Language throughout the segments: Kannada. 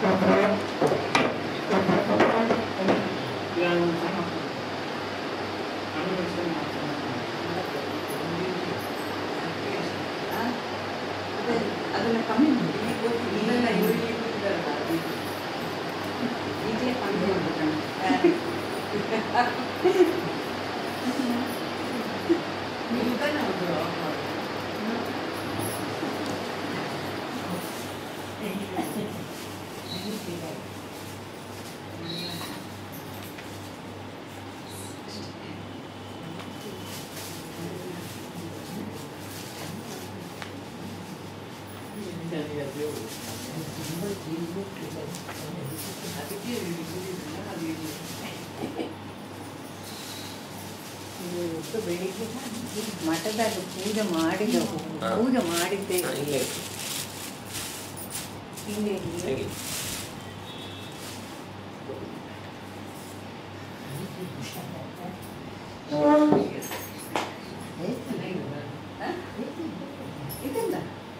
ಅದನ್ನ ಕಮ್ಮಿ ಮಾಡಿ ಇಲ್ಲ ಇವರಿಗೆ ಈಗಲೇ ಕಮ್ಮಿ ಮಾಡ್ಬಿಟ್ಟಣ ಇವತ್ತು ಬೆಳಿಗ್ಗೆ ಮಠದಾಗ ಪೂಜೆ ಮಾಡಿದವು ಹಾ. ಪೂಜೆ ಮಾಡಿದ್ದೆ ಹಾ, ಇಲ್ಲೇ ಇಲ್ಲಿ ಹೇಗೆ ಇದಲ್ಲ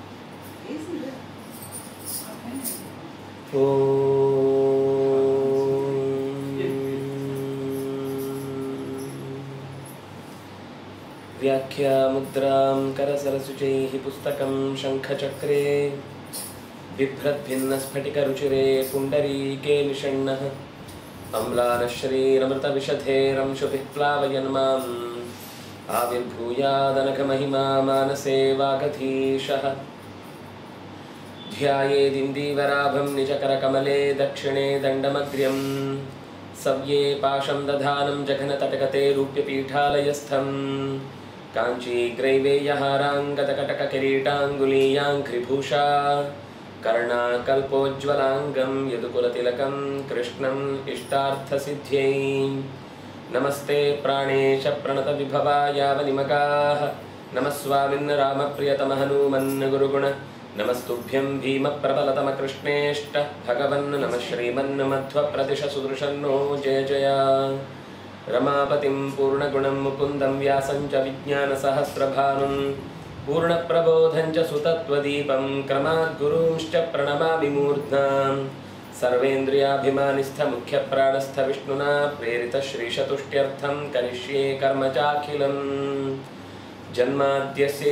व्याख्यामुद्रां करसरसुचैः पुस्तकं शङ्खचक्रे बिभ्रद्भिन्नस्फटिकरुचिरे पुण्डरीके निषण्णः अम्लानश्रीरमृतविशधेरंशुभिः प्लावयन् माम् आविर्भूयादनघमहिमा मानसे वागधीशः ध्यायेदिन्दीवराभं निजकरकमले दक्षिणे दण्डमग्र्यम् सव्ये पाशं दधानं जघनतटगते रूप्यपीठालयस्थम् काञ्चीग्रैवेयहाराङ्गतकटककिरीटाङ्गुलीयाङ्घ्रिभूषा कर्णाकल्पोज्ज्वलाङ्गं यदुकुलतिलकं कृष्णम् इष्टार्थसिद्ध्यै नमस्ते प्राणेश प्रणतविभवा यावनिमकाः नमः स्वामिन् रामप्रियतमहनूमन् गुरुगुण नमस्तुभ्यं भीमप्रबलतमकृष्णेष्ट भगवन् नमः श्रीमन्मध्वप्रदिश सुदृशन्नो जय जय रमापतिं पूर्णगुणं मुकुन्दं व्यासं च विज्ञानसहस्रभानुं पूर्णप्रबोधं च सुतत्वदीपं क्रमाद्गुरूंश्च प्रणमामि मूर्ध्नां सर्वेन्द्रियाभिमानिस्थमुख्यप्राणस्थविष्णुना प्रेरितश्रीशतुष्ट्यर्थं करिष्ये कर्म चाखिलम् जन्माद्यस्य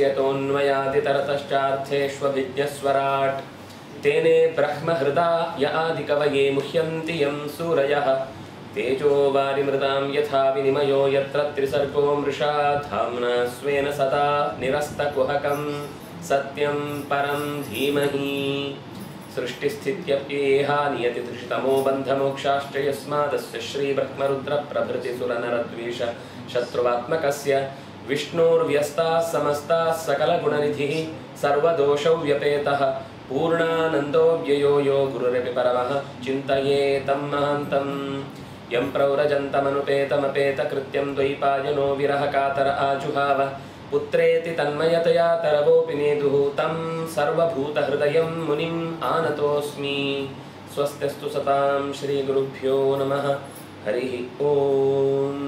यतोऽन्वयादितरतश्चार्थेष्वभिज्ञस्वराट् तेने ब्रह्महृदा य आदिकवये मुह्यन्ति यं सूरयः तेजो वारिमृतां यथा विनिमयो यत्र त्रिसर्गो मृषा धाम्ना स्वेन सदा निरस्तकुहकं सत्यं परं धीमहि सृष्टिस्थित्यप्येहा नियतितृषितमो बन्धमोक्षाश्च यस्मादस्य श्रीब्रह्मरुद्रप्रभृतिसुरनरद्वेष शत्रुवात्मकस्य विष्णोर्व्यस्ताः समस्ताः सकलगुणनिधिः सर्वदोषौ व्यपेतः पूर्णानन्दो व्ययो यो गुरुरपि परमः चिन्तये तं महान्तम् यं प्रव्रजन्तमनुपेतमपेतकृत्यं द्वैपायनो विरहकातर आजुहाव पुत्रेति तन्मयतया तरवोऽपि नेदुः तं सर्वभूतहृदयं मुनिम् आनतोऽस्मि स्वस्त्यस्तु सतां श्रीगुरुभ्यो नमः हरिः ओम्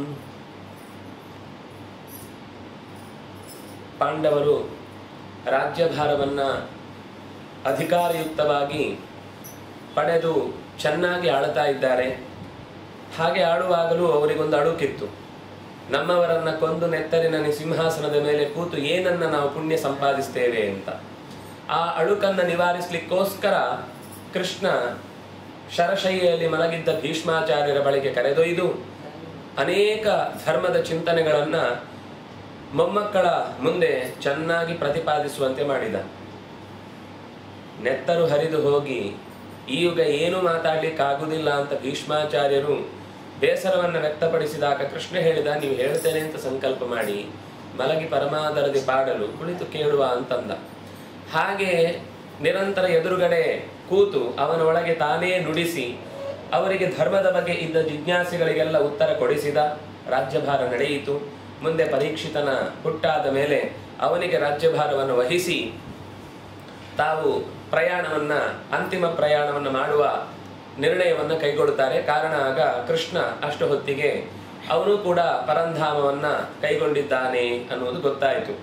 ಪಾಂಡವರು ರಾಜ್ಯಭಾರವನ್ನು ಅಧಿಕಾರಯುಕ್ತವಾಗಿ ಪಡೆದು ಚೆನ್ನಾಗಿ ಆಳ್ತಾ ಇದ್ದಾರೆ ಹಾಗೆ ಆಳುವಾಗಲೂ ಅವರಿಗೊಂದು ಅಳುಕಿತ್ತು ನಮ್ಮವರನ್ನ ಕೊಂದು ನೆತ್ತರಿನ ಸಿಂಹಾಸನದ ಮೇಲೆ ಕೂತು ಏನನ್ನ ನಾವು ಪುಣ್ಯ ಸಂಪಾದಿಸ್ತೇವೆ ಅಂತ ಆ ಅಳುಕನ್ನ ನಿವಾರಿಸಲಿಕ್ಕೋಸ್ಕರ ಕೃಷ್ಣ ಶರಶೈಯಲ್ಲಿ ಮಲಗಿದ್ದ ಭೀಷ್ಮಾಚಾರ್ಯರ ಬಳಿಗೆ ಕರೆದೊಯ್ದು ಅನೇಕ ಧರ್ಮದ ಚಿಂತನೆಗಳನ್ನ ಮೊಮ್ಮಕ್ಕಳ ಮುಂದೆ ಚೆನ್ನಾಗಿ ಪ್ರತಿಪಾದಿಸುವಂತೆ ಮಾಡಿದ ನೆತ್ತರು ಹರಿದು ಹೋಗಿ ಈ ಯುಗ ಏನು ಮಾತಾಡ್ಲಿಕ್ಕಾಗುವುದಿಲ್ಲ ಅಂತ ಭೀಷ್ಮಾಚಾರ್ಯರು ಬೇಸರವನ್ನು ವ್ಯಕ್ತಪಡಿಸಿದಾಗ ಕೃಷ್ಣ ಹೇಳಿದ ನೀವು ಹೇಳ್ತೇನೆ ಅಂತ ಸಂಕಲ್ಪ ಮಾಡಿ ಮಲಗಿ ಪರಮಾದರದಿ ಪಾಡಲು ಕುಳಿತು ಕೇಳುವ ಅಂತಂದ ಹಾಗೆ ನಿರಂತರ ಎದುರುಗಡೆ ಕೂತು ಅವನ ಒಳಗೆ ತಾನೇ ನುಡಿಸಿ ಅವರಿಗೆ ಧರ್ಮದ ಬಗ್ಗೆ ಇದ್ದ ಜಿಜ್ಞಾಸೆಗಳಿಗೆಲ್ಲ ಉತ್ತರ ಕೊಡಿಸಿದ ರಾಜ್ಯಭಾರ ನಡೆಯಿತು ಮುಂದೆ ಪರೀಕ್ಷಿತನ ಹುಟ್ಟಾದ ಮೇಲೆ ಅವನಿಗೆ ರಾಜ್ಯಭಾರವನ್ನು ವಹಿಸಿ ತಾವು ಪ್ರಯಾಣವನ್ನ ಅಂತಿಮ ಪ್ರಯಾಣವನ್ನು ಮಾಡುವ ನಿರ್ಣಯವನ್ನು ಕೈಗೊಳ್ಳುತ್ತಾರೆ ಕಾರಣ ಆಗ ಕೃಷ್ಣ ಅಷ್ಟು ಹೊತ್ತಿಗೆ ಅವನು ಕೂಡ ಪರಂಧಾಮವನ್ನ ಕೈಗೊಂಡಿದ್ದಾನೆ ಅನ್ನುವುದು ಗೊತ್ತಾಯಿತು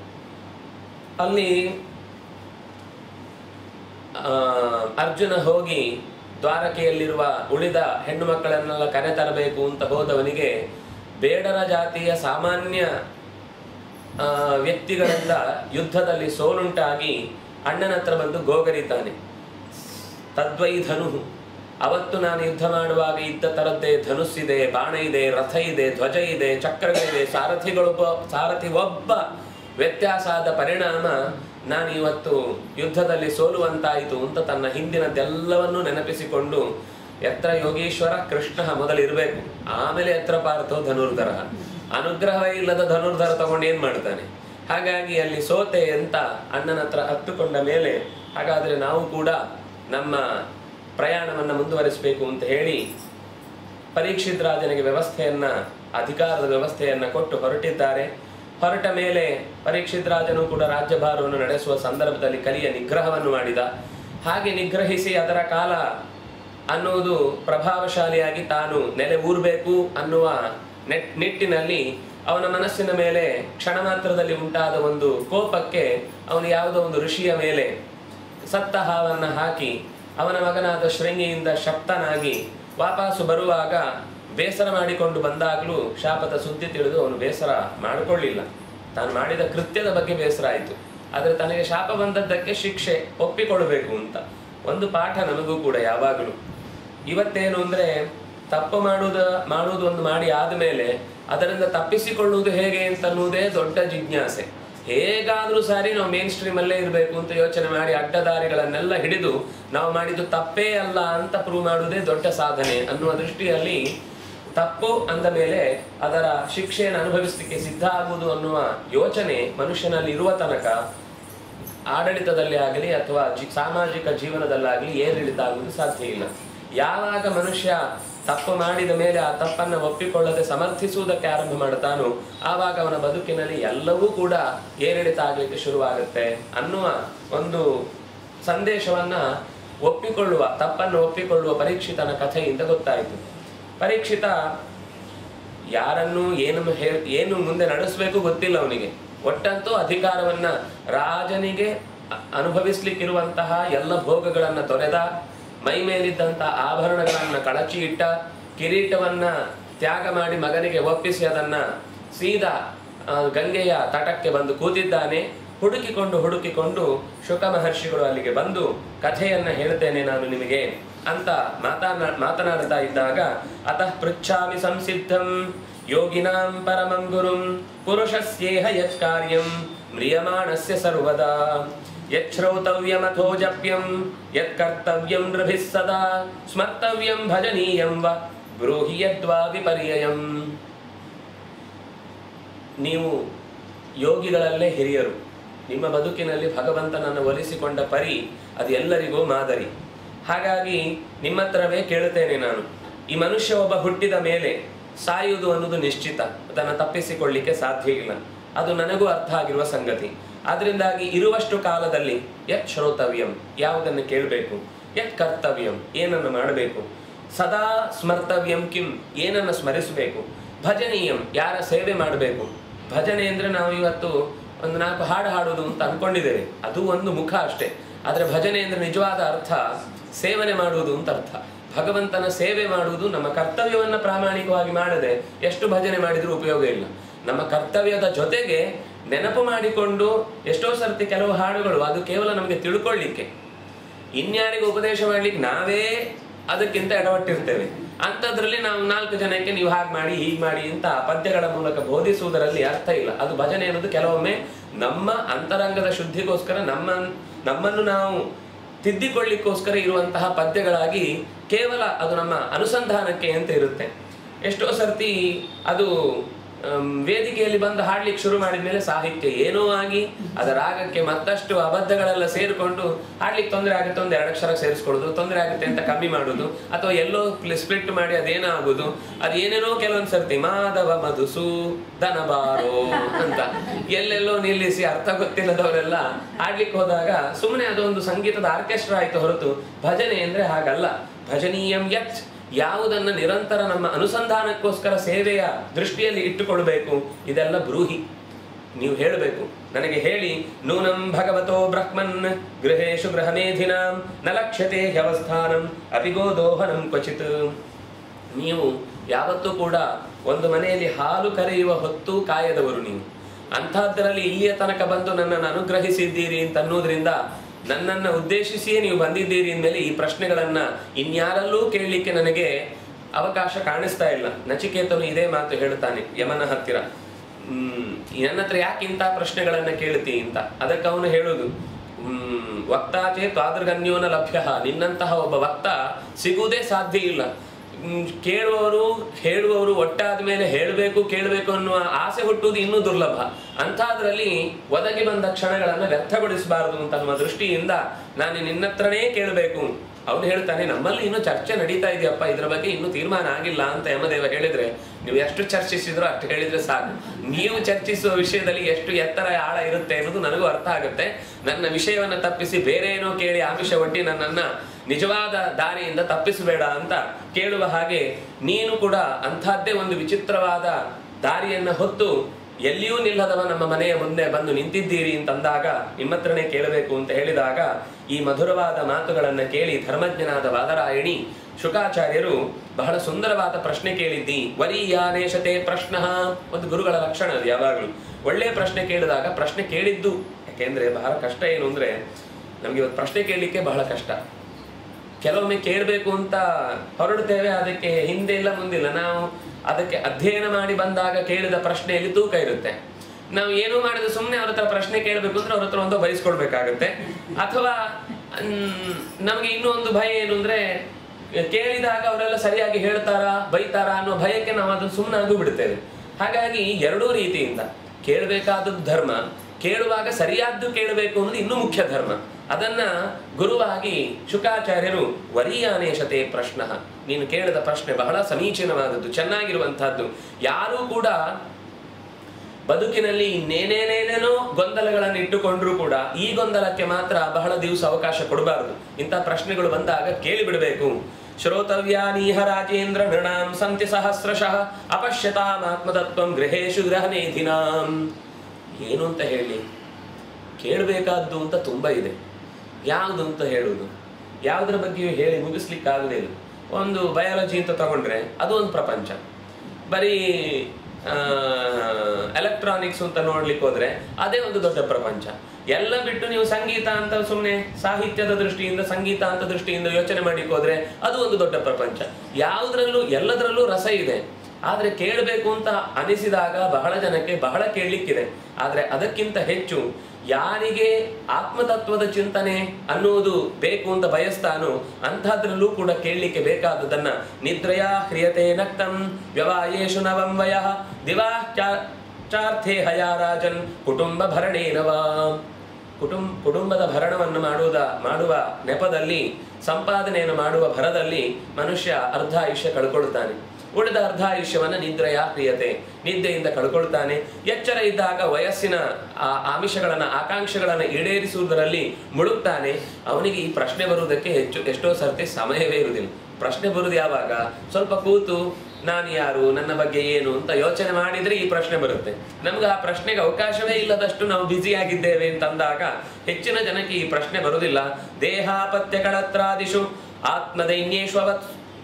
ಅಲ್ಲಿ ಆ, ಅರ್ಜುನ ಹೋಗಿ ದ್ವಾರಕೆಯಲ್ಲಿರುವ ಉಳಿದ ಹೆಣ್ಣು ಮಕ್ಕಳನ್ನೆಲ್ಲ ಕರೆತರಬೇಕು ಅಂತ ಹೋದವನಿಗೆ ಬೇಡರ ಜಾತಿಯ ಸಾಮಾನ್ಯ ಆ, ವ್ಯಕ್ತಿಗಳಿಂದ ಯುದ್ಧದಲ್ಲಿ ಸೋಲುಂಟಾಗಿ ಅಣ್ಣನ ಹತ್ರ ಬಂದು ಗೋಗರಿತಾನೆ ತದ್ವೈ ಧನು ಅವತ್ತು ನಾನು ಯುದ್ಧ ಮಾಡುವಾಗ ಇದ್ದ ತರದ್ದೇ ಧನುಸ್ಸಿದೆ ಬಾಣ ಇದೆ ರಥ ಇದೆ ಧ್ವಜ ಇದೆ ಚಕ್ರಗಳಿದೆ ಸಾರಥಿಗಳೊಬ್ಬ ಸಾರಥಿ ಒಬ್ಬ ವ್ಯತ್ಯಾಸ ಆದ ಪರಿಣಾಮ ನಾನು ಇವತ್ತು ಯುದ್ಧದಲ್ಲಿ ಸೋಲುವಂತಾಯಿತು ಅಂತ ತನ್ನ ಹಿಂದಿನದೆಲ್ಲವನ್ನೂ ನೆನಪಿಸಿಕೊಂಡು ಎತ್ರ ಯೋಗೀಶ್ವರ ಕೃಷ್ಣ ಮೊದಲಿರಬೇಕು ಆಮೇಲೆ ಎತ್ರ ಪಾರ್ಥೋ ಧನುರ್ಧರ ಅನುಗ್ರಹವೇ ಇಲ್ಲದ ಧನುರ್ಧರ ತಗೊಂಡು ಏನ್ ಮಾಡ್ತಾನೆ ಹಾಗಾಗಿ ಅಲ್ಲಿ ಸೋತೆ ಅಂತ ಅಣ್ಣನ ಹತ್ರ ಹತ್ತುಕೊಂಡ ಮೇಲೆ ಹಾಗಾದ್ರೆ ನಾವು ಕೂಡ ನಮ್ಮ ಪ್ರಯಾಣವನ್ನು ಮುಂದುವರಿಸಬೇಕು ಅಂತ ಹೇಳಿ ಪರೀಕ್ಷಿತ್ ರಾಜನಿಗೆ ವ್ಯವಸ್ಥೆಯನ್ನ ಅಧಿಕಾರದ ವ್ಯವಸ್ಥೆಯನ್ನ ಕೊಟ್ಟು ಹೊರಟಿದ್ದಾರೆ ಹೊರಟ ಮೇಲೆ ಪರೀಕ್ಷಿತ್ ರಾಜನು ಕೂಡ ರಾಜ್ಯಭಾರವನ್ನು ನಡೆಸುವ ಸಂದರ್ಭದಲ್ಲಿ ಕಲಿಯ ನಿಗ್ರಹವನ್ನು ಮಾಡಿದ ಹಾಗೆ ನಿಗ್ರಹಿಸಿ ಅದರ ಕಾಲ ಅನ್ನುವುದು ಪ್ರಭಾವಶಾಲಿಯಾಗಿ ತಾನು ನೆಲೆ ಊರ್ಬೇಕು ಅನ್ನುವ ನೆಟ್ ನಿಟ್ಟಿನಲ್ಲಿ ಅವನ ಮನಸ್ಸಿನ ಮೇಲೆ ಕ್ಷಣ ಮಾತ್ರದಲ್ಲಿ ಉಂಟಾದ ಒಂದು ಕೋಪಕ್ಕೆ ಅವನು ಯಾವುದೋ ಒಂದು ಋಷಿಯ ಮೇಲೆ ಸತ್ತ ಹಾವನ್ನ ಹಾಕಿ ಅವನ ಮಗನಾದ ಶೃಂಗಿಯಿಂದ ಶಕ್ತನಾಗಿ ವಾಪಸ್ಸು ಬರುವಾಗ ಬೇಸರ ಮಾಡಿಕೊಂಡು ಬಂದಾಗಲೂ ಶಾಪದ ಸುದ್ದಿ ತಿಳಿದು ಅವನು ಬೇಸರ ಮಾಡಿಕೊಳ್ಳಿಲ್ಲ ತಾನು ಮಾಡಿದ ಕೃತ್ಯದ ಬಗ್ಗೆ ಬೇಸರ ಆಯಿತು ಆದರೆ ತನಗೆ ಶಾಪ ಬಂದದ್ದಕ್ಕೆ ಶಿಕ್ಷೆ ಒಪ್ಪಿಕೊಳ್ಬೇಕು ಅಂತ ಒಂದು ಪಾಠ ನಮಗೂ ಕೂಡ ಯಾವಾಗಲೂ ಇವತ್ತೇನು ಅಂದ್ರೆ ತಪ್ಪು ಮಾಡುವುದ ಮಾಡುವುದು ಒಂದು ಮಾಡಿ ಆದಮೇಲೆ ಅದರಿಂದ ತಪ್ಪಿಸಿಕೊಳ್ಳುವುದು ಹೇಗೆ ಅಂತ ಅನ್ನುವುದೇ ದೊಡ್ಡ ಜಿಜ್ಞಾಸೆ ಹೇಗಾದ್ರೂ ಸಾರಿ ನಾವು ಮೇನ್ ಸ್ಟ್ರೀಮ್ ಅಲ್ಲೇ ಇರಬೇಕು ಅಂತ ಯೋಚನೆ ಮಾಡಿ ಅಡ್ಡದಾರಿಗಳನ್ನೆಲ್ಲ ಹಿಡಿದು ನಾವು ಮಾಡಿದ್ದು ತಪ್ಪೇ ಅಲ್ಲ ಅಂತ ಪ್ರೂವ್ ಮಾಡುವುದೇ ದೊಡ್ಡ ಸಾಧನೆ ಅನ್ನುವ ದೃಷ್ಟಿಯಲ್ಲಿ ತಪ್ಪು ಅಂದ ಮೇಲೆ ಅದರ ಶಿಕ್ಷೆಯನ್ನು ಅನುಭವಿಸಲಿಕ್ಕೆ ಸಿದ್ಧ ಆಗುವುದು ಅನ್ನುವ ಯೋಚನೆ ಮನುಷ್ಯನಲ್ಲಿ ಇರುವ ತನಕ ಆಡಳಿತದಲ್ಲಿ ಆಗಲಿ ಅಥವಾ ಜಿ- ಸಾಮಾಜಿಕ ಜೀವನದಲ್ಲಾಗಲಿ ಏರಿಳಿತ ಆಗುವುದು ಸಾಧ್ಯ ಇಲ್ಲ ಯಾವಾಗ ಮನುಷ್ಯ ತಪ್ಪು ಮಾಡಿದ ಮೇಲೆ ಆ ತಪ್ಪನ್ನು ಒಪ್ಪಿಕೊಳ್ಳದೆ ಸಮರ್ಥಿಸುವುದಕ್ಕೆ ಆರಂಭ ಮಾಡುತ್ತಾನೋ ಆವಾಗ ಅವನ ಬದುಕಿನಲ್ಲಿ ಎಲ್ಲವೂ ಕೂಡ ಏರಿಳಿತ ಆಗಲಿಕ್ಕೆ ಶುರುವಾಗುತ್ತೆ ಅನ್ನುವ ಒಂದು ಸಂದೇಶವನ್ನ ಒಪ್ಪಿಕೊಳ್ಳುವ ತಪ್ಪನ್ನು ಒಪ್ಪಿಕೊಳ್ಳುವ ಪರೀಕ್ಷಿತನ ಕಥೆಯಿಂದ ಗೊತ್ತಾಯಿತು ಪರೀಕ್ಷಿತ ಯಾರನ್ನು ಏನು ಹೇಳ್ ಏನು ಮುಂದೆ ನಡೆಸಬೇಕು ಗೊತ್ತಿಲ್ಲ ಅವನಿಗೆ ಒಟ್ಟಂತೂ ಅಧಿಕಾರವನ್ನ ರಾಜನಿಗೆ ಅ- ಅನುಭವಿಸ್ಲಿಕ್ಕಿರುವಂತಹ ಎಲ್ಲ ಭೋಗಗಳನ್ನ ತೊರೆದ ಮೈ ಮೇಲಿದ್ದಂತಹ ಆಭರಣಗಳನ್ನ ಕಳಚಿ ಇಟ್ಟ ಕಿರೀಟವನ್ನ ತ್ಯಾಗ ಮಾಡಿ ಮಗನಿಗೆ ಒಪ್ಪಿಸಿ ಅದನ್ನ ಸೀದಾ ಆ, ಗಂಗೆಯ ತಟಕ್ಕೆ ಬಂದು ಕೂತಿದ್ದಾನೆ ಹುಡುಕಿಕೊಂಡು ಹುಡುಕಿಕೊಂಡು ಶುಕ ಮಹರ್ಷಿಗಳು ಅಲ್ಲಿಗೆ ಬಂದು ಕಥೆಯನ್ನ ಹೇಳ್ತೇನೆ ನಾನು ನಿಮಗೆ ಅಂತ ಮಾತನಾ ಮಾತನಾಡ್ತಾ ಇದ್ದಾಗ ಅತಃ ಪೃಚ್ಛಾಮಿ ಸಂಸಿದ್ಧಂ ಯೋಗಿನಾಂ ಪರಮಂ ಗುರುಂ ಪುರುಷಸ್ಯೇಹ ಯತ್ ಕಾರ್ಯಂ ಮ್ರಿಯಮಾಣಸ್ಯ ಸರ್ವದಾ ಯಚ್ಶ್ರೌತವ್ಯಮಥೋ ಜಪ್ಯಂ ಯತ್ ಕರ್ತವ್ಯಂ ನೃಭಿಃ ಸದಾ ಸ್ಮರ್ತವ್ಯಂ ಭಜನೀಯಂ ವ ಬ್ರೂಹಿ ಯದ್ವಾ ವಿಪರ್ಯಯಂ ನೀವು ಯೋಗಿಗಳಲ್ಲೇ ಹಿರಿಯರು ನಿಮ್ಮ ಬದುಕಿನಲ್ಲಿ ಭಗವಂತನನ್ನು ಒಲಿಸಿಕೊಂಡ ಪರಿ ಅದು ಎಲ್ಲರಿಗೂ ಮಾದರಿ ಹಾಗಾಗಿ ನಿಮ್ಮ ಹತ್ರವೇ ಕೇಳುತ್ತೇನೆ ನಾನು ಈ ಮನುಷ್ಯ ಒಬ್ಬ ಹುಟ್ಟಿದ ಮೇಲೆ ಸಾಯುವುದು ಅನ್ನೋದು ನಿಶ್ಚಿತ ಅದನ್ನು ತಪ್ಪಿಸಿಕೊಳ್ಳಿಕ್ಕೆ ಸಾಧ್ಯ ಇಲ್ಲ ಅದು ನನಗೂ ಅರ್ಥ ಆಗಿರುವ ಸಂಗತಿ ಆದ್ರಿಂದಾಗಿ ಇರುವಷ್ಟು ಕಾಲದಲ್ಲಿ ಯತ್ ಶ್ರೋತವ್ಯಂ ಯಾವುದನ್ನು ಕೇಳಬೇಕು ಯತ್ ಕರ್ತವ್ಯಂ ಏನನ್ನು ಮಾಡಬೇಕು ಸದಾ ಸ್ಮರ್ತವ್ಯಂ ಕಿಂ ಏನನ್ನು ಸ್ಮರಿಸಬೇಕು ಭಜನೀಯಂ ಯಾರ ಸೇವೆ ಮಾಡಬೇಕು ಭಜನೆ ಅಂದ್ರೆ ನಾವು ಇವತ್ತು ಒಂದು ನಾಲ್ಕು ಹಾಡು ಹಾಡುವುದು ಅಂತ ಅನ್ಕೊಂಡಿದ್ದೇವೆ ಅದು ಒಂದು ಮುಖ ಅಷ್ಟೇ ಆದ್ರೆ ಭಜನೆ ಅಂದ್ರೆ ನಿಜವಾದ ಅರ್ಥ ಸೇವನೆ ಮಾಡುವುದು ಅಂತ ಅರ್ಥ ಭಗವಂತನ ಸೇವೆ ಮಾಡುವುದು ನಮ್ಮ ಕರ್ತವ್ಯವನ್ನ ಪ್ರಾಮಾಣಿಕವಾಗಿ ಮಾಡದೆ ಎಷ್ಟು ಭಜನೆ ಮಾಡಿದ್ರೂ ಉಪಯೋಗ ಇಲ್ಲ ನಮ್ಮ ಕರ್ತವ್ಯದ ಜೊತೆಗೆ ನೆನಪು ಮಾಡಿಕೊಂಡು ಎಷ್ಟೋ ಸರ್ತಿ ಕೆಲವು ಹಾಡುಗಳು ಅದು ಕೇವಲ ನಮಗೆ ತಿಳ್ಕೊಳ್ಳಿಕ್ಕೆ ಇನ್ಯಾರಿಗೂ ಉಪದೇಶ ಮಾಡ್ಲಿಕ್ಕೆ ನಾವೇ ಅದಕ್ಕಿಂತ ಎಡವಟ್ಟಿರ್ತೇವೆ ಅಂಥದ್ರಲ್ಲಿ ನಾವು ನಾಲ್ಕು ಜನಕ್ಕೆ ನೀವು ಹಾಗೆ ಮಾಡಿ ಹೀಗೆ ಮಾಡಿ ಅಂತ ಪದ್ಯಗಳ ಮೂಲಕ ಬೋಧಿಸುವುದರಲ್ಲಿ ಅರ್ಥ ಇಲ್ಲ ಅದು ಭಜನೆ ಅನ್ನೋದು ಕೆಲವೊಮ್ಮೆ ನಮ್ಮ ಅಂತರಂಗದ ಶುದ್ಧಿಗೋಸ್ಕರ ನಮ್ಮ ನಮ್ಮನ್ನು ನಾವು ತಿದ್ದಿಕೊಳ್ಳಿಕ್ಕೋಸ್ಕರ ಇರುವಂತಹ ಪದ್ಯಗಳಾಗಿ ಕೇವಲ ಅದು ನಮ್ಮ ಅನುಸಂಧಾನಕ್ಕೆ ಅಂತ ಇರುತ್ತೆ ಎಷ್ಟೋ ಸರ್ತಿ ಅದು ಆಮ್, ವೇದಿಕೆಯಲ್ಲಿ ಬಂದು ಹಾಡ್ಲಿಕ್ಕೆ ಶುರು ಮಾಡಿದ ಮೇಲೆ ಸಾಹಿತ್ಯ ಏನೋ ಆಗಿ ಅದರ ರಾಗಕ್ಕೆ ಮತ್ತಷ್ಟು ಅಬದ್ಧಗಳೆಲ್ಲ ಸೇರಿಕೊಂಡು ಹಾಡ್ಲಿಕ್ಕೆ ತೊಂದರೆ ಆಗುತ್ತೆ ಒಂದು ಎರಡು ಅಕ್ಷರ ಸೇರಿಸ್ಕೊಳ್ಳೋದು ತೊಂದರೆ ಆಗುತ್ತೆ ಅಂತ ಕಮ್ಮಿ ಮಾಡೋದು ಅಥವಾ ಎಲ್ಲೋ ಸ್ಪ್ಲಿಟ್ ಮಾಡಿ ಅದೇನೋ ಆಗೋದು ಅದು ಏನೇನೋ ಕೆಲವೊಂದು ಸರ್ತಿ ಮಾಧವ ಮಧುಸು ದನಬಾರೋ ಅಂತ ಎಲ್ಲೆಲ್ಲೋ ನಿಲ್ಲಿಸಿ ಅರ್ಥ ಗೊತ್ತಿಲ್ಲದವರೆಲ್ಲ ಹಾಡ್ಲಿಕ್ಕೆ ಹೋದಾಗ ಸುಮ್ಮನೆ ಅದೊಂದು ಸಂಗೀತದ ಆರ್ಕೆಸ್ಟ್ರಾ ಆಯ್ತು ಹೊರತು ಭಜನೆ ಅಂದ್ರೆ ಹಾಗಲ್ಲ ಭಜನೀಯಂ ಯತ್ ಯಾವುದನ್ನ ನಿರಂತರ ನಮ್ಮ ಅನುಸಂಧಾನಕ್ಕೋಸ್ಕರ ಸೇವೆಯ ದೃಷ್ಟಿಯಲ್ಲಿ ಇಟ್ಟುಕೊಳ್ಬೇಕು ಇದೆಲ್ಲ ಬ್ರೂಹಿ ನೀವು ಹೇಳಬೇಕು ನನಗೆ ಹೇಳಿ ನೂನಂ ಭಗವತೋ ಬ್ರಹ್ಮನ್ ಗೃಹೇಶು ಗೃಹಮೇಧಿನಾಂ ನ ಲಕ್ಷ್ಯತೆ ಹ್ಯವಸ್ಥಾನಂ ಅಪಿಗೋದೋಹನಂ ಕ್ವಚಿತ್ ನೀವು ಯಾವತ್ತೂ ಕೂಡ ಒಂದು ಮನೆಯಲ್ಲಿ ಹಾಲು ಕರೆಯುವ ಹೊತ್ತು ಕಾಯದವರು ನೀವು ಅಂಥದ್ದರಲ್ಲಿ ಇಲ್ಲಿಯ ತನಕ ಬಂದು ನನ್ನನ್ನು ಅನುಗ್ರಹಿಸಿದ್ದೀರಿ ಅಂತ ಅನ್ನೋದ್ರಿಂದ ನನ್ನನ್ನು ಉದ್ದೇಶಿಸಿಯೇ ನೀವು ಬಂದಿದ್ದೀರಿ ಅಂದಮೇಲೆ ಈ ಪ್ರಶ್ನೆಗಳನ್ನ ಇನ್ಯಾರಲ್ಲೂ ಕೇಳಲಿಕ್ಕೆ ನನಗೆ ಅವಕಾಶ ಕಾಣಿಸ್ತಾ ಇಲ್ಲ ನಚಿಕೇತನು ಇದೇ ಮಾತು ಹೇಳುತ್ತಾನೆ ಯಮನ ಹತ್ತಿರ ಹ್ಮ್ ನನ್ನ ಹತ್ರ ಯಾಕೆ ಇಂಥ ಪ್ರಶ್ನೆಗಳನ್ನ ಕೇಳ್ತಿ ಅಂತ ಅದಕ್ಕೆ ಅವನು ಹೇಳುದು ಹ್ಮ್ ವಕ್ತಾಚೆ ತ್ವಾದೃಗನ್ಯೋನ ಲಭ್ಯ ನಿನ್ನಂತಹ ಒಬ್ಬ ವಕ್ತ ಸಿಗುವುದೇ ಸಾಧ್ಯ ಇಲ್ಲ ಹ್ಮ್, ಕೇಳುವವರು ಹೇಳುವವರು ಒಟ್ಟಾದ ಮೇಲೆ ಹೇಳಬೇಕು ಕೇಳಬೇಕು ಅನ್ನುವ ಆಸೆ ಹುಟ್ಟುವುದು ಇನ್ನೂ ದುರ್ಲಭ ಅಂಥದ್ರಲ್ಲಿ ಒದಗಿ ಬಂದ ಕ್ಷಣಗಳನ್ನು ವ್ಯರ್ಥಗೊಳಿಸಬಾರದು ಅಂತ ಅನ್ನುವ ದೃಷ್ಟಿಯಿಂದ ನಾನು ನಿನ್ನತ್ರನೇ ಕೇಳಬೇಕು ಅವನು ಹೇಳ್ತಾನೆ ನಮ್ಮಲ್ಲಿ ಇನ್ನೂ ಚರ್ಚೆ ನಡೀತಾ ಇದೆಯಪ್ಪ ಇದ್ರ ಬಗ್ಗೆ ಇನ್ನೂ ತೀರ್ಮಾನ ಆಗಿಲ್ಲ ಅಂತ ಯಮದೇವ ಹೇಳಿದ್ರೆ ನೀವು ಎಷ್ಟು ಚರ್ಚಿಸಿದ್ರೋ ಅಷ್ಟು ಹೇಳಿದ್ರೆ ಸಾಕು ನೀವು ಚರ್ಚಿಸುವ ವಿಷಯದಲ್ಲಿ ಎಷ್ಟು ಎತ್ತರ ಆಳ ಇರುತ್ತೆ ಅನ್ನೋದು ನನಗೂ ಅರ್ಥ ಆಗುತ್ತೆ ನನ್ನ ವಿಷಯವನ್ನ ತಪ್ಪಿಸಿ ಬೇರೆ ಏನೋ ಕೇಳಿ ಆಮಿಷ ಒಡ್ಡಿ ನನ್ನನ್ನ ನಿಜವಾದ ದಾರಿಯಿಂದ ತಪ್ಪಿಸಬೇಡ ಅಂತ ಕೇಳುವ ಹಾಗೆ ನೀನು ಕೂಡ ಅಂಥದ್ದೇ ಒಂದು ವಿಚಿತ್ರವಾದ ದಾರಿಯನ್ನ ಹೊತ್ತು ಎಲ್ಲಿಯೂ ನಿಲ್ಲದವ ನಮ್ಮ ಮನೆಯ ಮುಂದೆ ಬಂದು ನಿಂತಿದ್ದೀರಿ ಅಂತಂದಾಗ ನಿಮ್ಮತ್ರನೇ ಕೇಳಬೇಕು ಅಂತ ಹೇಳಿದಾಗ ಈ ಮಧುರವಾದ ಮಾತುಗಳನ್ನ ಕೇಳಿ ಧರ್ಮಜ್ಞನಾದ ವಾದರಾಯಣಿ ಶುಕಾಚಾರ್ಯರು ಬಹಳ ಸುಂದರವಾದ ಪ್ರಶ್ನೆ ಕೇಳಿದ್ದಿ ವರೀಯಾನೇಶತೆ ಪ್ರಶ್ನ ಒಂದು ಗುರುಗಳ ಲಕ್ಷಣ ಅದು ಯಾವಾಗಲೂ ಒಳ್ಳೆ ಪ್ರಶ್ನೆ ಕೇಳಿದಾಗ ಪ್ರಶ್ನೆ ಕೇಳಿದ್ದು ಯಾಕೆಂದ್ರೆ ಬಹಳ ಕಷ್ಟ ಏನು ಅಂದ್ರೆ ನಮ್ಗೆ ಇವತ್ತು ಪ್ರಶ್ನೆ ಕೇಳಲಿಕ್ಕೆ ಬಹಳ ಕಷ್ಟ ಕೆಲವೊಮ್ಮೆ ಕೇಳಬೇಕು ಅಂತ ಹೊರಡ್ತೇವೆ ಅದಕ್ಕೆ ಹಿಂದೆ ಇಲ್ಲ ಮುಂದಿಲ್ಲ ನಾವು ಅದಕ್ಕೆ ಅಧ್ಯಯನ ಮಾಡಿ ಬಂದಾಗ ಕೇಳಿದ ಪ್ರಶ್ನೆಯಲ್ಲಿ ತೂಕ ಇರುತ್ತೆ ನಾವು ಏನು ಮಾಡಿದ ಸುಮ್ಮನೆ ಅವ್ರ ಹತ್ರ ಪ್ರಶ್ನೆ ಕೇಳಬೇಕು ಅಂದ್ರೆ ಅವ್ರ ಹತ್ರ ಒಂದು ಬಯಸ್ಕೊಡ್ಬೇಕಾಗತ್ತೆ ಅಥವಾ ಮ್, ನಮ್ಗೆ ಇನ್ನೂ ಒಂದು ಭಯ ಏನು ಅಂದ್ರೆ ಕೇಳಿದಾಗ ಅವರೆಲ್ಲ ಸರಿಯಾಗಿ ಹೇಳ್ತಾರಾ ಬೈತಾರಾ ಅನ್ನೋ ಭಯಕ್ಕೆ ನಾವು ಅದನ್ನು ಸುಮ್ಮನಾಗೂ ಬಿಡ್ತೇವೆ ಹಾಗಾಗಿ ಎರಡೂ ರೀತಿಯಿಂದ ಕೇಳಬೇಕಾದದ್ದು ಧರ್ಮ ಕೇಳುವಾಗ ಸರಿಯಾದ್ದು ಕೇಳಬೇಕು ಅನ್ನೋದು ಇನ್ನೂ ಮುಖ್ಯ ಧರ್ಮ ಅದನ್ನ ಗುರುವಾಗಿ ಶುಕಾಚಾರ್ಯರು ವರೀಯಾನೇಶತೆ ಪ್ರಶ್ನ ನೀನು ಕೇಳಿದ ಪ್ರಶ್ನೆ ಬಹಳ ಸಮೀಚೀನವಾದದ್ದು ಚೆನ್ನಾಗಿರುವಂತಹದ್ದು ಯಾರೂ ಕೂಡ ಬದುಕಿನಲ್ಲಿ ಇನ್ನೇನೇನೇನೇನೋ ಗೊಂದಲಗಳನ್ನು ಇಟ್ಟುಕೊಂಡ್ರೂ ಕೂಡ ಈ ಗೊಂದಲಕ್ಕೆ ಮಾತ್ರ ಬಹಳ ದಿವಸ ಅವಕಾಶ ಕೊಡಬಾರದು ಇಂಥ ಪ್ರಶ್ನೆಗಳು ಬಂದಾಗ ಕೇಳಿಬಿಡಬೇಕು ಶ್ರೋತವ್ಯಾನೀಹ ರಾಜೇಂದ್ರ ನೃಣಾಂ ಸಂತಿ ಸಹಸ್ರಶಃ ಅಪಶ್ಯತಾಮಾತ್ಮತತ್ವಂ ಗೃಹೇಶು ಗೃಹನೇಧಿನಾಂ ಏನು ಅಂತ ಹೇಳಿ ಕೇಳಬೇಕಾದ್ದು ಅಂತ ತುಂಬಾ ಇದೆ ಯಾವುದು ಅಂತ ಹೇಳುವುದು ಯಾವುದರ ಬಗ್ಗೆಯೂ ಹೇಳಿ ಮುಗಿಸ್ಲಿಕ್ಕಾಗದೇ ಇಲ್ಲ ಒಂದು ಬಯಾಲಜಿ ಅಂತ ತಗೊಂಡ್ರೆ ಅದು ಒಂದು ಪ್ರಪಂಚ ಬರೀ ಎಲೆಕ್ಟ್ರಾನಿಕ್ಸ್ ಅಂತ ನೋಡ್ಲಿಕ್ಕೆ ಹೋದ್ರೆ ಅದೇ ಒಂದು ದೊಡ್ಡ ಪ್ರಪಂಚ ಎಲ್ಲ ಬಿಟ್ಟು ನೀವು ಸಂಗೀತ ಅಂತ ಸುಮ್ಮನೆ ಸಾಹಿತ್ಯದ ದೃಷ್ಟಿಯಿಂದ ಸಂಗೀತ ಅಂತ ದೃಷ್ಟಿಯಿಂದ ಯೋಚನೆ ಮಾಡ್ಲಿಕ್ಕೆ ಹೋದ್ರೆ ಅದು ಒಂದು ದೊಡ್ಡ ಪ್ರಪಂಚ ಯಾವುದ್ರಲ್ಲೂ ಎಲ್ಲದರಲ್ಲೂ ರಸ ಇದೆ ಆದ್ರೆ ಕೇಳಬೇಕು ಅಂತ ಅನಿಸಿದಾಗ ಬಹಳ ಜನಕ್ಕೆ ಬಹಳ ಕೇಳಲಿಕ್ಕಿದೆ ಆದ್ರೆ ಅದಕ್ಕಿಂತ ಹೆಚ್ಚು ಯಾರಿಗೆ ಆತ್ಮತತ್ವದ ಚಿಂತನೆ ಅನ್ನುವುದು ಬೇಕು ಅಂತ ಬಯಸ್ತಾನೋ ಅಂಥದ್ರಲ್ಲೂ ಕೂಡ ಕೇಳಲಿಕ್ಕೆ ಬೇಕಾದದನ್ನ ನಿದ್ರಯ ಹ್ರಿಯತೆ ನಕ್ತಂ ವ್ಯವಾಯೇಶು ನವಂ ವಯ ದಿವಾ ಚಾ- ಚಾರ್ಥೇ ಹಯಾರಾಜನ್ ಕುಟುಂಬ ಭರಣೇನವಾ ಕುಟುಂಬ ಕುಟುಂಬದ ಭರಣವನ್ನು ಮಾಡುವುದ ಮಾಡುವ ನೆಪದಲ್ಲಿ ಸಂಪಾದನೆಯನ್ನು ಮಾಡುವ ಭರದಲ್ಲಿ ಮನುಷ್ಯ ಅರ್ಧ ಆಯುಷ್ಯ ಕಳ್ಕೊಳ್ತಾನೆ ಉಳಿದ ಅರ್ಧ ಆಯುಷ್ಯವನ್ನ ನಿದ್ರೆಯ ಕ್ರಿಯತೆ ನಿದ್ದೆಯಿಂದ ಕಳ್ಕೊಳ್ತಾನೆ ಎಚ್ಚರ ಇದ್ದಾಗ ವಯಸ್ಸಿನ ಆ ಆಮಿಷಗಳನ್ನ ಆಕಾಂಕ್ಷೆಗಳನ್ನ ಈಡೇರಿಸುವುದರಲ್ಲಿ ಮುಳುಗ್ತಾನೆ ಅವನಿಗೆ ಈ ಪ್ರಶ್ನೆ ಬರುವುದಕ್ಕೆ ಹೆಚ್ಚು ಎಷ್ಟೋ ಸರ್ತಿ ಸಮಯವೇ ಇರುವುದಿಲ್ಲ ಪ್ರಶ್ನೆ ಬರುವುದು ಯಾವಾಗ ಸ್ವಲ್ಪ ಕೂತು ನಾನು ಯಾರು ನನ್ನ ಬಗ್ಗೆ ಏನು ಅಂತ ಯೋಚನೆ ಮಾಡಿದ್ರೆ ಈ ಪ್ರಶ್ನೆ ಬರುತ್ತೆ ನಮ್ಗೆ ಆ ಪ್ರಶ್ನೆಗೆ ಅವಕಾಶವೇ ಇಲ್ಲದಷ್ಟು ನಾವು ಬ್ಯುಸಿ ಆಗಿದ್ದೇವೆ ಅಂತಂದಾಗ ಹೆಚ್ಚಿನ ಜನಕ್ಕೆ ಈ ಪ್ರಶ್ನೆ ಬರುವುದಿಲ್ಲ ದೇಹಾಪತ್ಯಗಳತ್ರಾದಿಷು ಆತ್ಮದೈನ್ಯೇಷು ಅವತ್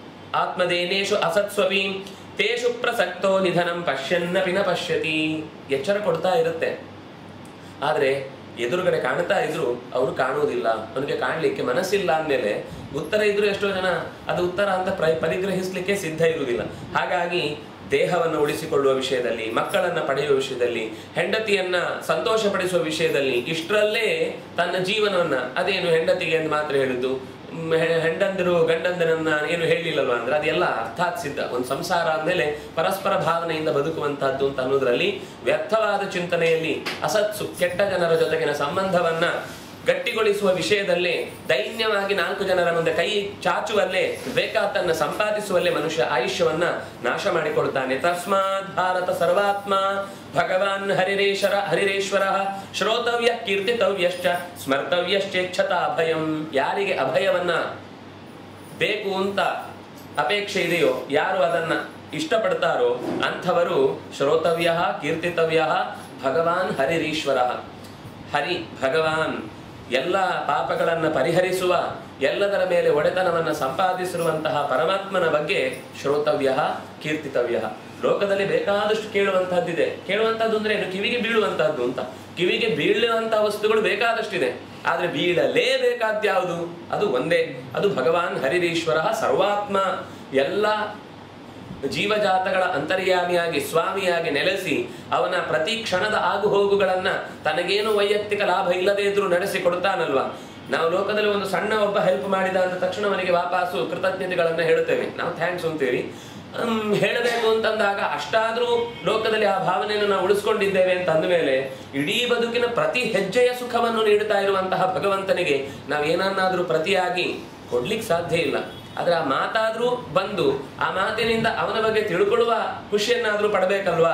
ಆತ್ಮದೇನೇಶು ಅಸತ್ಸ್ವಪೀಂ ತೇಷು ಪ್ರಸಕ್ತೋ ನಿಧನಂ ಪಶ್ಯನ್ನಪಿ ನ ಪಶ್ಯತಿ ಎಚ್ಚರ ಕೊಡ್ತಾ ಇರುತ್ತೆ ಆದ್ರೆ ಎದುರುಗಡೆ ಕಾಣ್ತಾ ಇದ್ರು ಅವನು ಕಾಣುವುದಿಲ್ಲ ಅವನಿಗೆ ಕಾಣ್ಲಿಕ್ಕೆ ಮನಸ್ಸಿಲ್ಲ ಅಂದ್ಮೇಲೆ ಉತ್ತರ ಇದ್ರು ಎಷ್ಟೋ ಜನ ಅದು ಉತ್ತರ ಅಂತ ಪ್ರ ಪರಿಗ್ರಹಿಸ್ಲಿಕ್ಕೆ ಸಿದ್ಧ ಇರುವುದಿಲ್ಲ ಹಾಗಾಗಿ ದೇಹವನ್ನು ಉಳಿಸಿಕೊಳ್ಳುವ ವಿಷಯದಲ್ಲಿ ಮಕ್ಕಳನ್ನ ಪಡೆಯುವ ವಿಷಯದಲ್ಲಿ ಹೆಂಡತಿಯನ್ನ ಸಂತೋಷಪಡಿಸುವ ವಿಷಯದಲ್ಲಿ ಇಷ್ಟರಲ್ಲೇ ತನ್ನ ಜೀವನವನ್ನ ಅದೇನು ಹೆಂಡತಿಗೆ ಎಂದು ಮಾತ್ರ ಹೇಳಿದ್ದು ಮ್, ಹೆ- ಹೆಂಡಂದಿರು ಗಂಡಂದಿರನ್ನ ಏನು ಹೇಳಿಲ್ಲಲ್ವಾ ಅಂದ್ರೆ ಅದೆಲ್ಲ ಅರ್ಥಾತ್ ಸಿದ್ಧ ಒಂದು ಸಂಸಾರ ಅಂದಮೇಲೆ ಪರಸ್ಪರ ಭಾವನೆಯಿಂದ ಬದುಕುವಂತಹದ್ದು ಅಂತ ಅನ್ನೋದ್ರಲ್ಲಿ ವ್ಯರ್ಥವಾದ ಚಿಂತನೆಯಲ್ಲಿ ಅಸತ್ಸು ಕೆಟ್ಟ ಜನರ ಜೊತೆಗಿನ ಸಂಬಂಧವನ್ನ ಗಟ್ಟಿಗೊಳಿಸುವ ವಿಷಯದಲ್ಲೇ ದೈನ್ಯವಾಗಿ ನಾಲ್ಕು ಜನರ ಮುಂದೆ ಕೈ ಚಾಚುವಲ್ಲೇ ಬೇಕಾತನ್ನ ಸಂಪಾದಿಸುವಲ್ಲೇ ಮನುಷ್ಯ ಆಯುಷ್ಯವನ್ನ ನಾಶ ಮಾಡಿಕೊಳ್ತಾನೆ ತಸ್ಮಾತ್ ಭಾರತ ಸರ್ವಾತ್ಮ ಭಗವಾನ್ ಹರಿರೇಶ್ವರ ಹರಿರೇಶ್ವರ ಶ್ರೋತವ್ಯ ಕೀರ್ತಿತವ್ಯಶ್ಚ ಸ್ಮರ್ತವ್ಯಶ್ಚೇಚ್ಛತಾ ಅಭಯಂ ಯಾರಿಗೆ ಅಭಯವನ್ನ ಬೇಕು ಅಂತ ಅಪೇಕ್ಷೆ ಇದೆಯೋ ಯಾರು ಅದನ್ನ ಇಷ್ಟಪಡ್ತಾರೋ ಅಂಥವರು ಶ್ರೋತವ್ಯ ಕೀರ್ತಿತವ್ಯ ಭಗವಾನ್ ಹರಿರೀಶ್ವರ ಹರಿ ಭಗವಾನ್ ಎಲ್ಲ ಪಾಪಗಳನ್ನು ಪರಿಹರಿಸುವ ಎಲ್ಲದರ ಮೇಲೆ ಒಡೆತನವನ್ನು ಸಂಪಾದಿಸಿರುವಂತಹ ಪರಮಾತ್ಮನ ಬಗ್ಗೆ ಶ್ರೋತವ್ಯ ಕೀರ್ತಿತವ್ಯ ಲೋಕದಲ್ಲಿ ಬೇಕಾದಷ್ಟು ಕೇಳುವಂತಹದ್ದಿದೆ ಕೇಳುವಂತಹದ್ದು ಅಂದ್ರೆ ಏನು ಕಿವಿಗೆ ಬೀಳುವಂತಹದ್ದು ಅಂತ ಕಿವಿಗೆ ಬೀಳುವಂತಹ ವಸ್ತುಗಳು ಬೇಕಾದಷ್ಟಿದೆ ಆದ್ರೆ ಬೀಳಲೇಬೇಕಾದ ಯಾವುದು ಅದು ಒಂದೇ ಅದು ಭಗವಾನ್ ಹರಿರೀಶ್ವರ ಸರ್ವಾತ್ಮ ಎಲ್ಲ ಜೀವಜಾತಗಳ ಅಂತರ್ಯಾಮಿಯಾಗಿ ಸ್ವಾಮಿಯಾಗಿ ನೆಲೆಸಿ ಅವನ ಪ್ರತಿ ಕ್ಷಣದ ಆಗು ಹೋಗುಗಳನ್ನ ತನಗೇನು ವೈಯಕ್ತಿಕ ಲಾಭ ಇಲ್ಲದೇ ಇದ್ರೂ ನಡೆಸಿಕೊಡ್ತಾನಲ್ವಾ ನಾವು ಲೋಕದಲ್ಲಿ ಒಂದು ಸಣ್ಣ ಒಬ್ಬ ಹೆಲ್ಪ್ ಮಾಡಿದ ಅಂದ ತಕ್ಷಣ ಅವನಿಗೆ ವಾಪಸ್ಸು ಕೃತಜ್ಞತೆಗಳನ್ನ ಹೇಳುತ್ತೇವೆ ನಾವು ಥ್ಯಾಂಕ್ಸ್ ಅಂತೀವಿ ಹ್ಮ್, ಹೇಳಬೇಕು ಅಂತಂದಾಗ ಅಷ್ಟಾದ್ರೂ ಲೋಕದಲ್ಲಿ ಆ ಭಾವನೆಯನ್ನು ನಾವು ಉಳಿಸ್ಕೊಂಡಿದ್ದೇವೆ ಅಂತ ಅಂದಮೇಲೆ ಇಡೀ ಬದುಕಿನ ಪ್ರತಿ ಹೆಜ್ಜೆಯ ಸುಖವನ್ನು ನೀಡುತ್ತಾ ಇರುವಂತಹ ಭಗವಂತನಿಗೆ ನಾವು ಏನನ್ನಾದ್ರೂ ಪ್ರತಿಯಾಗಿ ಕೊಡ್ಲಿಕ್ಕೆ ಸಾಧ್ಯ ಇಲ್ಲ ಆದ್ರೆ ಆ ಮಾತಾದ್ರೂ ಬಂದು ಆ ಮಾತಿನಿಂದ ಅವನ ಬಗ್ಗೆ ತಿಳ್ಕೊಳ್ಳುವ ಖುಷಿಯನ್ನಾದ್ರೂ ಪಡಬೇಕಲ್ವಾ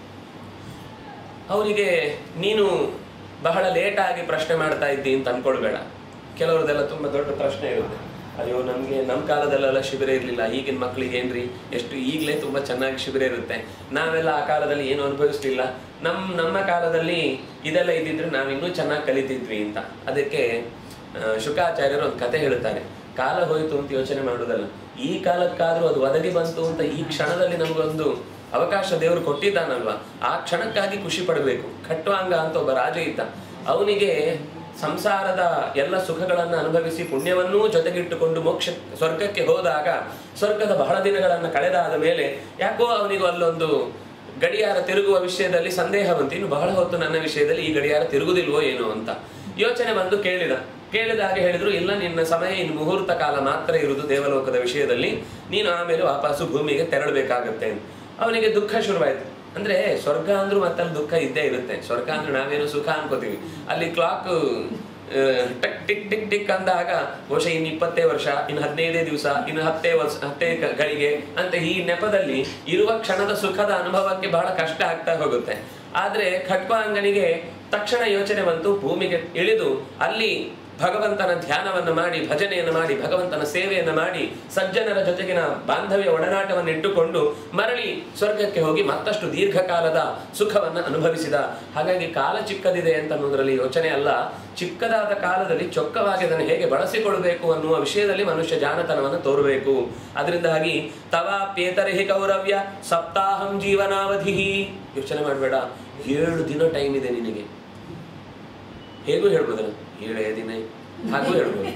ಅವರಿಗೆ ನೀನು ಬಹಳ ಲೇಟ್ ಆಗಿ ಪ್ರಶ್ನೆ ಮಾಡ್ತಾ ಇದ್ದಿ ಅಂತ ಅನ್ಕೊಳ್ಬೇಡ ಕೆಲವ್ರದೆಲ್ಲ ತುಂಬಾ ದೊಡ್ಡ ಪ್ರಶ್ನೆ ಇರುತ್ತೆ ಅಯ್ಯೋ ನಮ್ಗೆ ನಮ್ಮ ಕಾಲದಲ್ಲೆಲ್ಲ ಶಿಬಿರ ಇರಲಿಲ್ಲ ಈಗಿನ ಮಕ್ಕಳಿಗೆ ಏನ್ರಿ ಎಷ್ಟು ಈಗಲೇ ತುಂಬಾ ಚೆನ್ನಾಗಿ ಶಿಬಿರ ಇರುತ್ತೆ ನಾವೆಲ್ಲ ಆ ಕಾಲದಲ್ಲಿ ಏನು ಅನುಭವಿಸ್ಲಿಲ್ಲ ನಮ್ ನಮ್ಮ ಕಾಲದಲ್ಲಿ ಇದೆಲ್ಲ ಇದ್ದಿದ್ರೆ ನಾವಿನ್ನೂ ಚೆನ್ನಾಗಿ ಕಲಿತಿದ್ವಿ ಅಂತ ಅದಕ್ಕೆ ಆ, ಶುಕಾಚಾರ್ಯರು ಒಂದು ಕತೆ ಹೇಳ್ತಾರೆ ಕಾಲ ಹೋಯಿತು ಅಂತ ಯೋಚನೆ ಮಾಡುವುದಲ್ಲ ಈ ಕಾಲಕ್ಕಾದ್ರೂ ಅದು ಒದಗಿ ಬಂತು ಅಂತ ಈ ಕ್ಷಣದಲ್ಲಿ ನಮಗೊಂದು ಅವಕಾಶ ದೇವರು ಕೊಟ್ಟಿದ್ದಾನಲ್ವಾ ಆ ಕ್ಷಣಕ್ಕಾಗಿ ಖುಷಿ ಪಡಬೇಕು ಖಟ್ವಾಂಗ ಅಂತ ಒಬ್ಬ ರಾಜ ಇದ್ದ ಅವನಿಗೆ ಸಂಸಾರದ ಎಲ್ಲ ಸುಖಗಳನ್ನು ಅನುಭವಿಸಿ ಪುಣ್ಯವನ್ನೂ ಜೊತೆಗಿಟ್ಟುಕೊಂಡು ಮೋಕ್ಷ ಸ್ವರ್ಗಕ್ಕೆ ಹೋದಾಗ ಸ್ವರ್ಗದ ಬಹಳ ದಿನಗಳನ್ನು ಕಳೆದಾದ ಮೇಲೆ ಯಾಕೋ ಅವನಿಗೆ ಅಲ್ಲೊಂದು ಗಡಿಯಾರ ತಿರುಗುವ ವಿಷಯದಲ್ಲಿ ಸಂದೇಹ ಬಂತು ಇನ್ನು ಬಹಳ ಹೊತ್ತು ನನ್ನ ವಿಷಯದಲ್ಲಿ ಈ ಗಡಿಯಾರ ತಿರುಗುದಿಲ್ವೋ ಏನೋ ಅಂತ ಯೋಚನೆ ಬಂದು ಕೇಳಿದ ಕೇಳಿದಾಗ ಹೇಳಿದ್ರು ಇಲ್ಲ ನಿನ್ನ ಸಮಯ ಇನ್ನು ಮುಹೂರ್ತ ಕಾಲ ಮಾತ್ರ ಇರುವುದು ದೇವಲೋಕದ ವಿಷಯದಲ್ಲಿ ನೀನು ಆಮೇಲೆ ವಾಪಸ್ಸು ಭೂಮಿಗೆ ತೆರಳಬೇಕಾಗತ್ತೆ ಅಂತ. ಅವನಿಗೆ ದುಃಖ ಶುರುವಾಯ್ತು ಅಂದ್ರೆ ಸ್ವರ್ಗ ಅಂದ್ರೂ ಮತ್ತಲ್ಲಿ ದುಃಖ ಇದ್ದೇ ಇರುತ್ತೆ ಸ್ವರ್ಗ ಅಂದ್ರೆ ನಾವೇನು ಸುಖ ಅನ್ಕೋತೀವಿ ಅಲ್ಲಿ ಕ್ಲಾಕ್ ಟಕ್ ಟಿಕ್ ಟಿಕ್ ಟಿಕ್ ಅಂದಾಗ ಬಹುಶಃ ಇನ್ನು ಇಪ್ಪತ್ತೇ ವರ್ಷ ಇನ್ನು ಹದಿನೈದೇ ದಿವಸ ಇನ್ನು ಹತ್ತೇ ವರ್ಷ ಹತ್ತೇ ಗ- ಗಳಿಗೆ ಅಂತ ಈ ನೆಪದಲ್ಲಿ ಇರುವ ಕ್ಷಣದ ಸುಖದ ಅನುಭವಕ್ಕೆ ಬಹಳ ಕಷ್ಟ ಆಗ್ತಾ ಹೋಗುತ್ತೆ ಆದ್ರೆ ಖಟ್ವಾಂಗನಿಗೆ ತಕ್ಷಣ ಯೋಚನೆ ಬಂತು ಭೂಮಿಗೆ ಇಳಿದು ಅಲ್ಲಿ ಭಗವಂತನ ಧ್ಯಾನವನ್ನು ಮಾಡಿ ಭಜನೆಯನ್ನು ಮಾಡಿ ಭಗವಂತನ ಸೇವೆಯನ್ನು ಮಾಡಿ ಸಜ್ಜನರ ಜೊತೆಗಿನ ಬಾಂಧವ್ಯ ಒಡನಾಟವನ್ನು ಇಟ್ಟುಕೊಂಡು ಮರಳಿ ಸ್ವರ್ಗಕ್ಕೆ ಹೋಗಿ ಮತ್ತಷ್ಟು ದೀರ್ಘಕಾಲದ ಸುಖವನ್ನು ಅನುಭವಿಸಿದ ಹಾಗಾಗಿ ಕಾಲ ಚಿಕ್ಕದಿದೆ ಅಂತ ಅನ್ನೋದ್ರಲ್ಲಿ ಯೋಚನೆ ಅಲ್ಲ ಚಿಕ್ಕದಾದ ಕಾಲದಲ್ಲಿ ಚೊಕ್ಕವಾಗಿ ಅದನ್ನು ಹೇಗೆ ಬಳಸಿಕೊಳ್ಬೇಕು ಅನ್ನುವ ವಿಷಯದಲ್ಲಿ ಮನುಷ್ಯ ಜಾಣತನವನ್ನು ತೋರಬೇಕು ಅದರಿಂದಾಗಿ ತವಾ ಪೇತರಿಹಿ ಕೌರವ್ಯ ಸಪ್ತಾಹಂ ಜೀವನಾವಧಿ ಯೋಚನೆ ಮಾಡಬೇಡ ಏಳು ದಿನ ಟೈಮ್ ಇದೆ ನಿನಗೆ ಹೇಗೂ ಹೇಳ್ಬೋದಲ್ಲ ಏಳೇ ದಿನ ಹಾಗೂ ಹೇಳ್ಬೋದು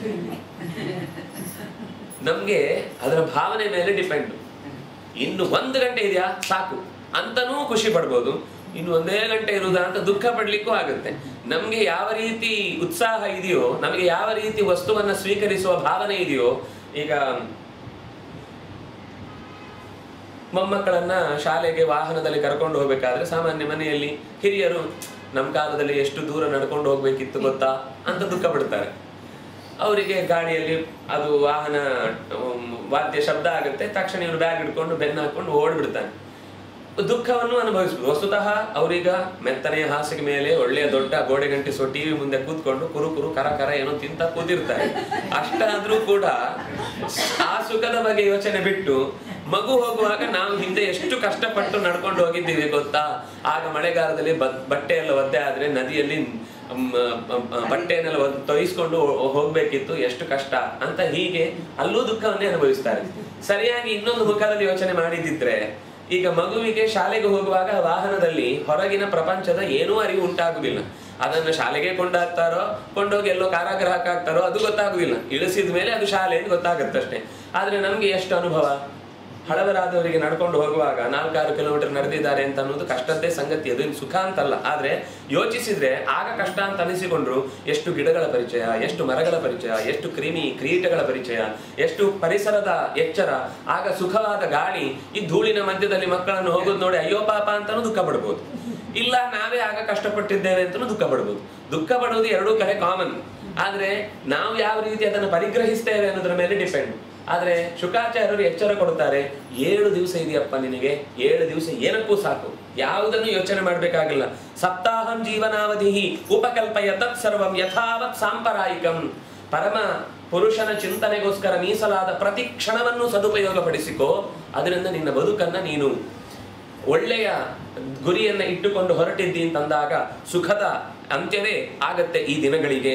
ನಮ್ಗೆ ಅದರ ಭಾವನೆ ಮೇಲೆ ಡಿಪೆಂಡ್ ಇನ್ನು ಒಂದು ಗಂಟೆ ಇದೆಯಾ ಸಾಕು ಅಂತನೂ ಖುಷಿ ಪಡ್ಬೋದು ಇನ್ನು ಒಂದೇ ಗಂಟೆ ಇರುವುದಾ ಅಂತ ದುಃಖ ಪಡ್ಲಿಕ್ಕೂ ಆಗುತ್ತೆ ನಮ್ಗೆ ಯಾವ ರೀತಿ ಉತ್ಸಾಹ ಇದೆಯೋ ನಮಗೆ ಯಾವ ರೀತಿ ವಸ್ತುವನ್ನ ಸ್ವೀಕರಿಸುವ ಭಾವನೆ ಇದೆಯೋ ಈಗ ಮೊಮ್ಮಕ್ಕಳನ್ನ ಶಾಲೆಗೆ ವಾಹನದಲ್ಲಿ ಕರ್ಕೊಂಡು ಹೋಗ್ಬೇಕಾದ್ರೆ ಸಾಮಾನ್ಯ ಮನೆಯಲ್ಲಿ ಹಿರಿಯರು ನಮ್ಮ ಕಾಲದಲ್ಲಿ ಎಷ್ಟು ದೂರ ನಡ್ಕೊಂಡು ಹೋಗ್ಬೇಕಿತ್ತು ಗೊತ್ತಾ ಅಂತ ದುಃಖ ಪಡ್ತಾರೆ ಅವರಿಗೆ ಗಾಡಿಯಲ್ಲಿ ಅದು ವಾಹನ ಉಮ್, ವಾದ್ಯ ಶಬ್ದ ಆಗುತ್ತೆ ತಕ್ಷಣ ಇವನು ಬ್ಯಾಗ್ ಹಿಡ್ಕೊಂಡು ಬೆನ್ನ ಹಾಕೊಂಡು ಓಡ್ಬಿಡ್ತಾನೆ ದುಃಖವನ್ನು ಅನುಭವಿಸ್ಬೋದು ವಸ್ತುತಃ ಅವರೀಗ ಮೆತ್ತನೆಯ ಹಾಸಿಗೆ ಮೇಲೆ ಒಳ್ಳೆಯ ದೊಡ್ಡ ಗೋಡೆ ಗಂಟಿಸುವ ಟಿವಿ ಮುಂದೆ ಕೂತ್ಕೊಂಡು ಕುರು ಕುರು ಕರ ಕರ ಏನೋ ತಿಂತ ಕೂತಿರ್ತಾರೆ ಅಷ್ಟಾದ್ರೂ ಕೂಡ ಆ ಸುಖದ ಬಗ್ಗೆ ಯೋಚನೆ ಬಿಟ್ಟು ಮಗು ಹೋಗುವಾಗ ನಾವು ಹಿಂದೆ ಎಷ್ಟು ಕಷ್ಟಪಟ್ಟು ನಡ್ಕೊಂಡು ಹೋಗಿದ್ದೀವಿ ಗೊತ್ತಾ ಆಗ ಮಳೆಗಾಲದಲ್ಲಿ ಬ- ಬಟ್ಟೆ ಎಲ್ಲ ಒದ್ದೆ ಆದ್ರೆ ನದಿಯಲ್ಲಿ ಮ್, ಮ್, ಮ್, ಬಟ್ಟೆಯನ್ನೆಲ್ಲ ಒದ್- ತೊಯಿಸ್ಕೊಂಡು ಹೋ- ಹೋಗ್ಬೇಕಿತ್ತು ಎಷ್ಟು ಕಷ್ಟ ಅಂತ ಹೀಗೆ ಅಲ್ಲೂ ದುಃಖವನ್ನೇ ಅನುಭವಿಸ್ತಾರೆ ಸರಿಯಾಗಿ ಇನ್ನೊಂದು ಮುಖದಲ್ಲಿ ಯೋಚನೆ ಮಾಡಿದಿದ್ರೆ ಈಗ ಮಗುವಿಗೆ ಶಾಲೆಗೆ ಹೋಗುವಾಗ ವಾಹನದಲ್ಲಿ ಹೊರಗಿನ ಪ್ರಪಂಚದ ಏನೂ ಅರಿವು ಉಂಟಾಗುದಿಲ್ಲ ಅದನ್ನ ಶಾಲೆಗೆ ಕೊಂಡಾಗ್ತಾರೋ ಕೊಂಡೋಗಿ ಎಲ್ಲೋ ಕಾರಾಗೃಹಕ್ಕೆ ಹಾಕ್ತಾರೋ ಅದು ಗೊತ್ತಾಗುದಿಲ್ಲ ಇಳಿಸಿದ ಮೇಲೆ ಅದು ಶಾಲೆ ಅಂತ ಗೊತ್ತಾಗುತ್ತಷ್ಟೇ ಆದ್ರೆ ನಮ್ಗೆ ಎಷ್ಟು ಅನುಭವ ಹಳಬರಾದವರಿಗೆ ನಡ್ಕೊಂಡು ಹೋಗುವಾಗ ನಾಲ್ಕಾರು ಕಿಲೋಮೀಟರ್ ನಡೆದಿದ್ದಾರೆ ಅಂತ ಅನ್ನೋದು ಕಷ್ಟದ್ದೇ ಸಂಗತಿ ಅದು ಇನ್ನು ಸುಖ ಅಂತಲ್ಲ ಆದ್ರೆ ಯೋಚಿಸಿದ್ರೆ ಆಗ ಕಷ್ಟ ಅಂತ ಅನಿಸಿಕೊಂಡ್ರು ಎಷ್ಟು ಗಿಡಗಳ ಪರಿಚಯ ಎಷ್ಟು ಮರಗಳ ಪರಿಚಯ ಎಷ್ಟು ಕ್ರಿಮಿ ಕ್ರೀಟಗಳ ಪರಿಚಯ ಎಷ್ಟು ಪರಿಸರದ ಎಚ್ಚರ ಆಗ ಸುಖವಾದ ಗಾಳಿ ಈ ಧೂಳಿನ ಮಧ್ಯದಲ್ಲಿ ಮಕ್ಕಳನ್ನು ಹೋಗೋದು ನೋಡಿ ಅಯ್ಯೋ ಪಾಪ ಅಂತಾನು ದುಃಖ ಪಡ್ಬೋದು ಇಲ್ಲ ನಾವೇ ಆಗ ಕಷ್ಟಪಟ್ಟಿದ್ದೇವೆ ಅಂತಲೂ ದುಃಖ ಪಡ್ಬೋದು ದುಃಖ ಪಡುವುದು ಎರಡೂ ಕಡೆ ಕಾಮನ್ ಆದ್ರೆ ನಾವು ಯಾವ ರೀತಿ ಅದನ್ನು ಪರಿಗ್ರಹಿಸ್ತೇವೆ ಅನ್ನೋದ್ರ ಮೇಲೆ ಡಿಪೆಂಡ್ ಆದ್ರೆ ಶುಕಾಚಾರ್ಯರು ಎಚ್ಚರ ಕೊಡ್ತಾರೆ ಏಳು ದಿವಸ ಇದೆಯಪ್ಪ ನಿನಗೆ ಏಳು ದಿವಸ ಏನಕ್ಕೂ ಸಾಕು ಯಾವುದನ್ನು ಯೋಚನೆ ಮಾಡ್ಬೇಕಾಗಿಲ್ಲ ಸಪ್ತಾಹಂ ಜೀವನಾವಧಿ ಉಪಕಲ್ಪಯ ತತ್ ಸರ್ವಂ ಯಥಾವತ್ ಸಾಂಪರಾಯಿಕಂ ಪರಮ ಪುರುಷನ ಚಿಂತನೆಗೋಸ್ಕರ ಮೀಸಲಾದ ಪ್ರತಿ ಕ್ಷಣವನ್ನು ಸದುಪಯೋಗಪಡಿಸಿಕೋ ಅದರಿಂದ ನಿನ್ನ ಬದುಕನ್ನ ನೀನು ಒಳ್ಳೆಯ ಗುರಿಯನ್ನ ಇಟ್ಟುಕೊಂಡು ಹೊರಟಿದ್ದಿ ಅಂತಂದಾಗ ಸುಖದ ಅಂತ್ಯವೇ ಆಗತ್ತೆ ಈ ದಿನಗಳಿಗೆ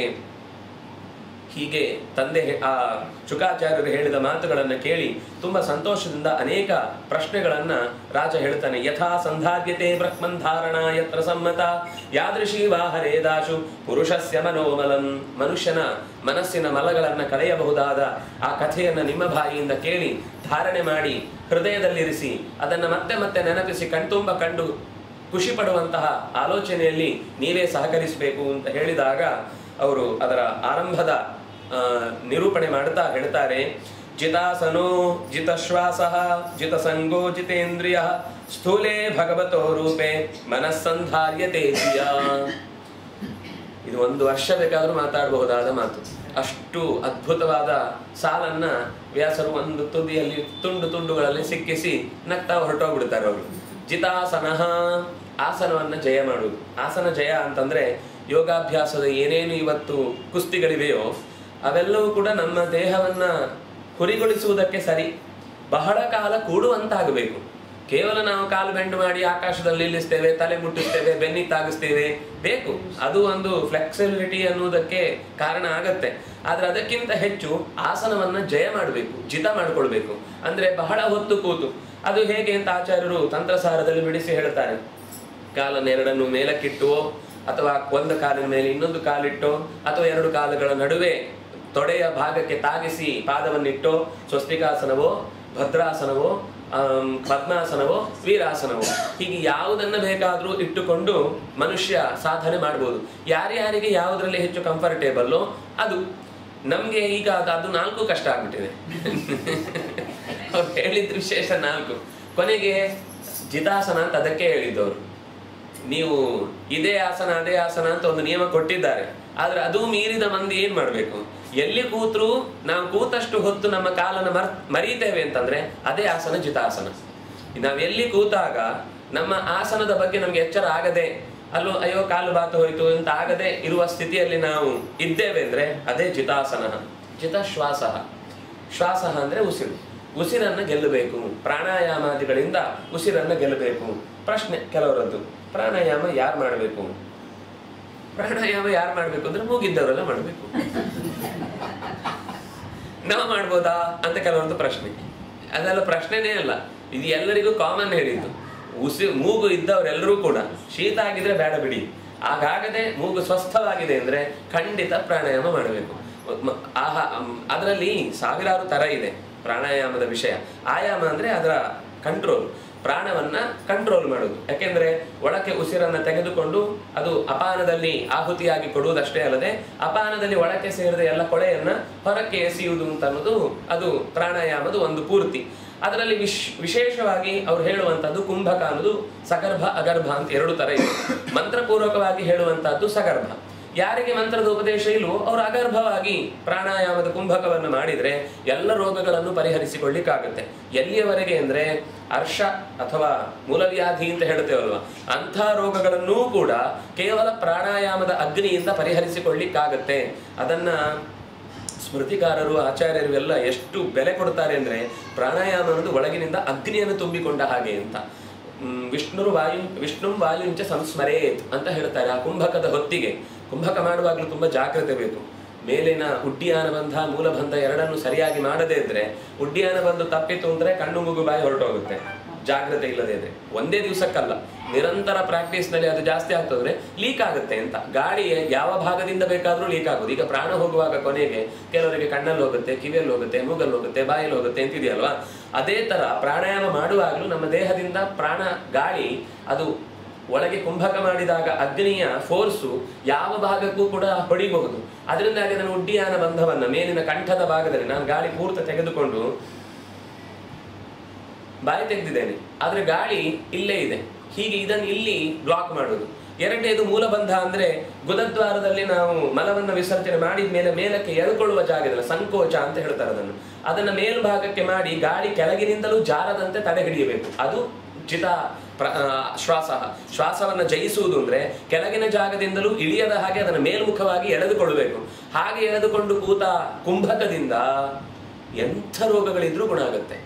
ಹೀಗೆ ತಂದೆ ಹೇ- ಆ ಶುಕಾಚಾರ್ಯರು ಹೇಳಿದ ಮಾತುಗಳನ್ನು ಕೇಳಿ ತುಂಬಾ ಸಂತೋಷದಿಂದ ಅನೇಕ ಪ್ರಶ್ನೆಗಳನ್ನ ರಾಜ ಹೇಳ್ತಾನೆ ಯಥಾ ಸಂಧಾರ್ಯತೆ ಬ್ರಹ್ಮನ್ ಧಾರಣ ಯತ್ರ ಸಮ್ಮತ ಯಾದೃಶಿ ವಾಹರೇದಾಶು ಪುರುಷಸ್ಯ ಮನೋಮಲಂ ಮನುಷ್ಯನ ಮನಸ್ಸಿನ ಮಲಗಳನ್ನ ಕಳೆಯಬಹುದಾದ ಆ ಕಥೆಯನ್ನ ನಿಮ್ಮ ಬಾಯಿಯಿಂದ ಕೇಳಿ ಧಾರಣೆ ಮಾಡಿ ಹೃದಯದಲ್ಲಿರಿಸಿ ಅದನ್ನ ಮತ್ತೆ ಮತ್ತೆ ನೆನಪಿಸಿ ಕಣ್ತುಂಬ ಕಂಡು ಖುಷಿ ಪಡುವಂತಹ ಆಲೋಚನೆಯಲ್ಲಿ ನೀವೇ ಸಹಕರಿಸಬೇಕು ಅಂತ ಹೇಳಿದಾಗ ಅವರು ಅದರ ಆರಂಭದ ಆ, ನಿರೂಪಣೆ ಮಾಡ್ತಾ ಹೇಳ್ತಾರೆ ಜಿತಾಸನೋ ಜಿತಶ್ವಾಸ ಜಿತಸಂಗೋ ಜಿತೇಂದ್ರಿಯ ಸ್ಥೂಲೇ ಭಗವತೋ ರೂಪೆ ಮನಸ್ಸಂಧಾರ್ಯತೆ ಧಿಯ. ಇದು ಒಂದು ವರ್ಷ ಬೇಕಾದ್ರೂ ಮಾತಾಡಬಹುದಾದ ಮಾತು ಅಷ್ಟು ಅದ್ಭುತವಾದ ಸಾಲನ್ನ ವ್ಯಾಸರು ಒಂದು ತುದಿಯಲ್ಲಿ ತುಂಡು ತುಂಡುಗಳಲ್ಲಿ ಸಿಕ್ಕಿಸಿ ನಗ್ತಾ ಹೊರಟೋಗ್ಬಿಡ್ತಾರೆ ಅವರು ಜಿತಾಸನ ಆಸನವನ್ನ ಜಯ ಮಾಡುವುದು ಆಸನ ಜಯ ಅಂತಂದ್ರೆ ಯೋಗಾಭ್ಯಾಸದ ಏನೇನು ಇವತ್ತು ಕುಸ್ತಿಗಳಿವೆಯೋ ಅವೆಲ್ಲವೂ ಕೂಡ ನಮ್ಮ ದೇಹವನ್ನ ಹುರಿಗೊಳಿಸುವುದಕ್ಕೆ ಸರಿ ಬಹಳ ಕಾಲ ಕೂಡುವಂತಾಗಬೇಕು ಕೇವಲ ನಾವು ಕಾಲು ಬೆಂಡು ಮಾಡಿ ಆಕಾಶದಲ್ಲಿ ನಿಲ್ಲಿಸ್ತೇವೆ ತಲೆ ಮುಟ್ಟಿಸ್ತೇವೆ ಬೆನ್ನಿ ತಾಗಿಸ್ತೇವೆ ಬೇಕು ಅದು ಒಂದು ಫ್ಲೆಕ್ಸಿಬಿಲಿಟಿ ಅನ್ನುವುದಕ್ಕೆ ಕಾರಣ ಆಗತ್ತೆ ಆದ್ರೆ ಅದಕ್ಕಿಂತ ಹೆಚ್ಚು ಆಸನವನ್ನ ಜಯ ಮಾಡಬೇಕು ಜಿತ ಮಾಡ್ಕೊಳ್ಬೇಕು ಅಂದ್ರೆ ಬಹಳ ಹೊತ್ತು ಕೂತು ಅದು ಹೇಗೆ ಅಂತ ಆಚಾರ್ಯರು ತಂತ್ರಸಾರದಲ್ಲಿ ಬಿಡಿಸಿ ಹೇಳ್ತಾರೆ ಕಾಲನ್ನೆರಡನ್ನು ಮೇಲಕ್ಕಿಟ್ಟುವೋ ಅಥವಾ ಒಂದು ಕಾಲಿನ ಮೇಲೆ ಇನ್ನೊಂದು ಕಾಲಿಟ್ಟೋ ಅಥವಾ ಎರಡು ಕಾಲುಗಳ ನಡುವೆ ತೊಡೆಯ ಭಾಗಕ್ಕೆ ತಾಗಿಸಿ ಪಾದವನ್ನಿಟ್ಟೋ ಸ್ವಸ್ತಿಕಾಸನವೋ ಭದ್ರಾಸನವೋ ಆಮ್, ಪದ್ಮಾಸನವೋ ವೀರಾಸನವೋ ಹೀಗೆ ಯಾವುದನ್ನ ಬೇಕಾದ್ರೂ ಇಟ್ಟುಕೊಂಡು ಮನುಷ್ಯ ಸಾಧನೆ ಮಾಡ್ಬೋದು ಯಾರ್ಯಾರಿಗೆ ಯಾವುದರಲ್ಲಿ ಹೆಚ್ಚು ಕಂಫರ್ಟೇಬಲ್ಲೋ ಅದು ನಮ್ಗೆ ಈಗ ಅದು- ಅದು ನಾಲ್ಕು ಕಷ್ಟ ಆಗ್ಬಿಟ್ಟಿದೆ ಅವ್ರು ಹೇಳಿದ ವಿಶೇಷ ನಾಲ್ಕು ಕೊನೆಗೆ ಜಿತಾಸನ ಅಂತ ಅದಕ್ಕೆ ಹೇಳಿದ್ದವರು ನೀವು ಇದೇ ಆಸನ ಅದೇ ಆಸನ ಅಂತ ಒಂದು ನಿಯಮ ಕೊಟ್ಟಿದ್ದಾರೆ ಆದ್ರೆ ಅದು ಮೀರಿದ ಮಂದಿ ಏನ್ ಮಾಡ್ಬೇಕು ಎಲ್ಲಿ ಕೂತ್ರು ನಾವು ಕೂತಷ್ಟು ಹೊತ್ತು ನಮ್ಮ ಕಾಲನ್ನ ಮರ್ ಮರೀತೇವೆ ಅಂತಂದ್ರೆ ಅದೇ ಆಸನ ಜಿತಾಸನ ನಾವ್ ಎಲ್ಲಿ ಕೂತಾಗ ನಮ್ಮ ಆಸನದ ಬಗ್ಗೆ ನಮ್ಗೆ ಎಚ್ಚರ ಆಗದೆ ಅಲ್ಲೋ ಅಯ್ಯೋ ಕಾಲು ಬಾತು ಹೋಯ್ತು ಅಂತ ಆಗದೆ ಇರುವ ಸ್ಥಿತಿಯಲ್ಲಿ ನಾವು ಇದ್ದೇವೆ ಅಂದ್ರೆ ಅದೇ ಜಿತಾಸನ ಜಿತ ಶ್ವಾಸ ಶ್ವಾಸ ಅಂದ್ರೆ ಉಸಿರು ಉಸಿರನ್ನ ಗೆಲ್ಲಬೇಕು ಪ್ರಾಣಾಯಾಮಾದಿಗಳಿಂದ ಉಸಿರನ್ನ ಗೆಲ್ಲಬೇಕು ಪ್ರಶ್ನೆ ಕೆಲವರದ್ದು ಪ್ರಾಣಾಯಾಮ ಯಾರು ಮಾಡಬೇಕು ಪ್ರಾಣಾಯಾಮ ಯಾರು ಮಾಡ್ಬೇಕು ಅಂದ್ರೆ ಮೂಗಿದ್ದವರೆಲ್ಲ ಮಾಡಬೇಕು ನಾವು ಮಾಡ್ಬೋದಾ ಅಂತ ಕೆಲವೊಂದು ಪ್ರಶ್ನೆ ಅದೆಲ್ಲ ಪ್ರಶ್ನೆನೇ ಅಲ್ಲ ಇದು ಎಲ್ಲರಿಗೂ ಕಾಮನ್ ಹೇಳಿದ್ದು ಉಸಿ ಮೂಗು ಇದ್ದವರೆಲ್ಲರೂ ಕೂಡ ಶೀತ ಆಗಿದ್ರೆ ಬೇಡ ಬಿಡಿ ಹಾಗಾಗದೆ ಮೂಗು ಸ್ವಸ್ಥವಾಗಿದೆ ಅಂದ್ರೆ ಖಂಡಿತ ಪ್ರಾಣಾಯಾಮ ಮಾಡಬೇಕು ಮ- ಆಹಾ ಅದರಲ್ಲಿ ಸಾವಿರಾರು ತರ ಇದೆ ಪ್ರಾಣಾಯಾಮದ ವಿಷಯ ಆಯಾಮ ಅಂದ್ರೆ ಅದರ ಕಂಟ್ರೋಲ್ ಪ್ರಾಣವನ್ನ ಕಂಟ್ರೋಲ್ ಮಾಡುವುದು ಯಾಕೆಂದ್ರೆ ಒಳಕ್ಕೆ ಉಸಿರನ್ನ ತೆಗೆದುಕೊಂಡು ಅದು ಅಪಾನದಲ್ಲಿ ಆಹುತಿಯಾಗಿ ಕೊಡುವುದಷ್ಟೇ ಅಲ್ಲದೆ ಅಪಾನದಲ್ಲಿ ಒಳಕ್ಕೆ ಸೇರಿದ ಎಲ್ಲ ಕೊಳೆಯನ್ನ ಹೊರಕ್ಕೆ ಎಸೆಯುವುದು ಅಂತ ಅನ್ನೋದು ಅದು ಪ್ರಾಣಾಯಾಮದ ಒಂದು ಪೂರ್ತಿ ಅದರಲ್ಲಿ ವಿಶ್ ವಿಶೇಷವಾಗಿ ಅವ್ರು ಹೇಳುವಂತದ್ದು ಕುಂಭಕ ಅನ್ನೋದು ಸಗರ್ಭ ಅಗರ್ಭ ಅಂತ ಎರಡು ತರ ಇದೆ ಮಂತ್ರಪೂರ್ವಕವಾಗಿ ಹೇಳುವಂತಹದ್ದು ಸಗರ್ಭ ಯಾರಿಗೆ ಮಂತ್ರದ ಉಪದೇಶ ಇಲ್ವೋ ಅವರು ಅಗರ್ಭವಾಗಿ ಪ್ರಾಣಾಯಾಮದ ಕುಂಭಕವನ್ನು ಮಾಡಿದ್ರೆ ಎಲ್ಲ ರೋಗಗಳನ್ನು ಪರಿಹರಿಸಿಕೊಳ್ಳಿಕ್ಕಾಗುತ್ತೆ ಎಲ್ಲಿಯವರೆಗೆ ಅಂದ್ರೆ ಅರ್ಷ ಅಥವಾ ಮೂಲವ್ಯಾಧಿ ಅಂತ ಹೇಳ್ತೇವಲ್ವಾ ಅಂಥ ರೋಗಗಳನ್ನೂ ಕೂಡ ಕೇವಲ ಪ್ರಾಣಾಯಾಮದ ಅಗ್ನಿಯಿಂದ ಪರಿಹರಿಸಿಕೊಳ್ಳಿಕ್ಕಾಗತ್ತೆ ಅದನ್ನ ಸ್ಮೃತಿಕಾರರು ಆಚಾರ್ಯರು ಎಲ್ಲ ಎಷ್ಟು ಬೆಲೆ ಕೊಡ್ತಾರೆ ಅಂದ್ರೆ ಪ್ರಾಣಾಯಾಮ ಅನ್ನೋದು ಒಳಗಿನಿಂದ ಅಗ್ನಿಯನ್ನು ತುಂಬಿಕೊಂಡ ಹಾಗೆ ಅಂತ ಹ್ಮ್, ವಿಷ್ಣುರು ವಾಯು ವಿಷ್ಣು ವಾಯುಂಚ ಸಂಸ್ಮರೇತ್ ಅಂತ ಹೇಳ್ತಾರೆ ಆ ಕುಂಭಕದ ಹೊತ್ತಿಗೆ ಕುಂಭಕ ಮಾಡುವಾಗಲೂ ತುಂಬಾ ಜಾಗ್ರತೆ ಬೇಕು ಮೇಲಿನ ಉಡ್ಡಿಯಾನ ಬಂಧ ಮೂಲಬಂಧ ಎರಡನ್ನು ಸರಿಯಾಗಿ ಮಾಡದೇ ಇದ್ರೆ ಉಡ್ಡಿಯಾನ ಬಂದು ತಪ್ಪಿತು ಅಂದ್ರೆ ಕಣ್ಣು ಮೂಗು ಬಾಯಿ ಹೊರಟೋಗುತ್ತೆ ಜಾಗ್ರತೆ ಇಲ್ಲದೆ ಇದ್ರೆ ಒಂದೇ ದಿವಸಕ್ಕಲ್ಲ ನಿರಂತರ ಪ್ರಾಕ್ಟೀಸ್ ನಲ್ಲಿ ಅದು ಜಾಸ್ತಿ ಆಗ್ತದ್ರೆ ಲೀಕ್ ಆಗುತ್ತೆ ಅಂತ ಗಾಳಿ ಯಾವ ಭಾಗದಿಂದ ಬೇಕಾದ್ರೂ ಲೀಕ್ ಆಗೋದು ಈಗ ಪ್ರಾಣ ಹೋಗುವಾಗ ಕೊನೆಗೆ ಕೆಲವರಿಗೆ ಕಣ್ಣಲ್ಲಿ ಹೋಗುತ್ತೆ ಕಿವಿಯಲ್ಲಿ ಹೋಗುತ್ತೆ ಮೂಗಲ್ಲಿ ಹೋಗುತ್ತೆ ಬಾಯಲ್ಲಿ ಹೋಗುತ್ತೆ ಅಂತಿದೆಯಲ್ವಾ ಅದೇ ತರ ಪ್ರಾಣಾಯಾಮ ಮಾಡುವಾಗಲೂ ನಮ್ಮ ದೇಹದಿಂದ ಪ್ರಾಣ ಗಾಳಿ ಅದು ಒಳಗೆ ಕುಂಭಕ ಮಾಡಿದಾಗ ಅಗ್ನಿಯ ಫೋರ್ಸು ಯಾವ ಭಾಗಕ್ಕೂ ಕೂಡ ಹೊಡಿಬಹುದು ಅದರಿಂದಾಗಿ ನಾನು ಉಡ್ಡಿಯಾನ ಬಂಧವನ್ನ ಮೇಲಿನ ಕಂಠದ ಭಾಗದಲ್ಲಿ ನಾನು ಗಾಳಿ ಪೂರ್ತಿ ತೆಗೆದುಕೊಂಡು ಬಾಯಿ ತೆಗೆದಿದ್ದೇನೆ ಆದ್ರೆ ಗಾಳಿ ಇಲ್ಲೇ ಇದೆ ಹೀಗೆ ಇದನ್ನು ಇಲ್ಲಿ ಬ್ಲಾಕ್ ಮಾಡುದು ಎರಡನೇದು ಮೂಲಬಂಧ ಅಂದ್ರೆ ಗುದದ್ವಾರದಲ್ಲಿ ನಾವು ಮಲವನ್ನ ವಿಸರ್ಜನೆ ಮಾಡಿದ ಮೇಲೆ ಮೇಲಕ್ಕೆ ಎಳ್ಕೊಳ್ಳುವ ಜಾಗದಲ್ಲಿ ಸಂಕೋಚ ಅಂತ ಹೇಳ್ತಾರೆ ಅದನ್ನು ಅದನ್ನ ಮೇಲ್ಭಾಗಕ್ಕೆ ಮಾಡಿ ಗಾಳಿ ಕೆಳಗಿನಿಂದಲೂ ಜಾರದಂತೆ ತಡೆ ಹಿಡಿಯಬೇಕು ಅದು ಚಿತ ಪ್ರ ಆ, ಶ್ವಾಸ ಶ್ವಾಸವನ್ನ ಜಯಿಸುವುದು ಅಂದ್ರೆ ಕೆಳಗಿನ ಜಾಗದಿಂದಲೂ ಇಳಿಯದ ಹಾಗೆ ಅದನ್ನು ಮೇಲ್ಮುಖವಾಗಿ ಎಳೆದುಕೊಳ್ಳಬೇಕು ಹಾಗೆ ಎಳೆದುಕೊಂಡು ಕೂತ ಕುಂಭಕದಿಂದ ಎಂಥ ರೋಗಗಳಿದ್ರೂ ಗುಣ ಆಗುತ್ತೆ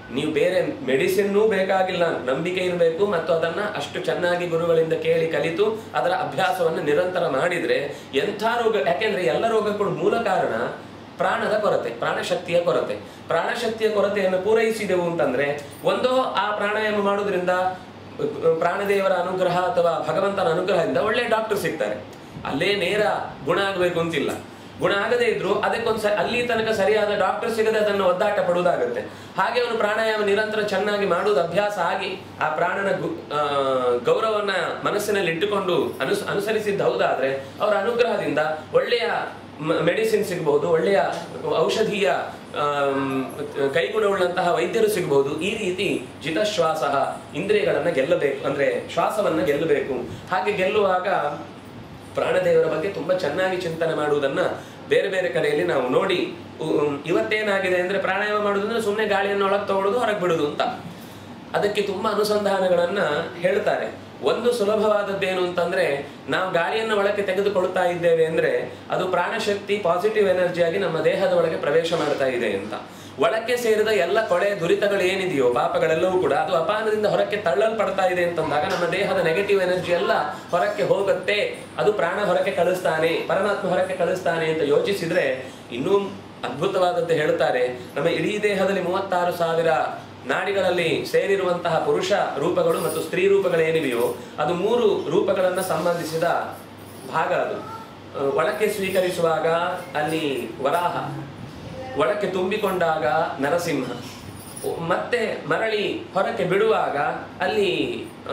ನೀವು ಬೇರೆ ಮೆಡಿಸಿನ್ನೂ ಬೇಕಾಗಿಲ್ಲ ನಂಬಿಕೆ ಇರಬೇಕು ಮತ್ತು ಅದನ್ನ ಅಷ್ಟು ಚೆನ್ನಾಗಿ ಗುರುಗಳಿಂದ ಕೇಳಿ ಕಲಿತು ಅದರ ಅಭ್ಯಾಸವನ್ನು ನಿರಂತರ ಮಾಡಿದ್ರೆ ಎಂಥ ರೋಗ ಯಾಕೆಂದ್ರೆ ಎಲ್ಲ ರೋಗಗಳು ಮೂಲ ಕಾರಣ ಪ್ರಾಣದ ಕೊರತೆ ಪ್ರಾಣಶಕ್ತಿಯ ಕೊರತೆ ಪ್ರಾಣಶಕ್ತಿಯ ಕೊರತೆಯನ್ನು ಪೂರೈಸಿದೆವು ಅಂತಂದ್ರೆ ಒಂದೋ ಆ ಪ್ರಾಣಾಯಾಮ ಮಾಡೋದ್ರಿಂದ ಪ್ರಾಣದೇವರ ಅನುಗ್ರಹ ಅಥವಾ ಭಗವಂತನ ಅನುಗ್ರಹದಿಂದ ಒಳ್ಳೆ ಡಾಕ್ಟರ್ ಸಿಗ್ತಾರೆ ಅಲ್ಲೇ ನೇರ ಗುಣ ಆಗಬೇಕು ಅಂತಿಲ್ಲ ಗುಣ ಆಗದೇ ಇದ್ರು ಅದಕ್ಕೊಂದು ಸ- ಅಲ್ಲಿ ತನಕ ಸರಿಯಾದ ಡಾಕ್ಟರ್ ಸಿಗದೆ ಅದನ್ನು ಒದ್ದಾಟ ಪಡುವುದಾಗುತ್ತೆ ಹಾಗೆ ಅವನು ಪ್ರಾಣಾಯಾಮ ನಿರಂತರ ಚೆನ್ನಾಗಿ ಮಾಡುವುದು ಅಭ್ಯಾಸ ಆಗಿ ಆ ಪ್ರಾಣನ ಗು- ಆ, ಗೌರವವನ್ನ ಮನಸ್ಸಿನಲ್ಲಿ ಇಟ್ಟುಕೊಂಡು ಅನುಸ್ ಅನುಸರಿಸಿದ್ದು ಹೌದಾದ್ರೆ ಅವರ ಅನುಗ್ರಹದಿಂದ ಒಳ್ಳೆಯ ಮೆಡಿಸಿನ್ ಸಿಗಬಹುದು ಒಳ್ಳೆಯ ಔಷಧೀಯ ಆಮ್, ಕೈಗುಣವುಳ್ಳಂತಹ ವೈದ್ಯರು ಸಿಗಬಹುದು ಈ ರೀತಿ ಜಿತಶ್ವಾಸ ಇಂದ್ರಿಯಗಳನ್ನ ಗೆಲ್ಲಬೇಕು ಅಂದ್ರೆ ಶ್ವಾಸವನ್ನ ಗೆಲ್ಲಬೇಕು ಹಾಗೆ ಗೆಲ್ಲುವಾಗ ಪ್ರಾಣದೇವರ ಬಗ್ಗೆ ತುಂಬಾ ಚೆನ್ನಾಗಿ ಚಿಂತನೆ ಮಾಡುವುದನ್ನ ಬೇರೆ ಬೇರೆ ಕಡೆಯಲ್ಲಿ ನಾವು ನೋಡಿ ಉ- ಇವತ್ತೇನಾಗಿದೆ ಅಂದ್ರೆ ಪ್ರಾಣಾಯಾಮ ಮಾಡುವುದಂದ್ರೆ ಸುಮ್ಮನೆ ಗಾಳಿಯನ್ನು ಒಳಗೆ ತಗೊಳ್ಳೋದು ಹೊರಗೆ ಬಿಡುದು ಅಂತ ಅದಕ್ಕೆ ತುಂಬಾ ಅನುಸಂಧಾನಗಳನ್ನ ಹೇಳ್ತಾರೆ ಒಂದು ಸುಲಭವಾದದ್ದೇನು ಅಂತಂದ್ರೆ ನಾವು ಗಾಳಿಯನ್ನು ಒಳಕ್ಕೆ ತೆಗೆದುಕೊಳ್ತಾ ಇದ್ದೇವೆ ಅಂದ್ರೆ ಅದು ಪ್ರಾಣಶಕ್ತಿ ಪಾಸಿಟಿವ್ ಎನರ್ಜಿಯಾಗಿ ನಮ್ಮ ದೇಹದ ಒಳಗೆ ಪ್ರವೇಶ ಮಾಡ್ತಾ ಇದೆ ಅಂತ ಒಳಕ್ಕೆ ಸೇರಿದ ಎಲ್ಲ ಕೊಳೆ ದುರಿತಗಳು ಏನಿದೆಯೋ ಪಾಪಗಳೆಲ್ಲವೂ ಕೂಡ ಅದು ಅಪಾನದಿಂದ ಹೊರಕ್ಕೆ ತಳ್ಳಲ್ಪಡ್ತಾ ಇದೆ ಅಂತಂದಾಗ ನಮ್ಮ ದೇಹದ ನೆಗೆಟಿವ್ ಎನರ್ಜಿ ಎಲ್ಲ ಹೊರಕ್ಕೆ ಹೋಗುತ್ತೆ ಅದು ಪ್ರಾಣ ಹೊರಕ್ಕೆ ಕಳಿಸ್ತಾನೆ ಪರಮಾತ್ಮ ಹೊರಕ್ಕೆ ಕಳಿಸ್ತಾನೆ ಅಂತ ಯೋಚಿಸಿದ್ರೆ ಇನ್ನೂ ಅದ್ಭುತವಾದದ್ದು ಹೇಳ್ತಾರೆ ನಮ್ಮ ಇಡೀ ದೇಹದಲ್ಲಿ ಮೂವತ್ತಾರು ಸಾವಿರ ನಾಡಿಗಳಲ್ಲಿ ಸೇರಿರುವಂತಹ ಪುರುಷ ರೂಪಗಳು ಮತ್ತು ಸ್ತ್ರೀ ರೂಪಗಳೇನಿವೆಯೋ ಅದು ಮೂರು ರೂಪಗಳನ್ನ ಸಂಬಂಧಿಸಿದ ಭಾಗ ಅದು ಅಹ್, ಒಳಕ್ಕೆ ಸ್ವೀಕರಿಸುವಾಗ ಅಲ್ಲಿ ವರಾಹ ಒಳಕ್ಕೆ ತುಂಬಿಕೊಂಡಾಗ ನರಸಿಂಹ ಮತ್ತೆ ಮರಳಿ ಹೊರಕ್ಕೆ ಬಿಡುವಾಗ ಅಲ್ಲಿ ಆ,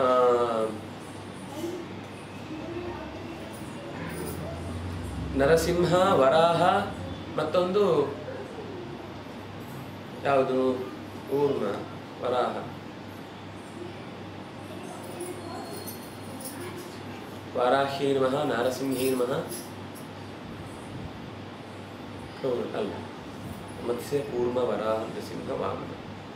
ನರಸಿಂಹ ವರಾಹ ಮತ್ತೊಂದು ಯಾವುದು ಊರ್ಮ ವರಾಹ ವಾರಾಹಿ ನಮಃ ನಾರಸಿಂಹಿ ನಮಃ ಹೌದು, ಅಲ್ಲ ಮತ್ಸ್ಯ ಕೂರ್ಮ ವರಾಹ ನರಸಿಂಹ ವಾಮನ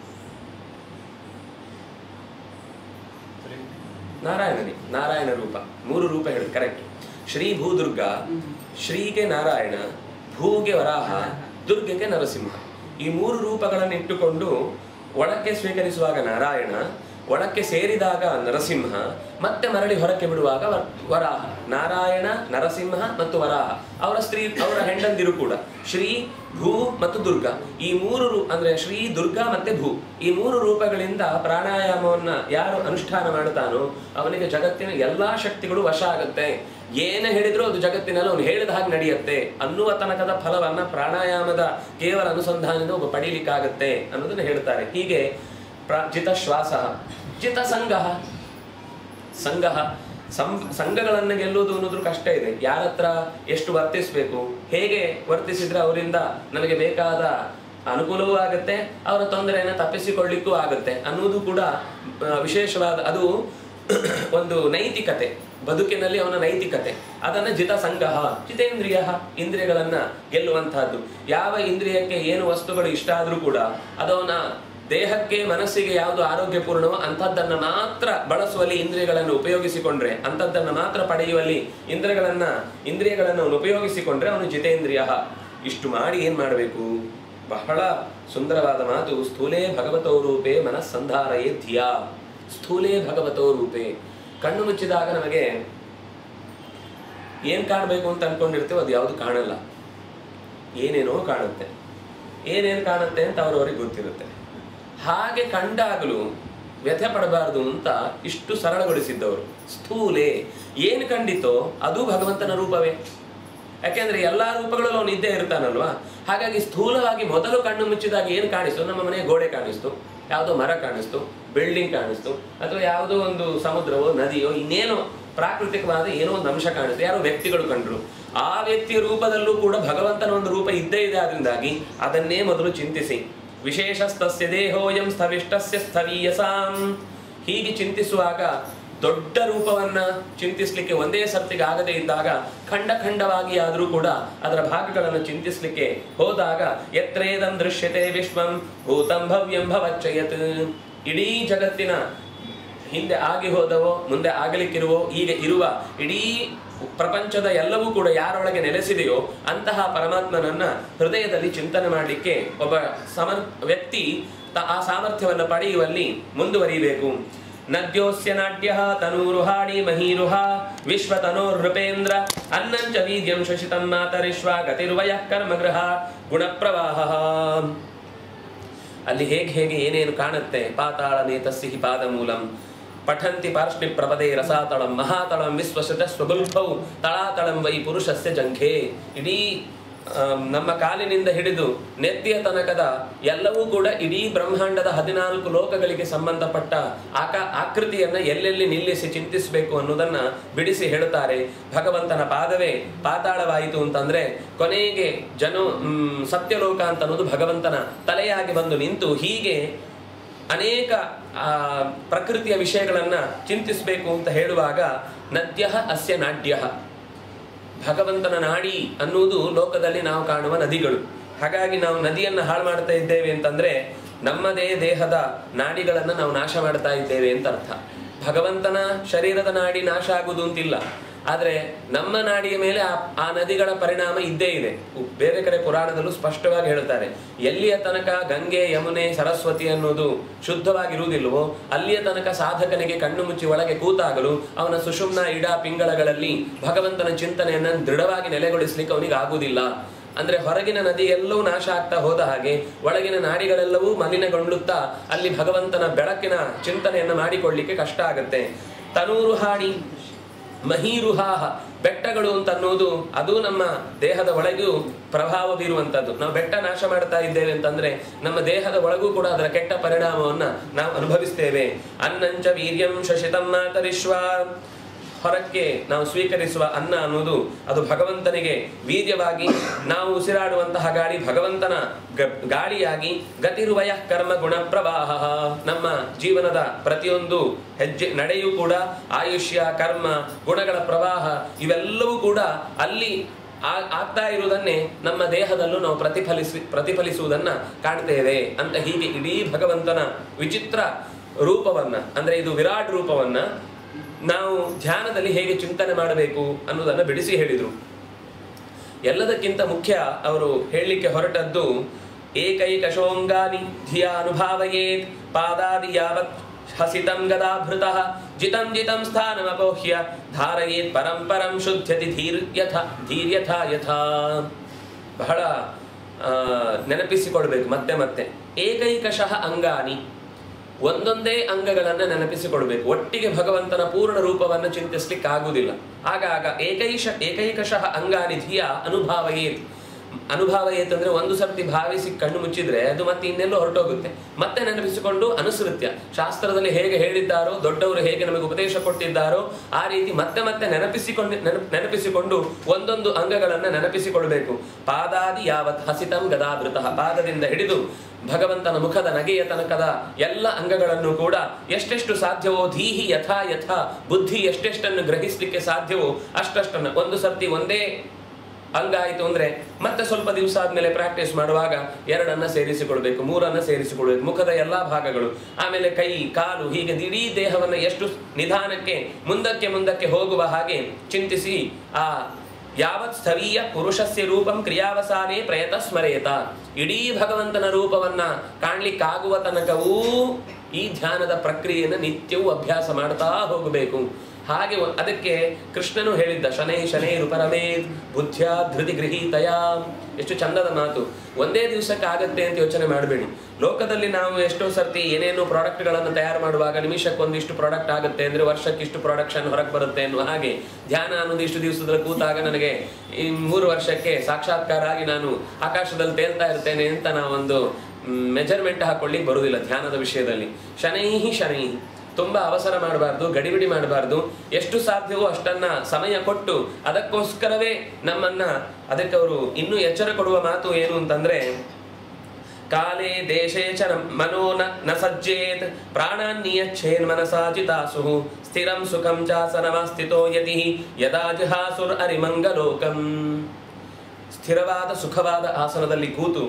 ನಾರಾಯಣನೇ ನಾರಾಯಣ ರೂಪ ಮೂರು ರೂಪ ಹೇಳಿ ಕರೆಕ್ಟ್ ಶ್ರೀ ಭೂದುರ್ಗ ಶ್ರೀಗೆ ನಾರಾಯಣ ಭೂಗೆ ವರಾಹ ದುರ್ಗಕ್ಕೆ ನರಸಿಂಹ ಈ ಮೂರು ರೂಪಗಳನ್ನು ಇಟ್ಟುಕೊಂಡು ಒಳಕ್ಕೆ ಸ್ವೀಕರಿಸುವಾಗ ನಾರಾಯಣ ಒಳಕ್ಕೆ ಸೇರಿದಾಗ ನರಸಿಂಹ ಮತ್ತೆ ಮರಳಿ ಹೊರಕ್ಕೆ ಬಿಡುವಾಗ ವರ್- ವರಾಹ ನಾರಾಯಣ ನರಸಿಂಹ ಮತ್ತು ವರಾಹ ಅವರ ಸ್ತ್ರೀ ಅವರ ಹೆಂಡಂದಿರು ಕೂಡ ಶ್ರೀ ಭೂ ಮತ್ತು ದುರ್ಗ ಈ ಮೂರು ರೂ ಅಂದ್ರೆ ಶ್ರೀ ದುರ್ಗಾ ಮತ್ತೆ ಭೂ ಈ ಮೂರು ರೂಪಗಳಿಂದ ಪ್ರಾಣಾಯಾಮವನ್ನ ಯಾರು ಅನುಷ್ಠಾನ ಮಾಡುತ್ತಾನೋ ಅವನಿಗೆ ಜಗತ್ತಿನ ಎಲ್ಲಾ ಶಕ್ತಿಗಳು ವಶ ಆಗುತ್ತೆ ಏನೇ ಹೇಳಿದ್ರು ಅದು ಜಗತ್ತಿನಲ್ಲಿ ಅವನು ಹೇಳಿದ ಹಾಗೆ ನಡೆಯುತ್ತೆ ಅನ್ನುವ ತನಕದ ಫಲವನ್ನ ಪ್ರಾಣಾಯಾಮದ ಕೇವಲ ಅನುಸಂಧಾನದಿಂದ ಒಬ್ಬ ಪಡೀಲಿಕ್ಕಾಗತ್ತೆ ಅನ್ನೋದನ್ನ ಹೇಳ್ತಾರೆ ಹೀಗೆ ಪ್ರ- ಜಿತ ಶ್ವಾಸ ಜಿತ ಸಂಗಹ ಸಂಘ ಸಂ ಸಂಘಗಳನ್ನು ಗೆಲ್ಲುವುದು ಅನ್ನೋದ್ರ ಕಷ್ಟ ಇದೆ ಯಾರ ಹತ್ರ ಎಷ್ಟು ವರ್ತಿಸಬೇಕು ಹೇಗೆ ವರ್ತಿಸಿದ್ರೆ ಅವರಿಂದ ನಮಗೆ ಬೇಕಾದ ಅನುಕೂಲವೂ ಆಗುತ್ತೆ ಅವರ ತೊಂದರೆಯನ್ನು ತಪ್ಪಿಸಿಕೊಳ್ಳಿಕ್ಕೂ ಆಗುತ್ತೆ ಅನ್ನುವುದು ಕೂಡ ಆ, ವಿಶೇಷವಾದ ಅದು ಒಂದು ನೈತಿಕತೆ ಬದುಕಿನಲ್ಲಿ ಅವನ ನೈತಿಕತೆ ಅದನ್ನ ಜಿತ ಸಂಗ್ರಹ ಜಿತೇಂದ್ರಿಯ ಇಂದ್ರಿಯಗಳನ್ನ ಗೆಲ್ಲುವಂತಹದ್ದು ಯಾವ ಇಂದ್ರಿಯಕ್ಕೆ ಏನು ವಸ್ತುಗಳು ಇಷ್ಟ ಆದ್ರೂ ಕೂಡ ಅದವನ ದೇಹಕ್ಕೆ ಮನಸ್ಸಿಗೆ ಯಾವುದು ಆರೋಗ್ಯಪೂರ್ಣವೋ ಅಂಥದ್ದನ್ನ ಮಾತ್ರ ಬಳಸುವಲ್ಲಿ ಇಂದ್ರಿಯಗಳನ್ನು ಉಪಯೋಗಿಸಿಕೊಂಡ್ರೆ ಅಂಥದ್ದನ್ನ ಮಾತ್ರ ಪಡೆಯುವಲ್ಲಿ ಇಂದ್ರಿಯಗಳನ್ನ ಇಂದ್ರಿಯಗಳನ್ನು ಅವನು ಉಪಯೋಗಿಸಿಕೊಂಡ್ರೆ ಅವನು ಜಿತೇಂದ್ರಿಯ ಇಷ್ಟು ಮಾಡಿ ಏನ್ ಮಾಡಬೇಕು ಬಹಳ ಸುಂದರವಾದ ಮಾತು ಸ್ಥೂಲೇ ಭಗವತೋ ರೂಪೇ ಮನಸ್ಸಂಧಾರಯೇ ಧಿಯಾ ಸ್ಥೂಲೇ ಭಗವತೋ ರೂಪೇ ಕಣ್ಣು ಮುಚ್ಚಿದಾಗ ನಮಗೆ ಏನ್ ಕಾಣಬೇಕು ಅಂತ ಅನ್ಕೊಂಡಿರ್ತೇವೆ ಅದು ಯಾವುದು ಕಾಣಲ್ಲ ಏನೇನೋ ಕಾಣುತ್ತೆ ಏನೇನು ಕಾಣುತ್ತೆ ಅಂತ ಅವ್ರವ್ರಿಗೆ ಗೊತ್ತಿರುತ್ತೆ ಹಾಗೆ ಕಂಡಾಗಲೂ ವ್ಯಥೆ ಪಡಬಾರದು ಅಂತ ಇಷ್ಟು ಸರಳಗೊಳಿಸಿದ್ದವರು ಸ್ಥೂಲೆ ಏನು ಕಂಡಿತೋ ಅದು ಭಗವಂತನ ರೂಪವೇ ಯಾಕೆಂದ್ರೆ ಎಲ್ಲಾ ರೂಪಗಳಲ್ಲೂ ಅವನು ಇದ್ದೇ ಇರ್ತಾನಲ್ವಾ ಹಾಗಾಗಿ ಸ್ಥೂಲವಾಗಿ ಮೊದಲು ಕಣ್ಣು ಮುಚ್ಚಿದಾಗ ಏನು ಕಾಣಿಸ್ತು ನಮ್ಮ ಮನೆಯ ಗೋಡೆ ಕಾಣಿಸ್ತು ಯಾವುದೋ ಮರ ಕಾಣಿಸ್ತು ಬಿಲ್ಡಿಂಗ್ ಕಾಣಿಸ್ತು ಅಥವಾ ಯಾವುದೋ ಒಂದು ಸಮುದ್ರವೋ ನದಿಯೋ ಇನ್ನೇನೋ ಪ್ರಾಕೃತಿಕವಾದ ಏನೋ ಒಂದು ಅಂಶ ಕಾಣಿಸ್ತು ಯಾರೋ ವ್ಯಕ್ತಿಗಳು ಕಂಡ್ರು ಆ ವ್ಯಕ್ತಿಯ ರೂಪದಲ್ಲೂ ಕೂಡ ಭಗವಂತನ ಒಂದು ರೂಪ ಇದ್ದೇ ಇದೆ ಆದ್ರಿಂದಾಗಿ ಅದನ್ನೇ ಮೊದಲು ಚಿಂತಿಸಿ ವಿಶೇಷಸ್ತಸ್ಯ ದೇಹೋಯಂ ಸ್ಥವಿಷ್ಟಸ್ಯ ಸ್ಥವೀಯಸಾಂ ಹೀಗೆ ಚಿಂತಿಸುವಾಗ ದೊಡ್ಡ ರೂಪವನ್ನ ಚಿಂತಿಸ್ಲಿಕ್ಕೆ ಒಂದೇ ಸರ್ತಿಗೆ ಆಗದೇ ಇದ್ದಾಗ ಖಂಡ ಖಂಡವಾಗಿ ಆದರೂ ಕೂಡ ಅದರ ಭಾಗಗಳನ್ನು ಚಿಂತಿಸ್ಲಿಕ್ಕೆ ಹೋದಾಗ ಯತ್ರೇದಂ ದೃಶ್ಯತೆ ವಿಶ್ವಂ ಭೂತಂ ಭವ್ಯಂ ಭವಚ್ಚಯತ್ ಇಡೀ ಜಗತ್ತಿನ ಹಿಂದೆ ಆಗಿ ಹೋದವೋ ಮುಂದೆ ಆಗಲಿಕ್ಕಿರುವೋ ಈಗ ಇರುವ ಇಡೀ ಪ್ರಪಂಚದ ಎಲ್ಲವೂ ಕೂಡ ಯಾರೊಳಗೆ ನೆಲೆಸಿದೆಯೋ ಅಂತಹ ಪರಮಾತ್ಮನನ್ನ ಹೃದಯದಲ್ಲಿ ಚಿಂತನೆ ಮಾಡಲಿಕ್ಕೆ ಒಬ್ಬ ಸಮರ್ ವ್ಯಕ್ತಿ ತ- ಆ ಸಾಮರ್ಥ್ಯವನ್ನು ಪಡೆಯುವಲ್ಲಿ ಮುಂದುವರಿಬೇಕು ನದ್ಯೋಸ್ಯ ನಾಟ್ಯ ತನೂರುಹಾಡಿ ಮಹೀರುಹ ವಿಶ್ವತನೋರ್ನೃಪೇಂದ್ರ ಅನ್ನಂಚ ವೀರ್ಯಂ ಶಶಿತಂ ಮಾತರಿಶ್ವ ಗತಿರ್ವಯ ಕರ್ಮಗೃಹ ಗುಣಪ್ರವಾಹ ಅಲ್ಲಿ ಹೇಗೆ ಹೇಗೆ ಏನೇನು ಕಾಣುತ್ತೆ ಪಾತಾಳ ನೇತಸ್ಸಿ ಪಾದ ಮೂಲಂ ಪಠಂತಿ ಪಾರ್ಷ್ಣಿ ಪ್ರಪದೇ ರಸಾತಳಂ ಮಹಾತಳಂ ವಿಶ್ವಶತ ಸ್ವಗುಲ್ಭೌ ತಳಾತಳಂ ವೈ ಪುರುಷಸ್ಯ ಜಂಘೆ ಇಡೀ ಆಮ್, ನಮ್ಮ ಕಾಲಿನಿಂದ ಹಿಡಿದು ನೆತ್ತಿಯ ತನಕದ ಎಲ್ಲವೂ ಕೂಡ ಇಡೀ ಬ್ರಹ್ಮಾಂಡದ ಹದಿನಾಲ್ಕು ಲೋಕಗಳಿಗೆ ಸಂಬಂಧಪಟ್ಟ ಆಕ ಆಕೃತಿಯನ್ನ ಎಲ್ಲೆಲ್ಲಿ ನಿಲ್ಲಿಸಿ ಚಿಂತಿಸಬೇಕು ಅನ್ನೋದನ್ನ ಬಿಡಿಸಿ ಹೇಳುತ್ತಾರೆ ಭಗವಂತನ ಪಾದವೇ ಪಾತಾಳವಾಯಿತು ಅಂತಂದ್ರೆ ಕೊನೆಗೆ ಜನ ಮ್, ಸತ್ಯಲೋಕ ಅಂತ ಅನ್ನೋದು ಭಗವಂತನ ತಲೆಯಾಗಿ ಬಂದು ನಿಂತು ಹೀಗೆ ಅನೇಕ ಆ, ಪ್ರಕೃತಿಯ ವಿಷಯಗಳನ್ನ ಚಿಂತಿಸಬೇಕು ಅಂತ ಹೇಳುವಾಗ ನದ್ಯ ಅಸ್ಯ ನಾಡ್ಯ ಭಗವಂತನ ನಾಡಿ ಅನ್ನುವುದು ಲೋಕದಲ್ಲಿ ನಾವು ಕಾಣುವ ನದಿಗಳು ಹಾಗಾಗಿ ನಾವು ನದಿಯನ್ನು ಹಾಳು ಮಾಡ್ತಾ ಇದ್ದೇವೆ ಅಂತಂದ್ರೆ ನಮ್ಮದೇ ದೇಹದ ನಾಡಿಗಳನ್ನು ನಾವು ನಾಶ ಮಾಡ್ತಾ ಇದ್ದೇವೆ ಅಂತ ಅರ್ಥ ಭಗವಂತನ ಶರೀರದ ನಾಡಿ ನಾಶ ಆಗುವುದು ಅಂತಿಲ್ಲ ಆದ್ರೆ ನಮ್ಮ ನಾಡಿಯ ಮೇಲೆ ಆ ಆ ನದಿಗಳ ಪರಿಣಾಮ ಇದ್ದೇ ಇದೆ ಉ- ಬೇರೆ ಕಡೆ ಪುರಾಣದಲ್ಲೂ ಸ್ಪಷ್ಟವಾಗಿ ಹೇಳುತ್ತಾರೆ ಎಲ್ಲಿಯ ತನಕ ಗಂಗೆ ಯಮುನೆ ಸರಸ್ವತಿ ಅನ್ನೋದು ಶುದ್ಧವಾಗಿರುವುದಿಲ್ಲವೋ ಅಲ್ಲಿಯ ತನಕ ಸಾಧಕನಿಗೆ ಕಣ್ಣು ಮುಚ್ಚಿ ಒಳಗೆ ಕೂತಾಗಲು ಅವನ ಸುಷುಮ್ನ ಇಡ ಪಿಂಗಳಗಳಲ್ಲಿ ಭಗವಂತನ ಚಿಂತನೆಯನ್ನ ದೃಢವಾಗಿ ನೆಲೆಗೊಳಿಸ್ಲಿಕ್ಕೆ ಅವನಿಗೆ ಆಗುವುದಿಲ್ಲ ಅಂದ್ರೆ ಹೊರಗಿನ ನದಿ ಎಲ್ಲವೂ ನಾಶ ಆಗ್ತಾ ಹೋದ ಹಾಗೆ ಒಳಗಿನ ನಾಡಿಗಳೆಲ್ಲವೂ ಮಲಿನಗೊಳ್ಳುತ್ತಾ ಅಲ್ಲಿ ಭಗವಂತನ ಬೆಳಕಿನ ಚಿಂತನೆಯನ್ನ ಮಾಡಿಕೊಳ್ಳಿಕ್ಕೆ ಕಷ್ಟ ಆಗತ್ತೆ ತನೂರು ಹಾಣಿ ಮಹೀರುಹಾಹ ಬೆಟ್ಟಗಳು ಅಂತ ಅನ್ನೋದು ಅದು ನಮ್ಮ ದೇಹದ ಒಳಗೂ ಪ್ರಭಾವ ಬೀರುವಂತದ್ದು ನಾವು ಬೆಟ್ಟ ನಾಶ ಮಾಡ್ತಾ ಇದ್ದೇವೆ ಅಂತಂದ್ರೆ ನಮ್ಮ ದೇಹದ ಒಳಗೂ ಕೂಡ ಅದರ ಕೆಟ್ಟ ಪರಿಣಾಮವನ್ನ ನಾವು ಅನುಭವಿಸ್ತೇವೆ ಅನ್ನಂಚ ವೀರ್ಯಂ ಶಶಿತಂ ಮಾತರಿಶ್ವ ಹೊರಕ್ಕೆ ನಾವು ಸ್ವೀಕರಿಸುವ ಅನ್ನ ಅನ್ನೋದು ಅದು ಭಗವಂತನಿಗೆ ವೀರ್ಯವಾಗಿ ನಾವು ಉಸಿರಾಡುವಂತಹ ಗಾಳಿ ಭಗವಂತನ ಗ- ಗಾಳಿಯಾಗಿ ಗತಿರುವಯ ಕರ್ಮ ಗುಣ ಪ್ರವಾಹ ನಮ್ಮ ಜೀವನದ ಪ್ರತಿಯೊಂದು ಹೆಜ್ಜೆ ನಡೆಯೂ ಕೂಡ ಆಯುಷ್ಯ ಕರ್ಮ ಗುಣಗಳ ಪ್ರವಾಹ ಇವೆಲ್ಲವೂ ಕೂಡ ಅಲ್ಲಿ ಆ- ಆಗ್ತಾ ಇರುವುದನ್ನೇ ನಮ್ಮ ದೇಹದಲ್ಲೂ ನಾವು ಪ್ರತಿಫಲಿಸಿ ಪ್ರತಿಫಲಿಸುವುದನ್ನ ಕಾಣ್ತೇವೆ ಅಂತ ಹೀಗೆ ಇಡೀ ಭಗವಂತನ ವಿಚಿತ್ರ ರೂಪವನ್ನ ಅಂದ್ರೆ ಇದು ವಿರಾಟ್ ರೂಪವನ್ನ ನಾವು ಧ್ಯಾನದಲ್ಲಿ ಹೇಗೆ ಚಿಂತನೆ ಮಾಡಬೇಕು ಅನ್ನೋದನ್ನ ಬಿಡಿಸಿ ಹೇಳಿದರು ಎಲ್ಲದಕ್ಕಿಂತ ಮುಖ್ಯ ಅವರು ಹೇಳಲಿಕ್ಕೆ ಹೊರಟದ್ದು ಏಕೈಕ ಶೋಂಗಾನಿ ಧಿಯ ಅನುಭಾವಯೇತ್ ಪಾದಾದಿ ಯಾವತ್ ಹಸಿತಂ ಗದಾಭೃತಃ ಜಿತಂ ಜಿತಂ ಸ್ಥಾನಮಪೋಹ್ಯ ಧಾರಯೇತ್ ಪರಂ ಪರಂ ಶುದ್ಧತಿ ಧೀರ್ ಯಥ ಧೀರ್ಯಥ ಯಥಾ ಬಹಳ ಆ, ನೆನಪಿಸಿಕೊಳ್ಬೇಕು ಮತ್ತೆ ಮತ್ತೆ ಏಕೈಕಶಃ ಅಂಗಾನಿ ಒಂದೊಂದೇ ಅಂಗಗಳನ್ನು ನೆನಪಿಸಿಕೊಳ್ಬೇಕು ಒಟ್ಟಿಗೆ ಭಗವಂತನ ಪೂರ್ಣ ರೂಪವನ್ನು ಚಿಂತಿಸ್ಲಿಕ್ಕೆ ಆಗುವುದಿಲ್ಲ ಆಗಾಗ ಏಕೈಶ ಏಕೈಕಶಃ ಅಂಗಾನಿಧಿಯ ಅನುಭಾವಯೇತ್ ಅನುಭಾವಯೇತ್ ಅಂದ್ರೆ ಒಂದು ಸರ್ತಿ ಭಾವಿಸಿ ಕಣ್ಣು ಮುಚ್ಚಿದ್ರೆ ಅದು ಮತ್ತೆ ಇನ್ನೆಲ್ಲೋ ಹೊರಟೋಗುತ್ತೆ ಮತ್ತೆ ನೆನಪಿಸಿಕೊಂಡು ಅನುಸೃತ್ಯ ಶಾಸ್ತ್ರದಲ್ಲಿ ಹೇಗೆ ಹೇಳಿದ್ದಾರೋ ದೊಡ್ಡವರು ಹೇಗೆ ನಮಗೆ ಉಪದೇಶ ಕೊಟ್ಟಿದ್ದಾರೋ ಆ ರೀತಿ ಮತ್ತೆ ಮತ್ತೆ ನೆನಪಿಸಿಕೊಂಡು ನೆನಪು ನೆನಪಿಸಿಕೊಂಡು ಒಂದೊಂದು ಅಂಗಗಳನ್ನ ನೆನಪಿಸಿಕೊಳ್ಬೇಕು ಪಾದಾದಿ ಯಾವತ್ ಹಸಿತಂ ಗದಾಭೃತಃ ಪಾದದಿಂದ ಹಿಡಿದು ಭಗವಂತನ ಮುಖದ ನಗೆಯ ತನಕದ ಎಲ್ಲ ಅಂಗಗಳನ್ನು ಕೂಡ ಎಷ್ಟೆಷ್ಟು ಸಾಧ್ಯವೋ ಧೀಹಿ ಯಥಾ ಯಥಾ ಬುದ್ಧಿ ಎಷ್ಟೆಷ್ಟನ್ನು ಗ್ರಹಿಸಲಿಕ್ಕೆ ಸಾಧ್ಯವೋ ಅಷ್ಟಷ್ಟನ್ನು ಒಂದು ಸರ್ತಿ ಒಂದೇ ಅಂಗ ಆಯಿತು ಅಂದ್ರೆ ಮತ್ತೆ ಸ್ವಲ್ಪ ದಿವಸ ಆದ್ಮೇಲೆ ಪ್ರಾಕ್ಟೀಸ್ ಮಾಡುವಾಗ ಎರಡನ್ನ ಸೇರಿಸಿಕೊಳ್ಬೇಕು ಮೂರನ್ನ ಸೇರಿಸಿಕೊಳ್ಬೇಕು ಮುಖದ ಎಲ್ಲಾ ಭಾಗಗಳು ಆಮೇಲೆ ಕೈ ಕಾಲು ಹೀಗೆ ಇಡೀ ದೇಹವನ್ನ ಎಷ್ಟು ನಿಧಾನಕ್ಕೆ ಮುಂದಕ್ಕೆ ಮುಂದಕ್ಕೆ ಹೋಗುವ ಹಾಗೆ ಚಿಂತಿಸಿ ಆ ಯಾವತ್ ಸ್ಥಳೀಯ ಪುರುಷಸ್ಯ ರೂಪಂ ಕ್ರಿಯಾವಸಾನೆ ಪ್ರಯತ ಸ್ಮರೇತ ಇಡೀ ಭಗವಂತನ ರೂಪವನ್ನ ಕಾಣ್ಲಿಕ್ಕಾಗುವ ತನಕವೂ ಈ ಧ್ಯಾನದ ಪ್ರಕ್ರಿಯೆಯನ್ನು ನಿತ್ಯವೂ ಅಭ್ಯಾಸ ಮಾಡ್ತಾ ಹೋಗಬೇಕು ಹಾಗೆ ಒ- ಅದಕ್ಕೆ ಕೃಷ್ಣನು ಹೇಳಿದ್ದ ಶನೈ ಶನೈರು ಪರಮೇತ್ ಬುದ್ಧ್ಯ ಧೃತಿ ಗೃಹೀತಯ ಎಷ್ಟು ಚಂದದ ಮಾತು ಒಂದೇ ದಿವಸಕ್ಕೆ ಆಗತ್ತೆ ಅಂತ ಯೋಚನೆ ಮಾಡಬೇಡಿ ಲೋಕದಲ್ಲಿ ನಾವು ಎಷ್ಟೋ ಸರ್ತಿ ಏನೇನೋ ಪ್ರಾಡಕ್ಟ್ಗಳನ್ನು ತಯಾರು ಮಾಡುವಾಗ ನಿಮಿಷಕ್ಕೆ ಒಂದಿಷ್ಟು ಪ್ರಾಡಕ್ಟ್ ಆಗುತ್ತೆ ಅಂದ್ರೆ ವರ್ಷಕ್ಕೆ ಇಷ್ಟು ಪ್ರಾಡಕ್ಷನ್ ಹೊರಗೆ ಬರುತ್ತೆ ಅನ್ನುವ ಹಾಗೆ ಧ್ಯಾನ ಅನ್ನೋದು ಇಷ್ಟು ದಿವಸದಲ್ಲಿ ಕೂತಾಗ ನನಗೆ ಈ ಮೂರು ವರ್ಷಕ್ಕೆ ಸಾಕ್ಷಾತ್ಕಾರ ಆಗಿ ನಾನು ಆಕಾಶದಲ್ಲಿ ತೇಲ್ತಾ ಇರ್ತೇನೆ ಅಂತ ನಾವೊಂದು ಮೆಜರ್ಮೆಂಟ್ ಹಾಕೊಳ್ಳಿಕ್ ಬರುವುದಿಲ್ಲ ಧ್ಯಾನದ ವಿಷಯದಲ್ಲಿ ಶನೈಹಿ ಶನೈಹಿ ತುಂಬಾ ಅವಸರ ಮಾಡಬಾರ್ದು ಗಡಿಬಿಡಿ ಮಾಡಬಾರ್ದು ಎಷ್ಟು ಸಾಧ್ಯವೋ ಅಷ್ಟನ್ನ ಸಮಯ ಕೊಟ್ಟು ಅದಕ್ಕೋಸ್ಕರವೇ ನಮ್ಮನ್ನ ಅದಕ್ಕೆ ಅವರು ಇನ್ನೂ ಎಚ್ಚರ ಕೊಡುವ ಮಾತು ಏನು ಅಂತಂದ್ರೆ ಕಾಲೇ ದೇಶೇ ಚ ನ- ಮನೋ ನ ನ ಸಜ್ಜೇತ್ ಪ್ರಾಣಾನ್ ನಿಯಚ್ಛೇನ್ ಮನಸಾ ಜಿತಾಸು ಸ್ಥಿರಂ ಸುಖಂ ಚಾಸನಮಾಸ್ಥಿತೋ ಯತಿ ಯದಾ ಜಿಹಾಸುರ್ ಅರಿಮಂಗಲೋಕಂ ಸ್ಥಿರವಾದ ಸುಖವಾದ ಆಸನದಲ್ಲಿ ಕೂತು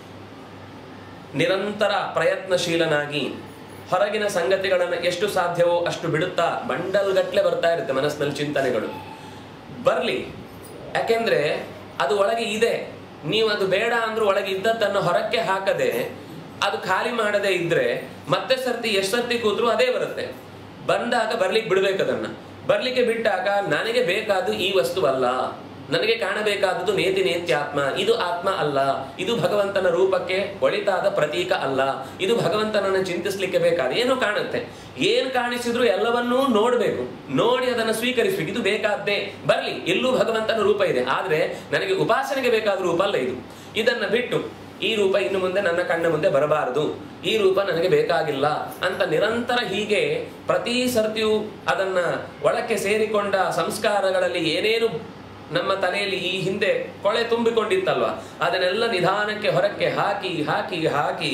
ನಿರಂತರ ಪ್ರಯತ್ನಶೀಲನಾಗಿ ಹೊರಗಿನ ಸಂಗತಿಗಳನ್ನು ಎಷ್ಟು ಸಾಧ್ಯವೋ ಅಷ್ಟು ಬಿಡುತ್ತಾ ಬಂಡಲ್ಗಟ್ಲೆ ಬರ್ತಾ ಇರುತ್ತೆ ಮನಸ್ಸಿನಲ್ಲಿ ಚಿಂತನೆಗಳು ಬರ್ಲಿ ಯಾಕೆಂದ್ರೆ ಅದು ಒಳಗೆ ಇದೆ ನೀವು ಅದು ಬೇಡ ಅಂದ್ರೂ ಒಳಗೆ ಇದ್ದದ್ದನ್ನು ಹೊರಕ್ಕೆ ಹಾಕದೆ ಅದು ಖಾಲಿ ಮಾಡದೇ ಇದ್ರೆ ಮತ್ತೆ ಸರ್ತಿ ಎಷ್ಟು ಸರ್ತಿ ಕೂತ್ರು ಅದೇ ಬರುತ್ತೆ ಬಂದಾಗ ಬರ್ಲಿಕ್ಕೆ ಬಿಡ್ಬೇಕು ಅದನ್ನ ಬರ್ಲಿಕ್ಕೆ ಬಿಟ್ಟಾಗ ನನಗೆ ಬೇಕಾದ್ದು ಈ ವಸ್ತು ಅಲ್ಲ ನನಗೆ ಕಾಣಬೇಕಾದದ್ದು ನೇತಿ ನೇತ್ಯಾತ್ಮ ಇದು ಆತ್ಮ ಅಲ್ಲ ಇದು ಭಗವಂತನ ರೂಪಕ್ಕೆ ಒಳಿತಾದ ಪ್ರತೀಕ ಅಲ್ಲ ಇದು ಭಗವಂತನನ್ನು ಚಿಂತಿಸ್ಲಿಕ್ಕೆ ಬೇಕಾದ ಏನು ಕಾಣುತ್ತೆ ಏನ್ ಕಾಣಿಸಿದ್ರು ಎಲ್ಲವನ್ನೂ ನೋಡ್ಬೇಕು ನೋಡಿ ಅದನ್ನು ಸ್ವೀಕರಿಸ್ಬೇಕು ಇದು ಬೇಕಾದ್ದೇ ಬರ್ಲಿ ಇಲ್ಲೂ ಭಗವಂತನ ರೂಪ ಇದೆ ಆದ್ರೆ ನನಗೆ ಉಪಾಸನೆಗೆ ಬೇಕಾದ ರೂಪ ಅಲ್ಲ ಇದು ಇದನ್ನ ಬಿಟ್ಟು ಈ ರೂಪ ಇನ್ನು ಮುಂದೆ ನನ್ನ ಕಣ್ಣ ಮುಂದೆ ಬರಬಾರದು ಈ ರೂಪ ನನಗೆ ಬೇಕಾಗಿಲ್ಲ ಅಂತ ನಿರಂತರ ಹೀಗೆ ಪ್ರತಿ ಸರ್ತಿಯೂ ಅದನ್ನ ಒಳಕ್ಕೆ ಸೇರಿಕೊಂಡ ಸಂಸ್ಕಾರಗಳಲ್ಲಿ ಏನೇನು ನಮ್ಮ ತಲೆಯಲ್ಲಿ ಈ ಹಿಂದೆ ಕೊಳೆ ತುಂಬಿಕೊಂಡಿತ್ತಲ್ವಾ ಅದನ್ನೆಲ್ಲ ನಿಧಾನಕ್ಕೆ ಹೊರಕ್ಕೆ ಹಾಕಿ ಹಾಕಿ ಹಾಕಿ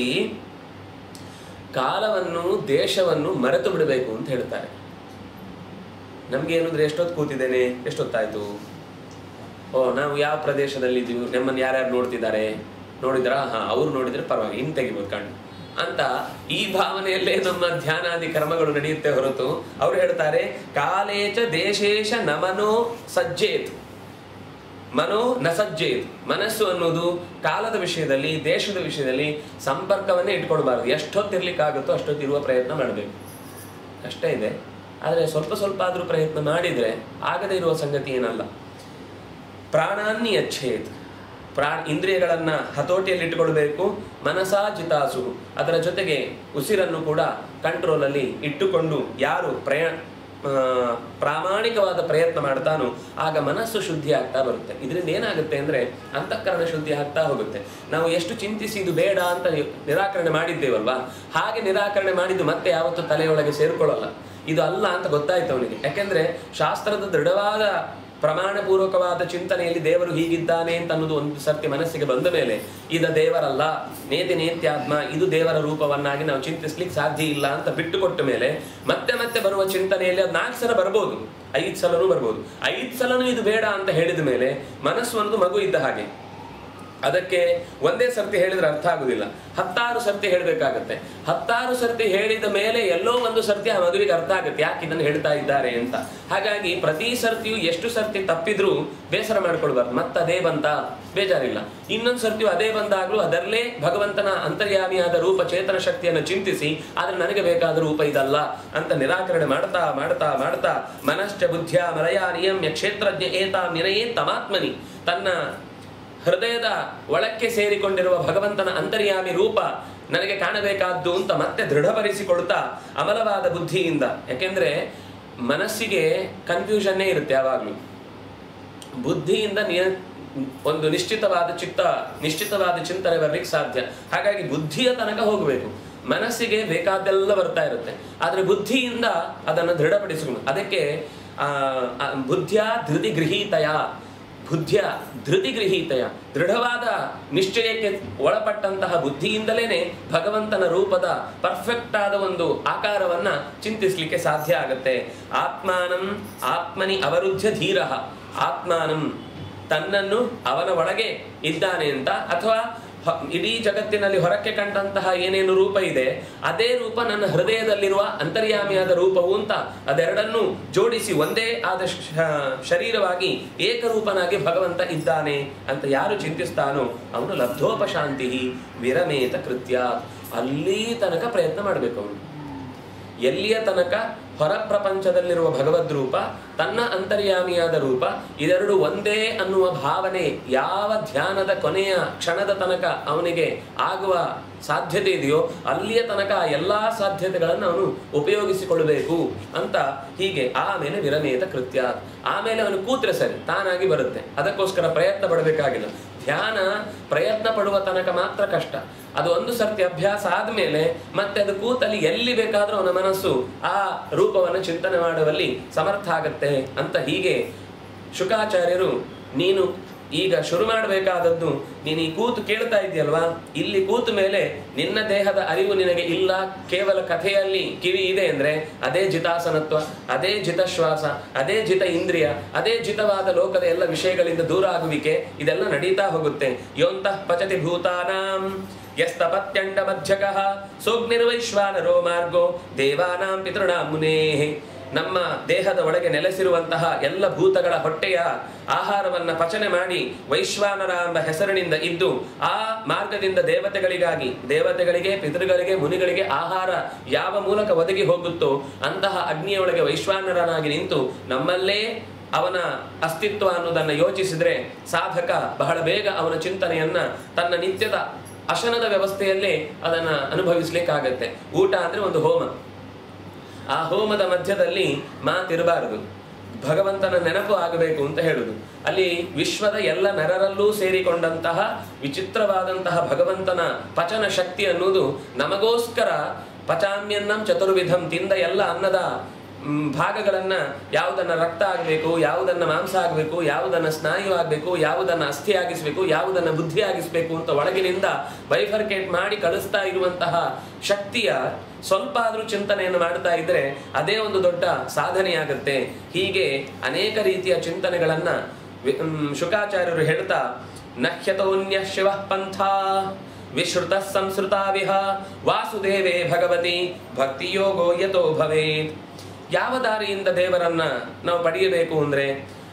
ಕಾಲವನ್ನು ದೇಶವನ್ನು ಮರೆತು ಬಿಡಬೇಕು ಅಂತ ಹೇಳ್ತಾರೆ ನಮ್ಗೆ ಏನಂದ್ರೆ ಎಷ್ಟೊತ್ತು ಕೂತಿದ್ದೇನೆ ಎಷ್ಟೊತ್ತಾಯ್ತು ಓ ನಾವು ಯಾವ ಪ್ರದೇಶದಲ್ಲಿ ಇದ್ದೀವಿ ನಮ್ಮನ್ನು ಯಾರ್ಯಾರು ನೋಡ್ತಿದ್ದಾರೆ ನೋಡಿದ್ರಾ ಹಾ ಅವ್ರು ನೋಡಿದ್ರೆ ಪರವಾಗಿ ಇನ್ ತೆಗಿಬೋದು ಕಣ್ಣು ಅಂತ ಈ ಭಾವನೆಯಲ್ಲೇ ನಮ್ಮ ಧ್ಯಾನಾದಿ ಕರ್ಮಗಳು ನಡೆಯುತ್ತೆ ಹೊರತು ಅವ್ರು ಹೇಳ್ತಾರೆ ಕಾಲೇಚ ದೇಶೇಶ ನಮನೋ ಸಜ್ಜೇತ್ ಮನೋ ನ ಸಜ್ಜೇತ್ ಮನಸ್ಸು ಅನ್ನೋದು ಕಾಲದ ವಿಷಯದಲ್ಲಿ ದೇಶದ ವಿಷಯದಲ್ಲಿ ಸಂಪರ್ಕವನ್ನೇ ಇಟ್ಕೊಳ್ಬಾರ್ದು ಎಷ್ಟೊತ್ತಿರ್ಲಿಕ್ಕಾಗುತ್ತೋ ಅಷ್ಟೊತ್ತಿರುವ ಪ್ರಯತ್ನ ಮಾಡಬೇಕು ಅಷ್ಟೇ ಇದೆ ಆದರೆ ಸ್ವಲ್ಪ ಸ್ವಲ್ಪ ಆದರೂ ಪ್ರಯತ್ನ ಮಾಡಿದರೆ ಆಗದೇ ಇರುವ ಸಂಗತಿ ಏನಲ್ಲ ಪ್ರಾಣಾನ್ನಿ ಅಚ್ಛೇತ್ ಪ್ರಾ ಇಂದ್ರಿಯಗಳನ್ನ ಹತೋಟಿಯಲ್ಲಿ ಇಟ್ಟುಕೊಳ್ಬೇಕು ಮನಸಾ ಜಿತಾಸು ಅದರ ಜೊತೆಗೆ ಉಸಿರನ್ನು ಕೂಡ ಕಂಟ್ರೋಲಲ್ಲಿ ಇಟ್ಟುಕೊಂಡು ಯಾರು ಪ್ರಯ ಆ, ಪ್ರಾಮಾಣಿಕವಾದ ಪ್ರಯತ್ನ ಮಾಡ್ತಾನೋ ಆಗ ಮನಸ್ಸು ಶುದ್ಧಿ ಆಗ್ತಾ ಬರುತ್ತೆ ಇದರಿಂದ ಏನಾಗುತ್ತೆ ಅಂದ್ರೆ ಅಂತಃಕರಣ ಶುದ್ಧಿ ಆಗ್ತಾ ಹೋಗುತ್ತೆ ನಾವು ಎಷ್ಟು ಚಿಂತಿಸಿ ಇದು ಬೇಡ ಅಂತ ನಿರಾಕರಣೆ ಮಾಡಿದ್ದೇವಲ್ವಾ ಹಾಗೆ ನಿರಾಕರಣೆ ಮಾಡಿದ್ದು ಮತ್ತೆ ಯಾವತ್ತೂ ತಲೆಯೊಳಗೆ ಸೇರ್ಕೊಳ್ಳಲ್ಲ ಇದು ಅಲ್ಲ ಅಂತ ಗೊತ್ತಾಯ್ತು ಅವನಿಗೆ ಯಾಕೆಂದ್ರೆ ಶಾಸ್ತ್ರದ ದೃಢವಾದ ಪ್ರಮಾಣಪೂರ್ವಕವಾದ ಚಿಂತನೆಯಲ್ಲಿ ದೇವರು ಹೀಗಿದ್ದಾನೆ ಅಂತ ಅನ್ನೋದು ಒಂದು ಸರ್ತಿ ಮನಸ್ಸಿಗೆ ಬಂದ ಮೇಲೆ ಇದ ದೇವರಲ್ಲ ನೇತಿ ನೇತ್ಯಾತ್ಮ ಇದು ದೇವರ ರೂಪವನ್ನಾಗಿ ನಾವು ಚಿಂತಿಸ್ಲಿಕ್ಕೆ ಸಾಧ್ಯ ಇಲ್ಲ ಅಂತ ಬಿಟ್ಟುಕೊಟ್ಟ ಮೇಲೆ ಮತ್ತೆ ಮತ್ತೆ ಬರುವ ಚಿಂತನೆಯಲ್ಲಿ ಅದು ನಾಲ್ಕು ಸಲ ಬರ್ಬೋದು ಐದು ಸಲನೂ ಬರ್ಬೋದು ಐದು ಸಲನೂ ಇದು ಬೇಡ ಅಂತ ಹೇಳಿದ ಮೇಲೆ ಮನಸ್ಸು ಒಂದು ಮಗು ಇದ್ದ ಹಾಗೆ ಅದಕ್ಕೆ ಒಂದೇ ಸರ್ತಿ ಹೇಳಿದ್ರೆ ಅರ್ಥ ಆಗುದಿಲ್ಲ ಹತ್ತಾರು ಸರ್ತಿ ಹೇಳಬೇಕಾಗತ್ತೆ ಹತ್ತಾರು ಸರ್ತಿ ಹೇಳಿದ ಮೇಲೆ ಎಲ್ಲೋ ಒಂದು ಸರ್ತಿ ಆ ಮಗುವಿಗೆ ಅರ್ಥ ಆಗುತ್ತೆ ಯಾಕೆ ಇದನ್ನು ಹೇಳ್ತಾ ಇದ್ದಾರೆ ಅಂತ ಹಾಗಾಗಿ ಪ್ರತಿ ಸರ್ತಿಯು ಎಷ್ಟು ಸರ್ತಿ ತಪ್ಪಿದ್ರೂ ಬೇಸರ ಮಾಡ್ಕೊಳ್ಬಾರ್ದು ಮತ್ತೆ ಅದೇ ಬಂತ ಬೇಜಾರಿಲ್ಲ ಇನ್ನೊಂದು ಸರ್ತಿಯು ಅದೇ ಬಂದಾಗ್ಲೂ ಅದರಲ್ಲೇ ಭಗವಂತನ ಅಂತರ್ಯಾಮಿಯಾದ ರೂಪ ಚೇತನ ಶಕ್ತಿಯನ್ನು ಚಿಂತಿಸಿ ಆದ್ರೆ ನನಗೆ ಬೇಕಾದ ರೂಪ ಇದಲ್ಲ ಅಂತ ನಿರಾಕರಣೆ ಮಾಡ್ತಾ ಮಾಡ್ತಾ ಮಾಡ್ತಾ ಮನಶ್ಚ ಬುದ್ಧಿಯ ಮಲಯ ನಿಯಮ್ಯ ಕ್ಷೇತ್ರಜ್ಞ ಏತಾ ನಿನಯೇ ತಮಾತ್ಮನಿ ತನ್ನ ಹೃದಯದ ಒಳಕ್ಕೆ ಸೇರಿಕೊಂಡಿರುವ ಭಗವಂತನ ಅಂತರ್ಯಾಮಿ ರೂಪ ನನಗೆ ಕಾಣಬೇಕಾದ್ದು ಅಂತ ಮತ್ತೆ ದೃಢಪಡಿಸಿಕೊಳ್ತಾ ಅಮಲವಾದ ಬುದ್ಧಿಯಿಂದ ಯಾಕೆಂದ್ರೆ ಮನಸ್ಸಿಗೆ ಕನ್ಫ್ಯೂಷನ್ನೇ ಇರುತ್ತೆ ಯಾವಾಗಲೂ ಬುದ್ಧಿಯಿಂದ ನಿಯ ಒಂದು ನಿಶ್ಚಿತವಾದ ಚಿತ್ತ ನಿಶ್ಚಿತವಾದ ಚಿಂತನೆ ಬರ್ಲಿಕ್ಕೆ ಸಾಧ್ಯ ಹಾಗಾಗಿ ಬುದ್ಧಿಯ ತನಕ ಹೋಗಬೇಕು ಮನಸ್ಸಿಗೆ ಬೇಕಾದ್ದೆಲ್ಲ ಬರ್ತಾ ಇರುತ್ತೆ ಆದ್ರೆ ಬುದ್ಧಿಯಿಂದ ಅದನ್ನು ದೃಢಪಡಿಸಿಕೊಂಡು ಅದಕ್ಕೆ ಆ ಆ, ಬುದ್ಧಿಯ ಧೃತಿ ಗೃಹೀತಯ ಬುದ್ಧಿಯ ಧೃತಿ ಗೃಹೀತಯ ದೃಢವಾದ ನಿಶ್ಚಯಕ್ಕೆ ಒಳಪಟ್ಟಂತಹ ಬುದ್ಧಿಯಿಂದಲೇನೆ ಭಗವಂತನ ರೂಪದ ಪರ್ಫೆಕ್ಟ್ ಆದ ಒಂದು ಆಕಾರವನ್ನ ಚಿಂತಿಸ್ಲಿಕ್ಕೆ ಸಾಧ್ಯ ಆಗತ್ತೆ ಆತ್ಮಾನಂ ಆತ್ಮನಿ ಅವರುದ್ಧ ಧೀರ ಆತ್ಮಾನಂ ತನ್ನನ್ನು ಅವನ ಒಳಗೆ ಇದ್ದಾನೆ ಅಂತ ಅಥವಾ ಹ- ಇಡೀ ಜಗತ್ತಿನಲ್ಲಿ ಹೊರಕ್ಕೆ ಕಂಡಂತಹ ಏನೇನು ರೂಪ ಇದೆ ಅದೇ ರೂಪ ನನ್ನ ಹೃದಯದಲ್ಲಿರುವ ಅಂತರ್ಯಾಮಿಯಾದ ರೂಪವು ಅಂತ ಅದೆರಡನ್ನೂ ಜೋಡಿಸಿ ಒಂದೇ ಆದ ಶ- ಶರೀರವಾಗಿ ಏಕರೂಪನಾಗಿ ಭಗವಂತ ಇದ್ದಾನೆ ಅಂತ ಯಾರು ಚಿಂತಿಸ್ತಾನೋ ಅವನು ಲಬ್ಧೋಪಶಾಂತಿ ವಿರಮೇತ ಕೃತ್ಯ ಅಲ್ಲಿ ತನಕ ಪ್ರಯತ್ನ ಮಾಡಬೇಕು ಅವನು ಎಲ್ಲಿಯ ತನಕ ಹೊರ ಪ್ರಪಂಚದಲ್ಲಿರುವ ಭಗವದ್ ರೂಪ ತನ್ನ ಅಂತರ್ಯಾಮಿಯಾದ ರೂಪ ಇದೆರಡು ಒಂದೇ ಅನ್ನುವ ಭಾವನೆ ಯಾವ ಧ್ಯಾನದ ಕೊನೆಯ ಕ್ಷಣದ ತನಕ ಅವನಿಗೆ ಆಗುವ ಸಾಧ್ಯತೆ ಇದೆಯೋ ಅಲ್ಲಿಯ ತನಕ ಆ ಎಲ್ಲಾ ಸಾಧ್ಯತೆಗಳನ್ನು ಅವನು ಉಪಯೋಗಿಸಿಕೊಳ್ಳಬೇಕು ಅಂತ ಹೀಗೆ ಆಮೇಲೆ ವಿರಮೇತ ಕೃತ್ಯ ಆಮೇಲೆ ಅವನು ಕೂತ್ರೆ ಸರಿ ತಾನಾಗಿ ಬರುತ್ತೆ ಅದಕ್ಕೋಸ್ಕರ ಪ್ರಯತ್ನ ಪಡಬೇಕಾಗಿಲ್ಲ ಧ್ಯಾನ ಪ್ರಯತ್ನ ಪಡುವ ತನಕ ಮಾತ್ರ ಕಷ್ಟ ಅದು ಒಂದು ಸರ್ತಿ ಅಭ್ಯಾಸ ಆದ್ಮೇಲೆ ಮತ್ತೆ ಅದು ಕೂತಲ್ಲಿ ಎಲ್ಲಿ ಬೇಕಾದ್ರೂ ಅವನ ಮನಸ್ಸು ಆ ರೂಪವನ್ನು ಚಿಂತನೆ ಮಾಡುವಲ್ಲಿ ಸಮರ್ಥ ಆಗತ್ತೆ ಅಂತ ಹೀಗೆ ಶುಕಾಚಾರ್ಯರು ನೀನು ಈಗ ಶುರು ಮಾಡಬೇಕಾದದ್ದು ನೀನು ಈ ಕೂತು ಕೇಳ್ತಾ ಇದೆಯಲ್ವಾ ಇಲ್ಲಿ ಕೂತ ಮೇಲೆ ನಿನ್ನ ದೇಹದ ಅರಿವು ನಿನಗೆ ಇಲ್ಲ ಕೇವಲ ಕಥೆಯಲ್ಲಿ ಕಿವಿ ಇದೆ ಅಂದ್ರೆ ಅದೇ ಜಿತಾಸನತ್ವ ಅದೇ ಜಿತಶ್ವಾಸ ಅದೇ ಜಿತ ಇಂದ್ರಿಯ ಅದೇ ಜಿತವಾದ ಲೋಕದ ಎಲ್ಲ ವಿಷಯಗಳಿಂದ ದೂರ ಆಗುವಿಕೆ ಇದೆಲ್ಲ ನಡೀತಾ ಹೋಗುತ್ತೆ ಯೋಂತಃ ಪಚತಿ ಭೂತಾನಾಂ ಯಸ್ತಪತ್ಯಂಡ ಮಧ್ಯಕಃ ಸೋಗ್ನಿರ್ವೈಶ್ವಾನರೋ ಮಾರ್ಗೋ ದೇವಾನಾಂ ಪಿತೃಣಾಂ ಮುನೇಃ ನಮ್ಮ ದೇಹದ ಒಳಗೆ ನೆಲೆಸಿರುವಂತಹ ಎಲ್ಲ ಭೂತಗಳ ಹೊಟ್ಟೆಯ ಆಹಾರವನ್ನ ಪಚನೆ ಮಾಡಿ ವೈಶ್ವಾನರ ಎಂಬ ಹೆಸರಿನಿಂದ ಇದ್ದು ಆ ಮಾರ್ಗದಿಂದ ದೇವತೆಗಳಿಗಾಗಿ ದೇವತೆಗಳಿಗೆ ಪಿತೃಗಳಿಗೆ ಮುನಿಗಳಿಗೆ ಆಹಾರ ಯಾವ ಮೂಲಕ ಒದಗಿ ಹೋಗುತ್ತೋ ಅಂತಹ ಅಗ್ನಿಯ ಒಳಗೆ ವೈಶ್ವಾನರನಾಗಿ ನಿಂತು ನಮ್ಮಲ್ಲೇ ಅವನ ಅಸ್ತಿತ್ವ ಅನ್ನೋದನ್ನ ಯೋಚಿಸಿದ್ರೆ ಸಾಧಕ ಬಹಳ ಬೇಗ ಅವನ ಚಿಂತನೆಯನ್ನ ತನ್ನ ನಿತ್ಯದ ಅಶನದ ವ್ಯವಸ್ಥೆಯಲ್ಲೇ ಅದನ್ನ ಅನುಭವಿಸ್ಲಿಕ್ಕಾಗತ್ತೆ ಊಟ ಅಂದ್ರೆ ಒಂದು ಹೋಮ ಆ ಹೋಮದ ಮಧ್ಯದಲ್ಲಿ ಮಾತಿರಬಾರದು ಭಗವಂತನ ನೆನಪು ಆಗಬೇಕು ಅಂತ ಹೇಳುದು ಅಲ್ಲಿ ವಿಶ್ವದ ಎಲ್ಲ ನರರಲ್ಲೂ ಸೇರಿಕೊಂಡಂತಹ ವಿಚಿತ್ರವಾದಂತಹ ಭಗವಂತನ ಪಚನ ಶಕ್ತಿ ಅನ್ನುವುದು ನಮಗೋಸ್ಕರ ಪಚಾಮ್ಯನ್ನಂ ಚತುರ್ವಿಧಂ ತಿಂದ ಎಲ್ಲ ಅನ್ನದ ಮ್, ಭಾಗಗಳನ್ನ ಯಾವುದನ್ನ ರಕ್ತ ಆಗಬೇಕು ಯಾವುದನ್ನ ಮಾಂಸ ಆಗಬೇಕು ಯಾವುದನ್ನ ಸ್ನಾಯು ಆಗಬೇಕು ಯಾವುದನ್ನ ಅಸ್ಥಿ ಆಗಿಸ್ಬೇಕು ಯಾವುದನ್ನ ಬುದ್ಧಿ ಆಗಿಸ್ಬೇಕು ಅಂತ ಒಳಗಿನಿಂದ ಬೈಫರ್ಕೇಟ್ ಮಾಡಿ ಕಳಿಸ್ತಾ ಇರುವಂತಹ ಶಕ್ತಿಯ ಸ್ವಲ್ಪ ಆದ್ರೂ ಚಿಂತನೆಯನ್ನು ಮಾಡ್ತಾ ಇದ್ರೆ ಅದೇ ಒಂದು ದೊಡ್ಡ ಸಾಧನೆಯಾಗುತ್ತೆ ಹೀಗೆ ಅನೇಕ ರೀತಿಯ ಚಿಂತನೆಗಳನ್ನ ವಿ- ಮ್, ಶುಕಾಚಾರ್ಯರು ಹೇಳ್ತಾ ನಹ್ಯತೋನ್ಯ ಶಿವ ಪಂಥ ವಿಶ್ರುತ ಸಂಸ್ಕೃತ ವಿಹ ವಾಸುದೇವೇ ಭಗವತಿ ಭಕ್ತಿಯೋಗೋ ಯತೋ ಭವೇತ್ ಯಾವ ದಾರಿಯಿಂದ ದೇವರನ್ನ ನಾವು ಪಡೆಯಬೇಕು ಅಂದ್ರೆ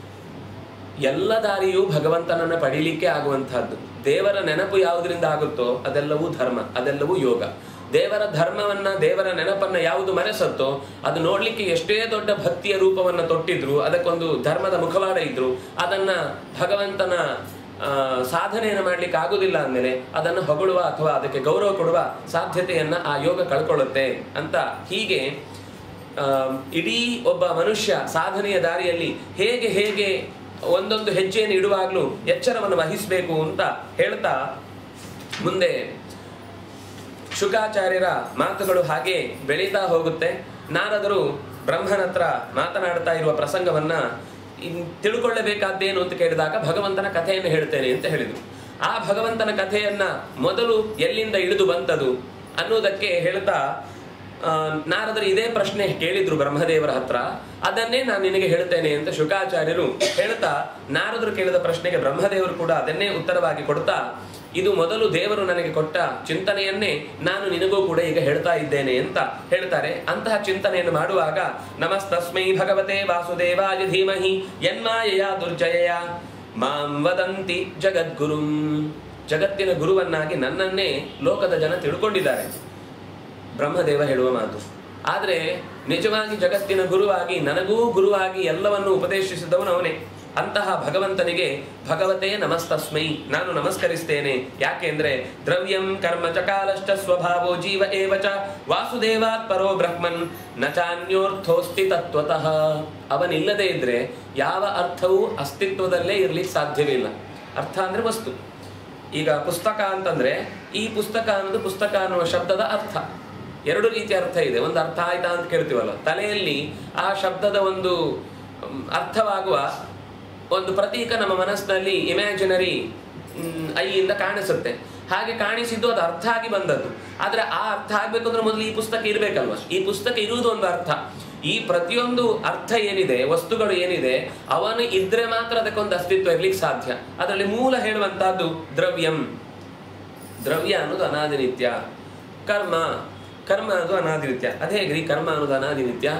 ಎಲ್ಲ ದಾರಿಯೂ ಭಗವಂತನನ್ನ ಪಡೀಲಿಕ್ಕೆ ಆಗುವಂತಹದ್ದು ದೇವರ ನೆನಪು ಯಾವುದರಿಂದ ಆಗುತ್ತೋ ಅದೆಲ್ಲವೂ ಧರ್ಮ ಅದೆಲ್ಲವೂ ಯೋಗ ದೇವರ ಧರ್ಮವನ್ನ ದೇವರ ನೆನಪನ್ನ ಯಾವುದು ಮರೆಸತ್ತೋ ಅದು ನೋಡ್ಲಿಕ್ಕೆ ಎಷ್ಟೇ ದೊಡ್ಡ ಭಕ್ತಿಯ ರೂಪವನ್ನ ತೊಟ್ಟಿದ್ರು ಅದಕ್ಕೊಂದು ಧರ್ಮದ ಮುಖವಾಡ ಇದ್ರು ಅದನ್ನ ಭಗವಂತನ ಆ, ಸಾಧನೆಯನ್ನು ಮಾಡ್ಲಿಕ್ಕೆ ಆಗುದಿಲ್ಲ ಅಂದಮೇಲೆ ಅದನ್ನು ಹೊಗಳುವ ಅಥವಾ ಅದಕ್ಕೆ ಗೌರವ ಕೊಡುವ ಸಾಧ್ಯತೆಯನ್ನ ಆ ಯೋಗ ಕಳ್ಕೊಳ್ಳುತ್ತೆ ಅಂತ ಹೀಗೆ ಆ, ಇಡೀ ಒಬ್ಬ ಮನುಷ್ಯ ಸಾಧನೆಯ ದಾರಿಯಲ್ಲಿ ಹೇಗೆ ಹೇಗೆ ಒಂದೊಂದು ಹೆಜ್ಜೆಯನ್ನು ಇಡುವಾಗಲೂ ಎಚ್ಚರವನ್ನು ವಹಿಸಬೇಕು ಅಂತ ಹೇಳ್ತಾ ಮುಂದೆ ಶುಕಾಚಾರ್ಯರ ಮಾತುಗಳು ಹಾಗೆ ಬೆಳೀತಾ ಹೋಗುತ್ತೆ ನಾರದರು ಬ್ರಹ್ಮನ ಹತ್ರ ಮಾತನಾಡ್ತಾ ಇರುವ ಪ್ರಸಂಗವನ್ನ ಇನ್ ತಿಳ್ಕೊಳ್ಳಬೇಕಾದ್ದೇನು ಅಂತ ಕೇಳಿದಾಗ ಭಗವಂತನ ಕಥೆಯನ್ನು ಹೇಳ್ತೇನೆ ಅಂತ ಹೇಳಿದರು ಆ ಭಗವಂತನ ಕಥೆಯನ್ನ ಮೊದಲು ಎಲ್ಲಿಂದ ಇಳಿದು ಬಂತದು ಅನ್ನೋದಕ್ಕೆ ಹೇಳ್ತಾ ಆ, ನಾರದರು ಇದೇ ಪ್ರಶ್ನೆ ಕೇಳಿದ್ರು ಬ್ರಹ್ಮದೇವರ ಹತ್ರ ಅದನ್ನೇ ನಾನು ನಿನಗೆ ಹೇಳ್ತೇನೆ ಅಂತ ಶುಕಾಚಾರ್ಯರು ಹೇಳ್ತಾ ನಾರದರು ಕೇಳಿದ ಪ್ರಶ್ನೆಗೆ ಬ್ರಹ್ಮದೇವರು ಕೂಡ ಅದನ್ನೇ ಉತ್ತರವಾಗಿ ಕೊಡ್ತಾ ಇದು ಮೊದಲು ದೇವರು ನನಗೆ ಕೊಟ್ಟ ಚಿಂತನೆಯನ್ನೇ ನಾನು ನಿನಗೂ ಕೂಡ ಈಗ ಹೇಳ್ತಾ ಇದ್ದೇನೆ ಅಂತ ಹೇಳ್ತಾರೆ ಅಂತಹ ಚಿಂತನೆಯನ್ನು ಮಾಡುವಾಗ ನಮಸ್ತಸ್ಮೈ ಭಗವತೆ ವಾಸುದೇವಾಯ ಧೀಮಹಿ ಯನ್ಮಾಯಯ ದುರ್ಜಯ ಮಾಂ ವದಂತಿ ಜಗದ್ಗುರುಂ ಜಗತ್ತಿನ ಗುರುವನ್ನಾಗಿ ನನ್ನನ್ನೇ ಲೋಕದ ಜನ ತಿಳ್ಕೊಂಡಿದ್ದಾರೆ ಬ್ರಹ್ಮದೇವ ಹೇಳುವ ಮಾತು ಆದರೆ ನಿಜವಾಗಿ ಜಗತ್ತಿನ ಗುರುವಾಗಿ ನನಗೂ ಗುರುವಾಗಿ ಎಲ್ಲವನ್ನು ಉಪದೇಶಿಸಿದವನು ಅವನೇ ಅಂತಹ ಭಗವಂತನಿಗೆ ಭಗವತೆ ನಮಸ್ತಸ್ಮೈ ನಾನು ನಮಸ್ಕರಿಸ್ತೇನೆ ಯಾಕೆಂದ್ರೆ ದ್ರವ್ಯಂ ಕರ್ಮ ಚ ಕಾಲಶ್ಚ ಸ್ವಭಾವೋ ಜೀವ ಏವ ಚ ವಾಸುದೇವಾತ್ ಪರೋ ಬ್ರಹ್ಮನ್ ನ ಚಾನ್ಯೋರ್ಥೋಸ್ತಿ ತತ್ವತಃ ಅವನಿಲ್ಲದೆ ಇದ್ರೆ ಯಾವ ಅರ್ಥವೂ ಅಸ್ತಿತ್ವದಲ್ಲೇ ಇರ್ಲಿಕ್ಕೆ ಸಾಧ್ಯವಿಲ್ಲ ಅರ್ಥ ಅಂದ್ರೆ ವಸ್ತು ಈಗ ಪುಸ್ತಕ ಅಂತಂದ್ರೆ ಈ ಪುಸ್ತಕ ಅನ್ನೋದು ಪುಸ್ತಕ ಅನ್ನುವ ಶಬ್ದದ ಅರ್ಥ ಎರಡು ರೀತಿಯ ಅರ್ಥ ಇದೆ ಒಂದು ಅರ್ಥ ಆಯ್ತಾ ಅಂತ ಕೇಳ್ತೀವಲ್ಲ ತಲೆಯಲ್ಲಿ ಆ ಶಬ್ದದ ಒಂದು ಮ್, ಅರ್ಥವಾಗುವ ಒಂದು ಪ್ರತೀಕ ನಮ್ಮ ಮನಸ್ಸಿನಲ್ಲಿ ಇಮ್ಯಾಜಿನರಿ ಐಯಿಂದ ಕಾಣಿಸುತ್ತೆ ಹಾಗೆ ಕಾಣಿಸಿದ್ದು ಅದು ಅರ್ಥ ಆಗಿ ಬಂದದ್ದು ಆದ್ರೆ ಆ ಅರ್ಥ ಆಗ್ಬೇಕು ಅಂದ್ರೆ ಮೊದಲು ಈ ಪುಸ್ತಕ ಇರ್ಬೇಕಲ್ವಾ ಈ ಪುಸ್ತಕ ಇರುವುದು ಒಂದು ಅರ್ಥ ಈ ಪ್ರತಿಯೊಂದು ಅರ್ಥ ಏನಿದೆ ವಸ್ತುಗಳು ಏನಿದೆ ಅವನು ಇದ್ರೆ ಮಾತ್ರ ಅದಕ್ಕೊಂದು ಅಸ್ತಿತ್ವ ಇರ್ಲಿಕ್ಕೆ ಸಾಧ್ಯ ಅದರಲ್ಲಿ ಮೂಲ ಹೇಳುವಂತಹದ್ದು ದ್ರವ್ಯಂ ದ್ರವ್ಯ ಅನ್ನೋದು ಅನಾದಿನಿತ್ಯ ಕರ್ಮ ಕರ್ಮ ಅನ್ನೋದು ಅನಾದಿನಿತ್ಯ ಅದೇ ಹೇಗ್ರಿ ಕರ್ಮ ಅನ್ನೋದು ಅನಾದಿನಿತ್ಯ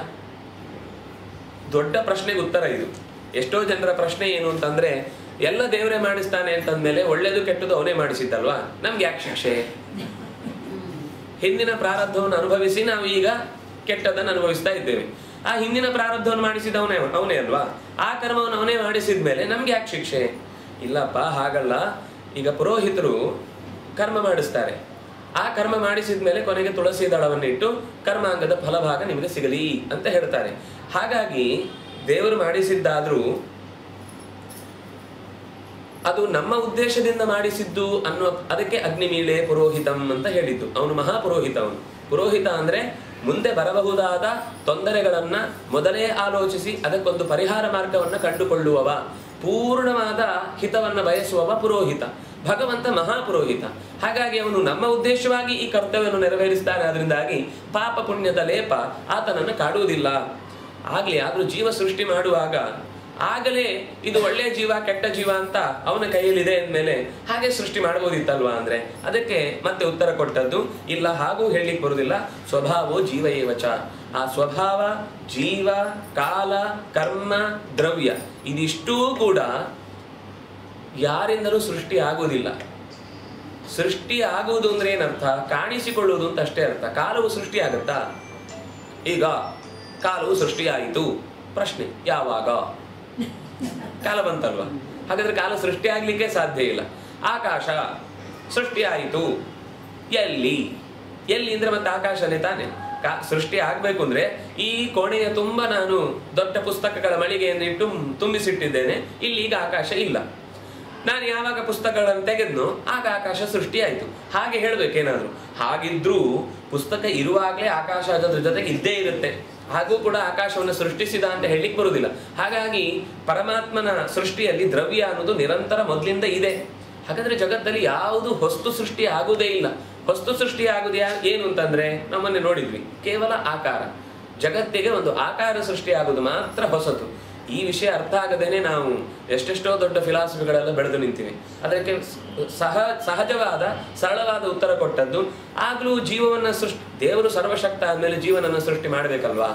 ದೊಡ್ಡ ಪ್ರಶ್ನೆಗೆ ಉತ್ತರ ಇದು ಎಷ್ಟೋ ಜನರ ಪ್ರಶ್ನೆ ಏನು ಅಂತಂದ್ರೆ ಎಲ್ಲ ದೇವರೇ ಮಾಡಿಸ್ತಾನೆ ಅಂತಂದ್ಮೇಲೆ ಒಳ್ಳೇದು ಕೆಟ್ಟದ್ದು ಅವನೇ ಮಾಡಿಸಿದ್ದಲ್ವಾ ನಮ್ಗೆ ಯಾಕೆ ಶಿಕ್ಷೆ ಹಿಂದಿನ ಪ್ರಾರಬ್ಧವನ್ನು ಅನುಭವಿಸಿ ನಾವು ಈಗ ಕೆಟ್ಟದನ್ನು ಅನುಭವಿಸ್ತಾ ಇದ್ದೇವೆ ಆ ಹಿಂದಿನ ಪ್ರಾರಬ್ಧವನ್ನು ಮಾಡಿಸಿದವನೇ ಅವನೇ ಅಲ್ವಾ ಆ ಕರ್ಮವನ್ನು ಅವನೇ ಮಾಡಿಸಿದ ಮೇಲೆ ನಮ್ಗೆ ಯಾಕೆ ಶಿಕ್ಷೆ ಇಲ್ಲಪ್ಪ ಹಾಗಲ್ಲ ಈಗ ಪುರೋಹಿತರು ಕರ್ಮ ಮಾಡಿಸ್ತಾರೆ ಆ ಕರ್ಮ ಮಾಡಿಸಿದ ಮೇಲೆ ಕೊನೆಗೆ ತುಳಸಿ ದಳವನ್ನು ಇಟ್ಟು ಕರ್ಮಾಂಗದ ಫಲಭಾಗ ನಿಮಗೆ ಸಿಗಲಿ ಅಂತ ಹೇಳ್ತಾರೆ ಹಾಗಾಗಿ ದೇವರು ಮಾಡಿಸಿದ್ದಾದ್ರೂ ಅದು ನಮ್ಮ ಉದ್ದೇಶದಿಂದ ಮಾಡಿಸಿದ್ದು ಅನ್ನುವ ಅದಕ್ಕೆ ಅಗ್ನಿಮೀಳೆ ಪುರೋಹಿತಂ ಅಂತ ಹೇಳಿದ್ದು ಅವನು ಮಹಾಪುರೋಹಿತ ಅವನು ಪುರೋಹಿತ ಅಂದ್ರೆ ಮುಂದೆ ಬರಬಹುದಾದ ತೊಂದರೆಗಳನ್ನ ಮೊದಲೇ ಆಲೋಚಿಸಿ ಅದಕ್ಕೊಂದು ಪರಿಹಾರ ಮಾರ್ಗವನ್ನ ಕಂಡುಕೊಳ್ಳುವವ ಪೂರ್ಣವಾದ ಹಿತವನ್ನ ಬಯಸುವವ ಪುರೋಹಿತ ಭಗವಂತ ಮಹಾಪುರೋಹಿತ ಹಾಗಾಗಿ ಅವನು ನಮ್ಮ ಉದ್ದೇಶವಾಗಿ ಈ ಕರ್ತವ್ಯವನ್ನು ನೆರವೇರಿಸ್ತಾನೆ ಅದರಿಂದಾಗಿ ಪಾಪ ಪುಣ್ಯದ ಲೇಪ ಆತನನ್ನು ಕಾಡುವುದಿಲ್ಲ ಆಗ್ಲಿ ಆದ್ರೂ ಜೀವ ಸೃಷ್ಟಿ ಮಾಡುವಾಗ ಆಗಲೇ ಇದು ಒಳ್ಳೆ ಜೀವ ಕೆಟ್ಟ ಜೀವ ಅಂತ ಅವನ ಕೈಯಲ್ಲಿದೆ ಅಂದಮೇಲೆ ಹಾಗೆ ಸೃಷ್ಟಿ ಮಾಡ್ಬೋದಿತ್ತಲ್ವಾ ಅಂದ್ರೆ ಅದಕ್ಕೆ ಮತ್ತೆ ಉತ್ತರ ಕೊಟ್ಟದ್ದು ಇಲ್ಲ ಹಾಗೂ ಹೇಳಲಿಕ್ಕೆ ಬರುವುದಿಲ್ಲ ಸ್ವಭಾವೋ ಜೀವ ಏವಚ ಆ ಸ್ವಭಾವ ಜೀವ ಕಾಲ ಕರ್ಮ ದ್ರವ್ಯ ಇದಿಷ್ಟೂ ಕೂಡ ಯಾರಿಂದಲೂ ಸೃಷ್ಟಿ ಆಗುವುದಿಲ್ಲ ಸೃಷ್ಟಿ ಆಗುವುದು ಅಂದ್ರೆ ಏನರ್ಥ ಕಾಣಿಸಿಕೊಳ್ಳುವುದು ಅಂತ ಅಷ್ಟೇ ಅರ್ಥ ಕಾಲವು ಸೃಷ್ಟಿ ಆಗುತ್ತಾ ಈಗ ಕಾಲವು ಸೃಷ್ಟಿಯಾಯಿತು ಪ್ರಶ್ನೆ ಯಾವಾಗ ಕಾಲ ಬಂತಲ್ವಾ ಹಾಗಾದ್ರೆ ಕಾಲ ಸೃಷ್ಟಿ ಆಗ್ಲಿಕ್ಕೆ ಸಾಧ್ಯ ಇಲ್ಲ ಆಕಾಶ ಸೃಷ್ಟಿ ಆಯಿತು ಎಲ್ಲಿ ಎಲ್ಲಿ ಅಂದ್ರೆ ಮತ್ತೆ ಆಕಾಶನೇ ತಾನೆ ಕಾ- ಸೃಷ್ಟಿ ಆಗ್ಬೇಕು ಅಂದ್ರೆ ಈ ಕೋಣೆಯ ತುಂಬ ನಾನು ದೊಡ್ಡ ಪುಸ್ತಕಗಳ ಮಳಿಗೆಯನ್ನು ಇಟ್ಟು ತುಂಬಿಸಿಟ್ಟಿದ್ದೇನೆ ಇಲ್ಲಿ ಈಗ ಆಕಾಶ ಇಲ್ಲ ನಾನು ಯಾವಾಗ ಪುಸ್ತಕಗಳನ್ನು ತೆಗೆದ್ನೋ ಆಗ ಆಕಾಶ ಸೃಷ್ಟಿಯಾಯಿತು ಹಾಗೆ ಹೇಳ್ಬೇಕೇನಾದ್ರು ಹಾಗಿದ್ರೂ ಪುಸ್ತಕ ಇರುವಾಗಲೇ ಆಕಾಶ ಅದರ ಜೊತೆಗೆ ಇದ್ದೇ ಇರುತ್ತೆ ಹಾಗೂ ಕೂಡ ಆಕಾಶವನ್ನು ಸೃಷ್ಟಿಸಿದ ಅಂತ ಹೇಳಲಿಕ್ಕೆ ಬರುವುದಿಲ್ಲ ಹಾಗಾಗಿ ಪರಮಾತ್ಮನ ಸೃಷ್ಟಿಯಲ್ಲಿ ದ್ರವ್ಯ ಅನ್ನೋದು ನಿರಂತರ ಮೊದಲಿಂದ ಇದೆ ಹಾಗಾದ್ರೆ ಜಗತ್ತಲ್ಲಿ ಯಾವುದು ಹೊಸ್ತು ಸೃಷ್ಟಿ ಆಗುವುದೇ ಇಲ್ಲ ಹೊಸ್ತು ಸೃಷ್ಟಿ ಆಗುದು ಯಾ- ಏನು ಅಂತಂದ್ರೆ ನಮ್ಮನ್ನೇ ನೋಡಿದ್ವಿ ಕೇವಲ ಆಕಾರ ಜಗತ್ತಿಗೆ ಒಂದು ಆಕಾರ ಸೃಷ್ಟಿ ಆಗುದು ಮಾತ್ರ ಹೊಸತು ಈ ವಿಷಯ ಅರ್ಥ ಆಗದೇನೆ ನಾವು ಎಷ್ಟೆಷ್ಟೋ ದೊಡ್ಡ ಫಿಲಾಸಫಿಗಳೆಲ್ಲ ಬೆಳೆದು ನಿಂತೀವಿ ಅದಕ್ಕೆ ಸಹ ಸಹಜವಾದ ಸರಳವಾದ ಉತ್ತರ ಕೊಟ್ಟದ್ದು ಆಗ್ಲೂ ಜೀವವನ್ನ ಸೃಷ್ಟಿ ದೇವರು ಸರ್ವಶಕ್ತ ಆದ್ಮೇಲೆ ಜೀವನನ್ನ ಸೃಷ್ಟಿ ಮಾಡಬೇಕಲ್ವಾ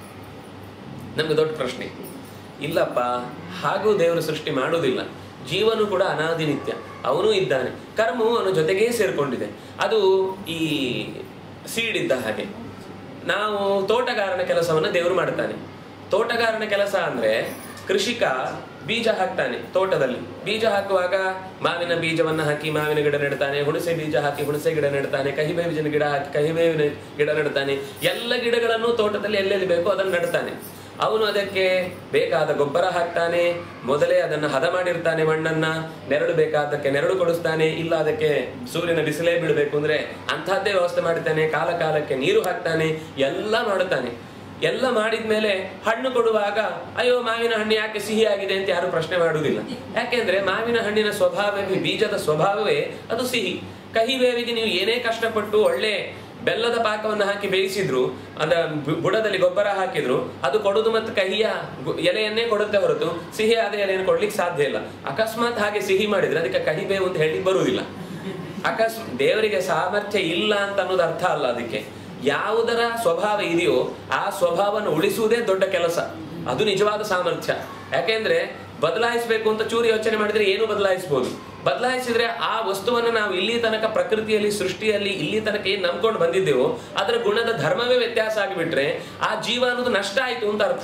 ನಮ್ಗೆ ದೊಡ್ಡ ಪ್ರಶ್ನೆ ಇಲ್ಲಪ್ಪ ಹಾಗೂ ದೇವರು ಸೃಷ್ಟಿ ಮಾಡುವುದಿಲ್ಲ ಜೀವನು ಕೂಡ ಅನಾದಿ ನಿತ್ಯ ಅವನು ಇದ್ದಾನೆ ಕರ್ಮವು ಅವನ ಜೊತೆಗೇ ಸೇರ್ಕೊಂಡಿದೆ ಅದು ಈ ಸೀಡ್ ಇದ್ದ ಹಾಗೆ ನಾವು ತೋಟಗಾರನ ಕೆಲಸವನ್ನ ದೇವರು ಮಾಡ್ತಾನೆ ತೋಟಗಾರನ ಕೆಲಸ ಅಂದ್ರೆ ಕೃಷಿಕ ಬೀಜ ಹಾಕ್ತಾನೆ ತೋಟದಲ್ಲಿ ಬೀಜ ಹಾಕುವಾಗ ಮಾವಿನ ಬೀಜವನ್ನ ಹಾಕಿ ಮಾವಿನ ಗಿಡ ನೆಡ್ತಾನೆ ಹುಣಸೆ ಬೀಜ ಹಾಕಿ ಹುಣಸೆ ಗಿಡ ನೆಡ್ತಾನೆ ಕಹಿಬೇವಿನ ಗಿಡ ಹಾಕಿ ಕಹಿಬೇವಿನ ಗಿಡ ನೆಡ್ತಾನೆ ಎಲ್ಲ ಗಿಡಗಳನ್ನು ತೋಟದಲ್ಲಿ ಎಲ್ಲೆಲ್ಲಿ ಬೇಕೋ ಅದನ್ನು ನೆಡ್ತಾನೆ ಅವನು ಅದಕ್ಕೆ ಬೇಕಾದ ಗೊಬ್ಬರ ಹಾಕ್ತಾನೆ ಮೊದಲೇ ಅದನ್ನ ಹದ ಮಾಡಿರ್ತಾನೆ ಮಣ್ಣನ್ನ ನೆರಳು ಬೇಕಾದಕ್ಕೆ ನೆರಳು ಕೊಡಿಸ್ತಾನೆ ಇಲ್ಲ ಅದಕ್ಕೆ ಸೂರ್ಯನ ಬಿಸಿಲೇ ಬೀಳಬೇಕು ಅಂದ್ರೆ ಅಂತಹದ್ದೇ ವ್ಯವಸ್ಥೆ ಮಾಡ್ತಾನೆ ಕಾಲ ಕಾಲಕ್ಕೆ ನೀರು ಹಾಕ್ತಾನೆ ಎಲ್ಲ ಮಾಡುತ್ತಾನೆ ಎಲ್ಲ ಮಾಡಿದ್ಮೇಲೆ ಹಣ್ಣು ಕೊಡುವಾಗ ಅಯ್ಯೋ ಮಾವಿನ ಹಣ್ಣು ಯಾಕೆ ಸಿಹಿ ಆಗಿದೆ ಅಂತ ಯಾರು ಪ್ರಶ್ನೆ ಮಾಡುವುದಿಲ್ಲ ಯಾಕೆಂದ್ರೆ ಮಾವಿನ ಹಣ್ಣಿನ ಸ್ವಭಾವವೇ ಬೀಜದ ಸ್ವಭಾವವೇ ಅದು ಸಿಹಿ ಕಹಿ ಬೇವಿಗೆ ನೀವು ಏನೇ ಕಷ್ಟಪಟ್ಟು ಒಳ್ಳೆ ಬೆಲ್ಲದ ಪಾಕವನ್ನು ಹಾಕಿ ಬೇಯಿಸಿದ್ರು ಅದ ಬು- ಬುಡದಲ್ಲಿ ಗೊಬ್ಬರ ಹಾಕಿದ್ರು ಅದು ಕೊಡುದು ಮತ್ತು ಕಹಿಯ ಗು- ಎಲೆಯನ್ನೇ ಕೊಡುತ್ತೆ ಹೊರತು ಸಿಹಿ ಆದ ಎಲೆಯನ್ನು ಕೊಡ್ಲಿಕ್ಕೆ ಸಾಧ್ಯ ಇಲ್ಲ ಅಕಸ್ಮಾತ್ ಹಾಗೆ ಸಿಹಿ ಮಾಡಿದ್ರೆ ಅದಕ್ಕೆ ಕಹಿ ಬೇವು ಅಂತ ಹೇಳಿ ಬರುವುದಿಲ್ಲ ಅಕಸ್ಮ ದೇವರಿಗೆ ಸಾಮರ್ಥ್ಯ ಇಲ್ಲ ಅಂತ ಅನ್ನೋದು ಅರ್ಥ ಅಲ್ಲ ಅದಕ್ಕೆ ಯಾವುದರ ಸ್ವಭಾವ ಇದೆಯೋ ಆ ಸ್ವಭಾವವನ್ನು ಉಳಿಸುವುದೇ ದೊಡ್ಡ ಕೆಲಸ ಅದು ನಿಜವಾದ ಸಾಮರ್ಥ್ಯ ಯಾಕೆಂದ್ರೆ ಬದಲಾಯಿಸಬೇಕು ಅಂತ ಚೂರು ಯೋಚನೆ ಮಾಡಿದ್ರೆ ಏನು ಬದಲಾಯಿಸಬಹುದು ಬದಲಾಯಿಸಿದ್ರೆ ಆ ವಸ್ತುವನ್ನು ನಾವು ಇಲ್ಲಿ ತನಕ ಪ್ರಕೃತಿಯಲ್ಲಿ ಸೃಷ್ಟಿಯಲ್ಲಿ ಇಲ್ಲಿ ತನಕ ಏನ್ ನಂಬ್ಕೊಂಡು ಬಂದಿದ್ದೇವೋ ಅದರ ಗುಣದ ಧರ್ಮವೇ ವ್ಯತ್ಯಾಸ ಆಗಿಬಿಟ್ರೆ ಆ ಜೀವ ಅನ್ನೋದು ನಷ್ಟ ಆಯ್ತು ಅಂತ ಅರ್ಥ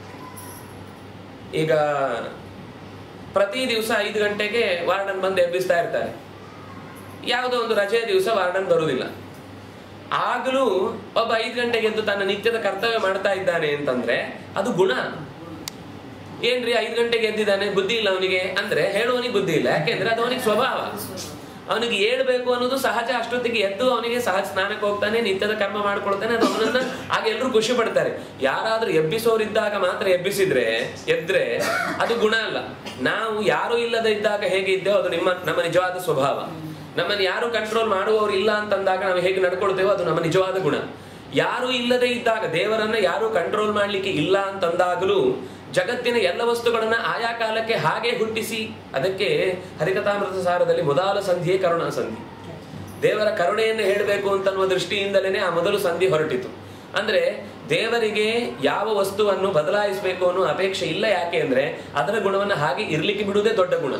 ಈಗ ಪ್ರತಿ ದಿವಸ ಐದು ಗಂಟೆಗೆ ವಾರ್ಡನ್ ಬಂದು ಎಬ್ಬಿಸ್ತಾ ಇರ್ತಾರೆ ಯಾವುದೋ ಒಂದು ರಜೆಯ ದಿವಸ ವಾರ್ಡನ್ ಬರುವುದಿಲ್ಲ ಆಗಲೂ ಒಬ್ಬ ಐದು ಗಂಟೆಗೆ ಎದ್ದು ತನ್ನ ನಿತ್ಯದ ಕರ್ತವ್ಯ ಮಾಡ್ತಾ ಇದ್ದಾನೆ ಅಂತಂದ್ರೆ ಅದು ಗುಣ ಏನ್ರಿ ಐದು ಗಂಟೆಗೆ ಎದ್ದಿದ್ದಾನೆ ಬುದ್ಧಿ ಇಲ್ಲ ಅವನಿಗೆ ಅಂದ್ರೆ ಹೇಳುವವನಿಗೆ ಬುದ್ಧಿ ಇಲ್ಲ ಯಾಕೆಂದ್ರೆ ಅದು ಅವನಿಗೆ ಸ್ವಭಾವ ಅವನಿಗೆ ಏಳ್ಬೇಕು ಅನ್ನೋದು ಸಹಜ ಅಷ್ಟೊತ್ತಿಗೆ ಎದ್ದು ಅವನಿಗೆ ಸಹಜ ಸ್ನಾನಕ್ಕೆ ಹೋಗ್ತಾನೆ ನಿತ್ಯದ ಕರ್ಮ ಮಾಡ್ಕೊಳ್ತಾನೆ ಅದು ಅವನನ್ನ ಆಗ ಎಲ್ಲರೂ ಖುಷಿ ಪಡ್ತಾರೆ ಯಾರಾದ್ರೂ ಎಬ್ಬಿಸೋರಿದ್ದಾಗ ಮಾತ್ರ ಎಬ್ಬಿಸಿದ್ರೆ ಎದ್ರೆ ಅದು ಗುಣ ಅಲ್ಲ ನಾವು ಯಾರು ಇಲ್ಲದ ಇದ್ದಾಗ ಹೇಗೆ ಇದ್ದೇವೋ ಅದು ನಿಮ್ಮ ನಮ್ಮ ನಿಜವಾದ ಸ್ವಭಾವ ನಮ್ಮನ್ನು ಯಾರು ಕಂಟ್ರೋಲ್ ಮಾಡುವವರು ಇಲ್ಲ ಅಂತಂದಾಗ ನಾವು ಹೇಗೆ ನಡ್ಕೊಳ್ತೇವೋ ಅದು ನಮ್ಮ ನಿಜವಾದ ಗುಣ ಯಾರು ಇಲ್ಲದೆ ಇದ್ದಾಗ ದೇವರನ್ನ ಯಾರು ಕಂಟ್ರೋಲ್ ಮಾಡ್ಲಿಕ್ಕೆ ಇಲ್ಲ ಅಂತಂದಾಗಲೂ ಜಗತ್ತಿನ ಎಲ್ಲ ವಸ್ತುಗಳನ್ನ ಆಯಾ ಕಾಲಕ್ಕೆ ಹಾಗೆ ಹುಟ್ಟಿಸಿ ಅದಕ್ಕೆ ಹರಿಕಥಾಮೃತ ಸಾರದಲ್ಲಿ ಮೊದಲ ಸಂಧಿಯೇ ಕರುಣಾ ಸಂಧಿ ದೇವರ ಕರುಣೆಯನ್ನು ಹೇಳಬೇಕು ಅಂತನ್ನುವ ದೃಷ್ಟಿಯಿಂದಲೇ ಆ ಮೊದಲು ಸಂಧಿ ಹೊರಟಿತು ಅಂದ್ರೆ ದೇವರಿಗೆ ಯಾವ ವಸ್ತುವನ್ನು ಬದಲಾಯಿಸಬೇಕು ಅನ್ನೋ ಅಪೇಕ್ಷೆ ಇಲ್ಲ ಯಾಕೆ ಅಂದ್ರೆ ಅದರ ಗುಣವನ್ನು ಹಾಗೆ ಇರ್ಲಿಕ್ಕೆ ಬಿಡುವುದೇ ದೊಡ್ಡ ಗುಣ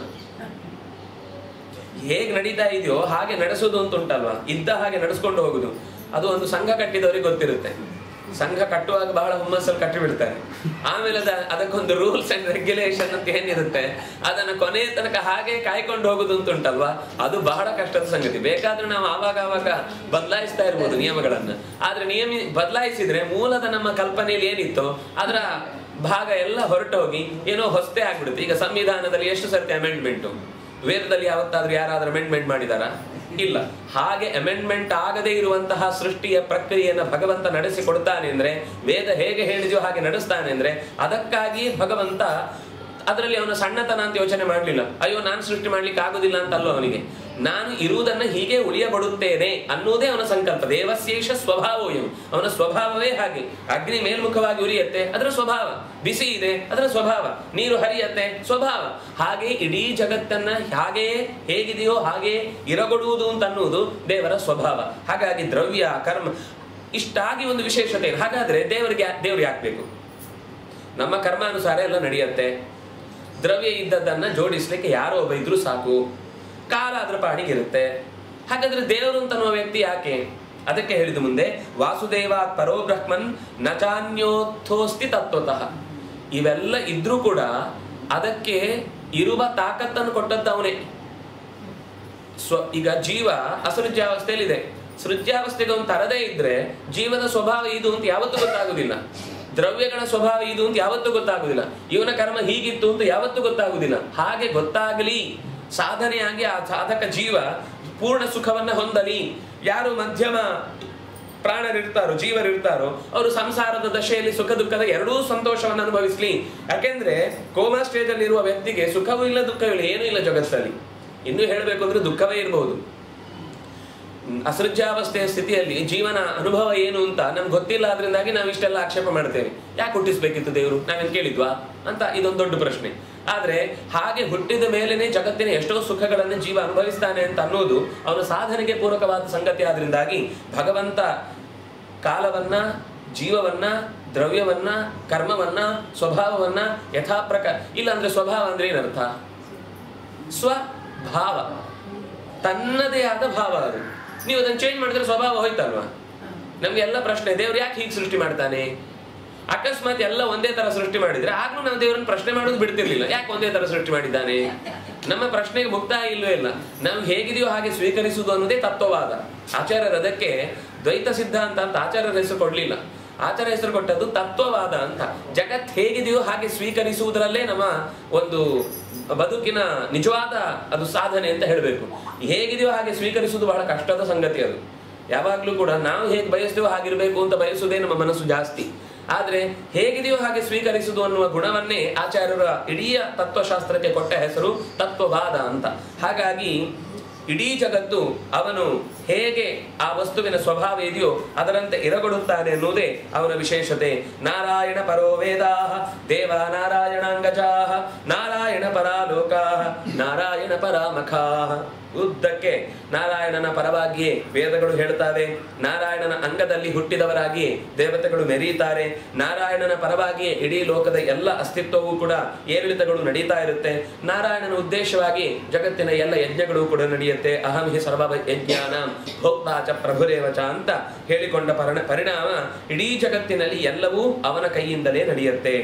ಹೇಗೆ ನಡೀತಾ ಇದೆಯೋ ಹಾಗೆ ನಡೆಸೋದು ಅಂತ ಉಂಟಲ್ವಾ ಇದ್ದ ಹಾಗೆ ನಡೆಸ್ಕೊಂಡು ಹೋಗುದು ಅದು ಒಂದು ಸಂಘ ಕಟ್ಟಿದವರಿಗೆ ಗೊತ್ತಿರುತ್ತೆ ಸಂಘ ಕಟ್ಟುವಾಗ ಬಹಳ ಹುಮ್ಮಸ್ಸಲ್ಲಿ ಕಟ್ಟಿ ಬಿಡ್ತಾರೆ ಆಮೇಲೆ ಅದ ಅದಕ್ಕೊಂದು ರೂಲ್ಸ್ ಅಂಡ್ ರೆಗ್ಯುಲೇಷನ್ ಅಂತ ಏನಿರುತ್ತೆ ಅದನ್ನ ಕೊನೆಯ ತನಕ ಹಾಗೆ ಕಾಯ್ಕೊಂಡು ಹೋಗುದು ಅಂತ ಉಂಟಲ್ವಾ ಅದು ಬಹಳ ಕಷ್ಟದ ಸಂಗತಿ ಬೇಕಾದ್ರೆ ನಾವು ಆವಾಗ ಆವಾಗ ಬದಲಾಯಿಸ್ತಾ ಇರ್ಬೋದು ನಿಯಮಗಳನ್ನ ಆದ್ರೆ ನಿಯಮ ಬದಲಾಯಿಸಿದ್ರೆ ಮೂಲದ ನಮ್ಮ ಕಲ್ಪನೆಯಲ್ಲಿ ಏನಿತ್ತೋ ಅದರ ಭಾಗ ಎಲ್ಲ ಹೊರಟು ಹೋಗಿ ಏನೋ ಹೊಸತೆ ಆಗ್ಬಿಡುತ್ತೆ ಈಗ ಸಂವಿಧಾನದಲ್ಲಿ ಎಷ್ಟು ಸರ್ತಿ ಅಮೆಂಡ್ಮೆಂಟು ವೇದದಲ್ಲಿ ಯಾವತ್ತಾದ್ರೂ ಯಾರಾದ್ರೂ ಅಮೆಂಡ್ಮೆಂಟ್ ಮಾಡಿದಾರಾ ಇಲ್ಲ ಹಾಗೆ ಅಮೆಂಡ್ಮೆಂಟ್ ಆಗದೇ ಇರುವಂತಹ ಸೃಷ್ಟಿಯ ಪ್ರಕ್ರಿಯೆಯನ್ನು ಭಗವಂತ ನಡೆಸಿಕೊಡ್ತಾನೆ ಅಂದ್ರೆ ವೇದ ಹೇಗೆ ಹೇಳಿದೆಯೋ ಹಾಗೆ ನಡೆಸ್ತಾನೆ ಅಂದ್ರೆ ಅದಕ್ಕಾಗಿ ಭಗವಂತ ಅದರಲ್ಲಿ ಅವನ ಸಣ್ಣತನ ಅಂತ ಯೋಚನೆ ಮಾಡಲಿಲ್ಲ ಅಯ್ಯೋ ನಾನು ಸೃಷ್ಟಿ ಮಾಡ್ಲಿಕ್ಕೆ ಆಗುದಿಲ್ಲ ಅಂತ ಅಲ್ಲೋ ಅವನಿಗೆ ನಾನು ಇರುವುದನ್ನ ಹೀಗೆ ಉಳಿಯಬಡುತ್ತೇನೆ ಅನ್ನೋದೇ ಅವನ ಸಂಕಲ್ಪ ದೇವಶೇಷ ಸ್ವಭಾವೋಯಂ ಅವನ ಸ್ವಭಾವವೇ ಹಾಗೆ ಅಗ್ನಿ ಮೇಲ್ಮುಖವಾಗಿ ಉರಿಯತ್ತೆ ಅದರ ಸ್ವಭಾವ ಬಿಸಿ ಇದೆ ಅದರ ಸ್ವಭಾವ ನೀರು ಹರಿಯತ್ತೆ ಸ್ವಭಾವ ಹಾಗೆ ಇಡೀ ಜಗತ್ತನ್ನ ಹಾಗೆ ಹೇಗಿದೆಯೋ ಹಾಗೆ ಇರಗೊಡುವುದು ಅಂತ ಅನ್ನುವುದು ದೇವರ ಸ್ವಭಾವ ಹಾಗಾಗಿ ದ್ರವ್ಯ ಕರ್ಮ ಇಷ್ಟಾಗಿ ಒಂದು ವಿಶೇಷತೆ ಇದೆ ಹಾಗಾದ್ರೆ ದೇವರಿಗೆ ದೇವ್ರಿಗೆ ಹಾಕ್ಬೇಕು ನಮ್ಮ ಕರ್ಮಾನುಸಾರ ಎಲ್ಲ ನಡೆಯುತ್ತೆ ದ್ರವ್ಯ ಇದ್ದದ್ದನ್ನ ಜೋಡಿಸ್ಲಿಕ್ಕೆ ಯಾರೋ ಒಬ್ಬ ಇದ್ರೂ ಸಾಕು ಕಾಲ ಅದ್ರ ಪಾಡಿಗಿರುತ್ತೆ ಹಾಗಾದ್ರೆ ದೇವರು ಅಂತನ್ನುವ ವ್ಯಕ್ತಿ ಯಾಕೆ ಅದಕ್ಕೆ ಹೇಳಿದ ಮುಂದೆ ವಾಸುದೇವಾತ್ ಪರೋ ಬ್ರಹ್ಮನ್ ನಚಾನ್ಯೋಥೋಸ್ತಿ ತತ್ವತಃ ಇವೆಲ್ಲ ಇದ್ರೂ ಕೂಡ ಅದಕ್ಕೆ ಇರುವ ತಾಕತ್ತನ್ನು ಕೊಟ್ಟದ್ದು ಅವನೇ ಸ್ವ ಈಗ ಜೀವ ಅಸೃಜ್ಯಾವಸ್ಥೆಯಲ್ಲಿದೆ ಸೃಜ್ಯಾವಸ್ಥೆಗೆ ಒಂದು ತರದೇ ಇದ್ರೆ ಜೀವದ ಸ್ವಭಾವ ಇದು ಅಂತ ಯಾವತ್ತೂ ಗೊತ್ತಾಗುದಿಲ್ಲ ದ್ರವ್ಯಗಳ ಸ್ವಭಾವ ಇದು ಅಂತ ಯಾವತ್ತೂ ಗೊತ್ತಾಗುದಿಲ್ಲ ಇವನ ಕರ್ಮ ಹೀಗಿತ್ತು ಅಂತ ಯಾವತ್ತೂ ಗೊತ್ತಾಗುದಿಲ್ಲ ಹಾಗೆ ಗೊತ್ತಾಗಲಿ ಸಾಧನೆಯಾಗಿ ಆ ಸಾಧಕ ಜೀವ ಪೂರ್ಣ ಸುಖವನ್ನ ಹೊಂದಲಿ ಯಾರು ಮಧ್ಯಮ ಪ್ರಾಣರಿರ್ತಾರೋ ಜೀವರಿರ್ತಾರೋ ಅವರು ಸಂಸಾರದ ದಶೆಯಲ್ಲಿ ಸುಖ ದುಃಖದ ಎರಡೂ ಸಂತೋಷವನ್ನು ಅನುಭವಿಸ್ಲಿ ಯಾಕೆಂದ್ರೆ ಕೋಮಾ ಸ್ಟೇಜ್ ಅಲ್ಲಿ ಇರುವ ವ್ಯಕ್ತಿಗೆ ಸುಖವೂ ಇಲ್ಲ ದುಃಖವಿಲ್ಲ ಏನೂ ಇಲ್ಲ ಜಗತ್ತಲ್ಲಿ ಇನ್ನೂ ಹೇಳಬೇಕು ಅಂದ್ರೆ ದುಃಖವೇ ಇರಬಹುದು ಅಸೃಜ್ಯಾವಸ್ಥೆಯ ಸ್ಥಿತಿಯಲ್ಲಿ ಜೀವನ ಅನುಭವ ಏನು ಅಂತ ನಮ್ಗೆ ಗೊತ್ತಿಲ್ಲ ಅದರಿಂದಾಗಿ ನಾವು ಇಷ್ಟೆಲ್ಲ ಆಕ್ಷೇಪ ಮಾಡ್ತೇವೆ ಯಾಕೆ ಹುಟ್ಟಿಸ್ಬೇಕಿತ್ತು ದೇವರು ನಾವೇನ್ ಕೇಳಿದ್ವಾ ಅಂತ ಇದೊಂದು ದೊಡ್ಡ ಪ್ರಶ್ನೆ ಆದ್ರೆ ಹಾಗೆ ಹುಟ್ಟಿದ ಮೇಲೇನೆ ಜಗತ್ತಿನ ಎಷ್ಟೋ ಸುಖಗಳನ್ನು ಜೀವ ಅನುಭವಿಸ್ತಾನೆ ಅಂತ ಅನ್ನೋದು ಅವನ ಸಾಧನೆಗೆ ಪೂರಕವಾದ ಸಂಗತಿ ಆದ್ರಿಂದಾಗಿ ಭಗವಂತ ಕಾಲವನ್ನ ಜೀವವನ್ನ ದ್ರವ್ಯವನ್ನ ಕರ್ಮವನ್ನ ಸ್ವಭಾವವನ್ನ ಯಥಾಪ್ರಕಾರ ಇಲ್ಲ ಅಂದ್ರೆ ಸ್ವಭಾವ ಅಂದ್ರೆ ಏನರ್ಥ ಸ್ವಭಾವ ತನ್ನದೇ ಆದ ಭಾವ ಅದು ನೀವು ಅದನ್ನು ಚೇಂಜ್ ಮಾಡಿದ್ರೆ ಸ್ವಭಾವ ಹೋಯ್ತಲ್ವಾ ನಮ್ಗೆ ಎಲ್ಲ ಪ್ರಶ್ನೆ ದೇವ್ರು ಯಾಕೆ ಹೀಗೆ ಸೃಷ್ಟಿ ಮಾಡ್ತಾನೆ ಅಕಸ್ಮಾತ್ ಎಲ್ಲ ಒಂದೇ ತರ ಸೃಷ್ಟಿ ಮಾಡಿದ್ರೆ ಆಗ್ಲೂ ನಾವು ದೇವರನ್ನ ಪ್ರಶ್ನೆ ಮಾಡೋದು ಬಿಡ್ತಿರ್ಲಿಲ್ಲ ಯಾಕೆ ಒಂದೇ ತರ ಸೃಷ್ಟಿ ಮಾಡಿದ್ದಾನೆ ನಮ್ಮ ಪ್ರಶ್ನೆಗೆ ಮುಕ್ತಾಯ ಇಲ್ವೇ ಇಲ್ಲ ನಾವು ಹೇಗಿದೆಯೋ ಹಾಗೆ ಸ್ವೀಕರಿಸುವುದು ಅನ್ನೋದೇ ತತ್ವವಾದ ಆಚಾರ್ಯರು ಅದಕ್ಕೆ ದ್ವೈತ ಸಿದ್ಧಾಂತ ಅಂತ ಆಚಾರ್ಯರ ಹೆಸರು ಕೊಡ್ಲಿಲ್ಲ ಆಚಾರ್ಯ ಹೆಸರು ಕೊಟ್ಟದ್ದು ತತ್ವವಾದ ಅಂತ ಜಗತ್ ಹೇಗಿದೆಯೋ ಹಾಗೆ ಸ್ವೀಕರಿಸುವುದರಲ್ಲೇ ನಮ್ಮ ಒಂದು ಬದುಕಿನ ನಿಜವಾದ ಅದು ಸಾಧನೆ ಅಂತ ಹೇಳಬೇಕು ಹೇಗಿದೆಯೋ ಹಾಗೆ ಸ್ವೀಕರಿಸುವುದು ಬಹಳ ಕಷ್ಟದ ಸಂಗತಿ ಅದು ಯಾವಾಗ್ಲೂ ಕೂಡ ನಾವು ಹೇಗೆ ಬಯಸ್ತೇವೋ ಹಾಗಿರ್ಬೇಕು ಅಂತ ಬಯಸುವುದೇ ನಮ್ಮ ಮನಸ್ಸು ಜಾಸ್ತಿ ಆದ್ರೆ ಹೇಗಿದೆಯೋ ಹಾಗೆ ಸ್ವೀಕರಿಸುವುದು ಅನ್ನುವ ಗುಣವನ್ನೇ ಆಚಾರ್ಯರ ಇಡೀ ತತ್ವಶಾಸ್ತ್ರಕ್ಕೆ ಕೊಟ್ಟ ಹೆಸರು ತತ್ವವಾದ ಅಂತ ಹಾಗಾಗಿ ಇಡೀ ಜಗತ್ತು ಅವನು ಹೇಗೆ ಆ ವಸ್ತುವಿನ ಸ್ವಭಾವ ಇದೆಯೋ ಅದರಂತೆ ಇರಗೊಡುತ್ತಾನೆ ಎನ್ನುವುದೇ ಅವನ ವಿಶೇಷತೆ ನಾರಾಯಣ ಪರೋ ವೇದಾ ದೇವ ನಾರಾಯಣಾಂಗಜಾ ನಾರಾಯಣ ಪರಾಲೋಕಾ ನಾರಾಯಣ ಪರಾಮಖಾ ಉದ್ದಕ್ಕೆ ನಾರಾಯಣನ ಪರವಾಗಿಯೇ ವೇದಗಳು ಹೇಳ್ತಾವೆ ನಾರಾಯಣನ ಅಂಗದಲ್ಲಿ ಹುಟ್ಟಿದವರಾಗಿ ದೇವತೆಗಳು ಮೆರೆಯುತ್ತಾರೆ ನಾರಾಯಣನ ಪರವಾಗಿಯೇ ಇಡೀ ಲೋಕದ ಎಲ್ಲ ಅಸ್ತಿತ್ವವೂ ಕೂಡ ಏರಿಳಿತಗಳು ನಡೀತಾ ಇರುತ್ತೆ ನಾರಾಯಣನ ಉದ್ದೇಶವಾಗಿ ಜಗತ್ತಿನ ಎಲ್ಲ ಯಜ್ಞಗಳು ಕೂಡ ನಡೆಯುತ್ತೆ ಅಹಂ ಹಿ ಸರ್ವ ಯಜ್ಞಾನ ಭೋಕ್ತಾ ಚ ಪ್ರಭುರೇವ ಚ ಅಂತ ಹೇಳಿಕೊಂಡ ಪರಿಣ ಪರಿಣಾಮ ಇಡೀ ಜಗತ್ತಿನಲ್ಲಿ ಎಲ್ಲವೂ ಅವನ ಕೈಯಿಂದಲೇ ನಡೆಯುತ್ತೆ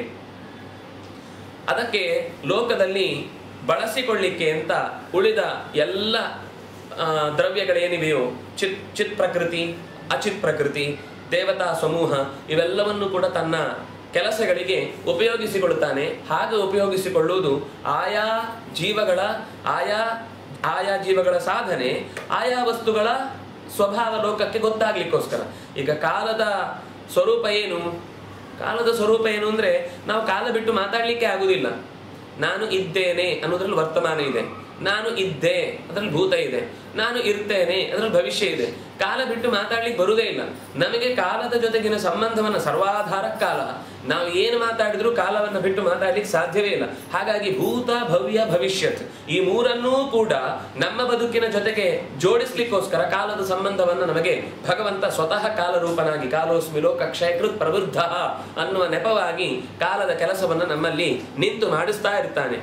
ಅದಕ್ಕೆ ಲೋಕದಲ್ಲಿ ಬಳಸಿಕೊಳ್ಳಿಕ್ಕೆ ಅಂತ ಉಳಿದ ಎಲ್ಲ ಆ, ದ್ರವ್ಯಗಳೇನಿವೆಯೋ ಚಿತ್ ಚಿತ್ ಪ್ರಕೃತಿ ಅಚಿತ್ ಪ್ರಕೃತಿ ದೇವತಾ ಸಮೂಹ ಇವೆಲ್ಲವನ್ನು ಕೂಡ ತನ್ನ ಕೆಲಸಗಳಿಗೆ ಉಪಯೋಗಿಸಿಕೊಳ್ಳುತ್ತಾನೆ ಹಾಗೆ ಉಪಯೋಗಿಸಿಕೊಳ್ಳುವುದು ಆಯಾ ಜೀವಗಳ ಆಯಾ ಆಯಾ ಜೀವಗಳ ಸಾಧನೆ ಆಯಾ ವಸ್ತುಗಳ ಸ್ವಭಾವ ಲೋಕಕ್ಕೆ ಗೊತ್ತಾಗ್ಲಿಕ್ಕೋಸ್ಕರ ಈಗ ಕಾಲದ ಸ್ವರೂಪ ಏನು ಕಾಲದ ಸ್ವರೂಪ ಏನು ಅಂದ್ರೆ ನಾವು ಕಾಲ ಬಿಟ್ಟು ಮಾತಾಡ್ಲಿಕ್ಕೆ ಆಗುದಿಲ್ಲ ನಾನು ಇದ್ದೇನೆ ಅನ್ನೋದ್ರಲ್ಲಿ ವರ್ತಮಾನ ಇದೆ ನಾನು ಇದ್ದೆ ಅದ್ರಲ್ಲಿ ಭೂತ ಇದೆ ನಾನು ಇರ್ತೇನೆ ಅದ್ರಲ್ಲಿ ಭವಿಷ್ಯ ಇದೆ ಕಾಲ ಬಿಟ್ಟು ಮಾತಾಡ್ಲಿಕ್ಕೆ ಬರುವುದೇ ಇಲ್ಲ ನಮಗೆ ಕಾಲದ ಜೊತೆಗಿನ ಸಂಬಂಧವನ್ನ ಸರ್ವಾಧಾರ ಕಾಲ ನಾವು ಏನು ಮಾತಾಡಿದ್ರು ಕಾಲವನ್ನ ಬಿಟ್ಟು ಮಾತಾಡ್ಲಿಕ್ಕೆ ಸಾಧ್ಯವೇ ಇಲ್ಲ ಹಾಗಾಗಿ ಭೂತ ಭವ್ಯ ಭವಿಷ್ಯತ್ ಈ ಮೂರನ್ನೂ ಕೂಡ ನಮ್ಮ ಬದುಕಿನ ಜೊತೆಗೆ ಜೋಡಿಸ್ಲಿಕ್ಕೋಸ್ಕರ ಕಾಲದ ಸಂಬಂಧವನ್ನ ನಮಗೆ ಭಗವಂತ ಸ್ವತಃ ಕಾಲರೂಪನಾಗಿ ಕಾಲೋಸ್ಮಿ ಲೋಕ ಕ್ಷಯಕೃತ್ ಪ್ರವೃದ್ಧ ಅನ್ನುವ ನೆಪವಾಗಿ ಕಾಲದ ಕೆಲಸವನ್ನ ನಮ್ಮಲ್ಲಿ ನಿಂತು ಮಾಡಿಸ್ತಾ ಇರ್ತಾನೆ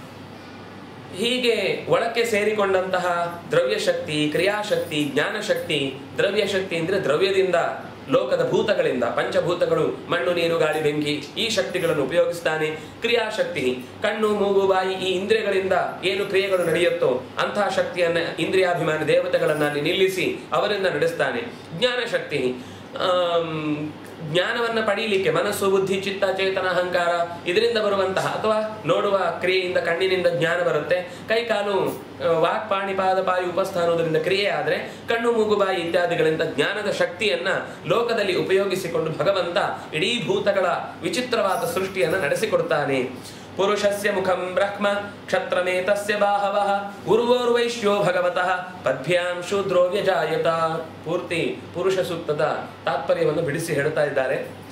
ಹೀಗೆ ಒಳಕ್ಕೆ ಸೇರಿಕೊಂಡಂತಹ ದ್ರವ್ಯಶಕ್ತಿ ಕ್ರಿಯಾಶಕ್ತಿ ಜ್ಞಾನಶಕ್ತಿ ದ್ರವ್ಯಶಕ್ತಿ ಅಂದ್ರೆ ದ್ರವ್ಯದಿಂದ ಲೋಕದ ಭೂತಗಳಿಂದ ಪಂಚಭೂತಗಳು ಮಣ್ಣು ನೀರು ಗಾಳಿ ಬೆಂಕಿ ಈ ಶಕ್ತಿಗಳನ್ನು ಉಪಯೋಗಿಸ್ತಾನೆ ಕ್ರಿಯಾಶಕ್ತಿ ಕಣ್ಣು ಮೂಗು ಬಾಯಿ ಈ ಇಂದ್ರಿಯಗಳಿಂದ ಏನು ಕ್ರಿಯೆಗಳು ನಡೆಯುತ್ತೋ ಅಂತಹ ಶಕ್ತಿಯನ್ನ ಇಂದ್ರಿಯಾಭಿಮಾನಿ ದೇವತೆಗಳನ್ನ ಅಲ್ಲಿ ನಿಲ್ಲಿಸಿ ಅವರಿಂದ ನಡೆಸ್ತಾನೆ ಜ್ಞಾನಶಕ್ತಿ ಆಮ್, ಜ್ಞಾನವನ್ನ ಪಡೀಲಿಕ್ಕೆ ಮನಸ್ಸು ಬುದ್ಧಿ ಚಿತ್ತ ಚೇತನ ಅಹಂಕಾರ ಇದರಿಂದ ಬರುವಂತಹ ಅಥವಾ ನೋಡುವ ಕ್ರಿಯೆಯಿಂದ ಕಣ್ಣಿನಿಂದ ಜ್ಞಾನ ಬರುತ್ತೆ ಕೈ ಕಾಲು ಆ, ವಾಕ್ ಪಾಣಿ ಪಾದ ಪಾಯಿ ಉಪಸ್ಥಾನೋದರಿಂದ ಕ್ರಿಯೆ ಆದ್ರೆ ಕಣ್ಣು ಮೂಗು ಬಾಯಿ ಇತ್ಯಾದಿಗಳಿಂದ ಜ್ಞಾನದ ಶಕ್ತಿಯನ್ನ ಲೋಕದಲ್ಲಿ ಉಪಯೋಗಿಸಿಕೊಂಡು ಭಗವಂತ ಇಡೀ ಭೂತಗಳ ವಿಚಿತ್ರವಾದ ಸೃಷ್ಟಿಯನ್ನ ನಡೆಸಿಕೊಡ್ತಾನೆ ಪುರುಷಸ್ಯ ಮುಖಂ ಬ್ರಹ್ಮ ಕ್ಷತ್ರಮೇತಸ್ಯ ಬಾಹವಃ ಉರ್ವೋರ್ವೈಶ್ಯೋ ಭಗವತಃ ಪದ್ಭ್ಯಾಂ ಶೂದ್ರೋ ವ್ಯಜಾಯತ ಪೂರ್ತಿ ಪುರುಷ ಸೂಕ್ತದ ತಾತ್ಪರ್ಯವನ್ನು ಬಿಡಿಸಿ ಹೇಳ್ತಾ ಇದ್ದಾರೆ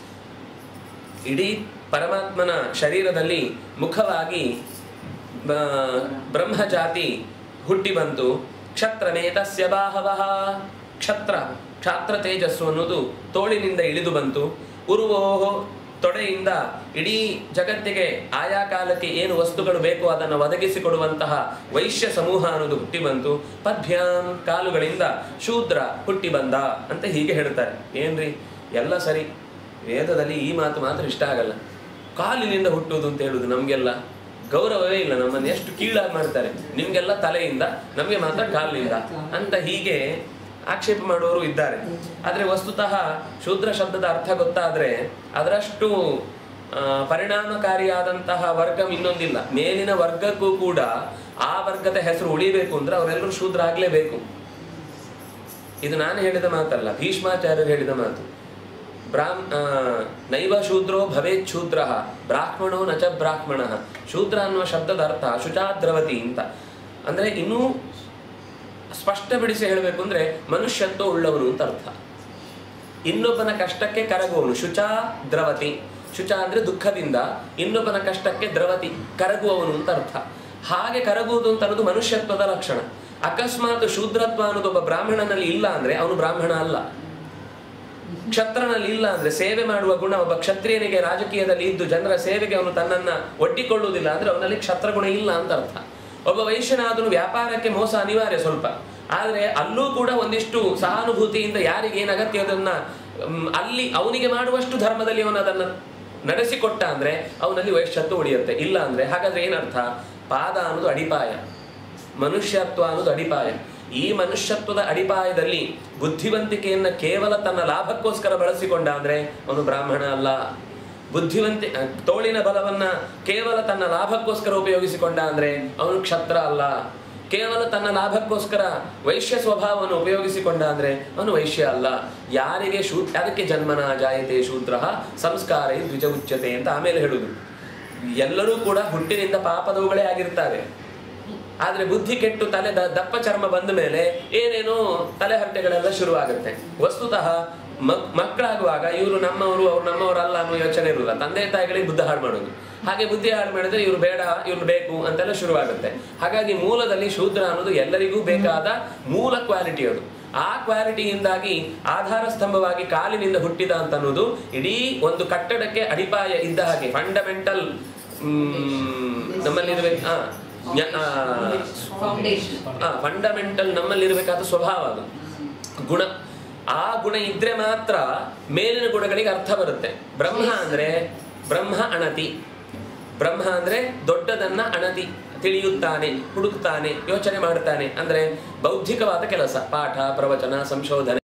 ಇಡೀ ಪರಮಾತ್ಮನ ಶರೀರದಲ್ಲಿ ಮುಖವಾಗಿ ಬ- ಬ್ರಹ್ಮಜಾತಿ ಹುಟ್ಟಿ ಬಂತು ಕ್ಷತ್ರಮೇತಸ್ಯ ಬಾಹವಃ ಕ್ಷತ್ರ ಕ್ಷಾತ್ರ ತೇಜಸ್ಸು ಅನ್ನೋದು ತೋಳಿನಿಂದ ಇಳಿದು ಬಂತು ಉರುವೋಹೋ ತೊಡೆಯಿಂದ ಇಡೀ ಜಗತ್ತಿಗೆ ಆಯಾ ಕಾಲಕ್ಕೆ ಏನು ವಸ್ತುಗಳು ಬೇಕೋ ಅದನ್ನು ಒದಗಿಸಿಕೊಡುವಂತಹ ವೈಶ್ಯ ಸಮೂಹ ಅನ್ನೋದು ಹುಟ್ಟಿ ಬಂತು ಪದ್ಭ್ಯಾಂ ಕಾಲುಗಳಿಂದ ಶೂದ್ರ ಹುಟ್ಟಿ ಬಂದ ಅಂತ ಹೀಗೆ ಹೇಳ್ತಾರೆ ಏನ್ರಿ ಎಲ್ಲ ಸರಿ ವೇದದಲ್ಲಿ ಈ ಮಾತು ಮಾತ್ರ ಇಷ್ಟ ಆಗಲ್ಲ ಕಾಲಿನಿಂದ ಹುಟ್ಟುವುದು ಅಂತ ಹೇಳುದು ನಮ್ಗೆಲ್ಲ ಗೌರವವೇ ಇಲ್ಲ ನಮ್ಮನ್ನು ಎಷ್ಟು ಕೀಳಾಗಿ ಮಾಡ್ತಾರೆ ನಿಮ್ಗೆಲ್ಲ ತಲೆಯಿಂದ ನಮಗೆ ಮಾತ್ರ ಕಾಲಿನಿಂದ ಅಂತ ಹೀಗೆ ಆಕ್ಷೇಪ ಮಾಡುವವರು ಇದ್ದಾರೆ ಆದರೆ ವಸ್ತುತಃ ಶೂದ್ರ ಶಬ್ದದ ಅರ್ಥ ಗೊತ್ತಾದ್ರೆ ಅದರಷ್ಟು ಆ, ಪರಿಣಾಮಕಾರಿಯಾದಂತಹ ವರ್ಗ ಇನ್ನೊಂದಿಲ್ಲ ಮೇಲಿನ ವರ್ಗಕ್ಕೂ ಕೂಡ ಆ ವರ್ಗದ ಹೆಸರು ಉಳಿಬೇಕು ಅಂದ್ರೆ ಅವರೆಲ್ಲರೂ ಶೂದ್ರ ಆಗ್ಲೇಬೇಕು ಇದು ನಾನು ಹೇಳಿದ ಮಾತಲ್ಲ ಭೀಷ್ಮಾಚಾರ್ಯರು ಹೇಳಿದ ಮಾತು ಬ್ರಾಹ್ಮ ಆ, ನೈವ ಶೂದ್ರೋ ಭವೇತ್ ಶೂದ್ರ ಬ್ರಾಹ್ಮಣೋ ನಚ ಬ್ರಾಹ್ಮಣ ಶೂದ್ರ ಅನ್ನುವ ಶಬ್ದದ ಅರ್ಥ ಶುಚಾದ್ರವತಿ ಅಂತ ಅಂದ್ರೆ ಇನ್ನೂ ಸ್ಪಷ್ಟ ಬಿಡಿಸಿ ಹೇಳಬೇಕು ಅಂದ್ರೆ ಮನುಷ್ಯತ್ವ ಉಳ್ಳವನು ಅಂತ ಅರ್ಥ ಇನ್ನೊಬ್ಬನ ಕಷ್ಟಕ್ಕೆ ಕರಗುವವನು ಶುಚ ದ್ರವತಿ ಶುಚ ಅಂದ್ರೆ ದುಃಖದಿಂದ ಇನ್ನೊಬ್ಬನ ಕಷ್ಟಕ್ಕೆ ದ್ರವತಿ ಕರಗುವವನು ಅಂತ ಅರ್ಥ ಹಾಗೆ ಕರಗುವುದು ಅಂತ ಅನ್ನೋದು ಮನುಷ್ಯತ್ವದ ಲಕ್ಷಣ ಅಕಸ್ಮಾತ್ ಶೂದ್ರತ್ವ ಅನ್ನೋದು ಒಬ್ಬ ಬ್ರಾಹ್ಮಣನಲ್ಲಿ ಇಲ್ಲ ಅಂದ್ರೆ ಅವನು ಬ್ರಾಹ್ಮಣ ಅಲ್ಲ ಕ್ಷತ್ರನಲ್ಲಿ ಇಲ್ಲ ಅಂದ್ರೆ ಸೇವೆ ಮಾಡುವ ಗುಣ ಒಬ್ಬ ಕ್ಷತ್ರಿಯನಿಗೆ ರಾಜಕೀಯದಲ್ಲಿ ಇದ್ದು ಜನರ ಸೇವೆಗೆ ಅವನು ತನ್ನನ್ನ ಒಡ್ಡಿಕೊಳ್ಳುವುದಿಲ್ಲ ಅಂದ್ರೆ ಅವನಲ್ಲಿ ಕ್ಷತ್ರ ಗುಣ ಇಲ್ಲ ಅಂತ ಅರ್ಥ ಒಬ್ಬ ವೈಶ್ಯನಾದನು ವ್ಯಾಪಾರಕ್ಕೆ ಮೋಸ ಅನಿವಾರ್ಯ ಸ್ವಲ್ಪ ಆದ್ರೆ ಅಲ್ಲೂ ಕೂಡ ಒಂದಿಷ್ಟು ಸಹಾನುಭೂತಿಯಿಂದ ಯಾರಿಗೆ ಏನು ಅಗತ್ಯ ಅದನ್ನ ಮ್, ಅಲ್ಲಿ ಅವನಿಗೆ ಮಾಡುವಷ್ಟು ಧರ್ಮದಲ್ಲಿ ಅವನು ಅದನ್ನ ನಡೆಸಿಕೊಟ್ಟ ಅಂದ್ರೆ ಅವನಲ್ಲಿ ವೈಶ್ಯತ್ವ ಉಳಿಯುತ್ತೆ ಇಲ್ಲ ಅಂದ್ರೆ ಹಾಗಾದ್ರೆ ಏನರ್ಥ ಪಾದ ಅನ್ನೋದು ಅಡಿಪಾಯ ಮನುಷ್ಯತ್ವ ಅನ್ನೋದು ಅಡಿಪಾಯ ಈ ಮನುಷ್ಯತ್ವದ ಅಡಿಪಾಯದಲ್ಲಿ ಬುದ್ಧಿವಂತಿಕೆಯನ್ನ ಕೇವಲ ತನ್ನ ಲಾಭಕ್ಕೋಸ್ಕರ ಬಳಸಿಕೊಂಡ ಅಂದ್ರೆ ಅವನು ಬ್ರಾಹ್ಮಣ ಅಲ್ಲ ಬುದ್ಧಿವಂತಿ ಅಹ್, ತೋಳಿನ ಬಲವನ್ನ ಕೇವಲ ತನ್ನ ಲಾಭಕ್ಕೋಸ್ಕರ ಉಪಯೋಗಿಸಿಕೊಂಡ ಅಂದ್ರೆ ಅವನು ಕ್ಷತ್ರ ಅಲ್ಲ ಕೇವಲ ತನ್ನ ಲಾಭಕ್ಕೋಸ್ಕರ ವೈಶ್ಯ ಸ್ವಭಾವವನ್ನು ಉಪಯೋಗಿಸಿಕೊಂಡ ಅಂದ್ರೆ ಅವನು ವೈಶ್ಯ ಅಲ್ಲ ಯಾರಿಗೆ ಶೂ ಅದಕ್ಕೆ ಜನ್ಮನ ಜಾಯತೆ ಶೂದ್ರ ಸಂಸ್ಕಾರ ದ್ವಿಜ ಉಚ್ಯತೆ ಅಂತ ಆಮೇಲೆ ಹೇಳುದು ಎಲ್ಲರೂ ಕೂಡ ಹುಟ್ಟಿನಿಂದ ಪಾಪದವುಗಳೇ ಆಗಿರ್ತಾರೆ ಆದ್ರೆ ಬುದ್ಧಿ ಕೆಟ್ಟು ತಲೆ ದ- ದಪ್ಪ ಚರ್ಮ ಬಂದ ಮೇಲೆ ಏನೇನೋ ತಲೆಹರಟೆಗಳೆಲ್ಲ ಶುರುವಾಗುತ್ತೆ ವಸ್ತುತಃ ಮಕ್- ಮಕ್ಕಳಾಗುವಾಗ ಇವರು ನಮ್ಮವರು ಅವ್ರು ನಮ್ಮವರಲ್ಲ ಅನ್ನೋ ಯೋಚನೆ ಇರುವುದಿಲ್ಲ ತಂದೆ ತಾಯಿಗಳಿಗೆ ಬುದ್ಧಿ ಹಾಳು ಮಾಡೋದು ಹಾಗೆ ಬುದ್ಧಿ ಹಾಳು ಮಾಡಿದ್ರೆ ಇವ್ರು ಬೇಡ ಇವ್ರು ಬೇಕು ಅಂತೆಲ್ಲ ಶುರುವಾಗುತ್ತೆ ಹಾಗಾಗಿ ಮೂಲದಲ್ಲಿ ಶೂದ್ರ ಅನ್ನೋದು ಎಲ್ಲರಿಗೂ ಬೇಕಾದ ಮೂಲ ಕ್ವಾಲಿಟಿ ಅದು ಆ ಕ್ವಾಲಿಟಿಯಿಂದಾಗಿ ಆಧಾರ ಸ್ತಂಭವಾಗಿ ಕಾಲಿನಿಂದ ಹುಟ್ಟಿದ ಅಂತ ಅನ್ನೋದು ಇಡೀ ಒಂದು ಕಟ್ಟಡಕ್ಕೆ ಅಡಿಪಾಯ ಇದ್ದ ಹಾಗೆ ಫಂಡಮೆಂಟಲ್ ನಮ್ಮಲ್ಲಿರ್ಬೇಕು ಆ, ಜ್ಞ- ಆ, ಫೌಂಡೇಶನ್ ಆ ಫಂಡಮೆಂಟಲ್ ನಮ್ಮಲ್ಲಿರಬೇಕಾದ ಸ್ವಭಾವ ಅದು ಗುಣ ಆ ಗುಣ ಇದ್ರೆ ಮಾತ್ರ ಮೇಲಿನ ಗುಣಗಳಿಗೆ ಅರ್ಥ ಬರುತ್ತೆ ಬ್ರಹ್ಮ ಅಂದ್ರೆ ಬ್ರಹ್ಮ ಅಣತಿ ಬ್ರಹ್ಮ ಅಂದ್ರೆ ದೊಡ್ಡದನ್ನ ಅಣತಿ ತಿಳಿಯುತ್ತಾನೆ ಹುಡುಕ್ತಾನೆ ಯೋಚನೆ ಮಾಡ್ತಾನೆ ಅಂದ್ರೆ ಬೌದ್ಧಿಕವಾದ ಕೆಲಸ ಪಾಠ ಪ್ರವಚನ ಸಂಶೋಧನೆ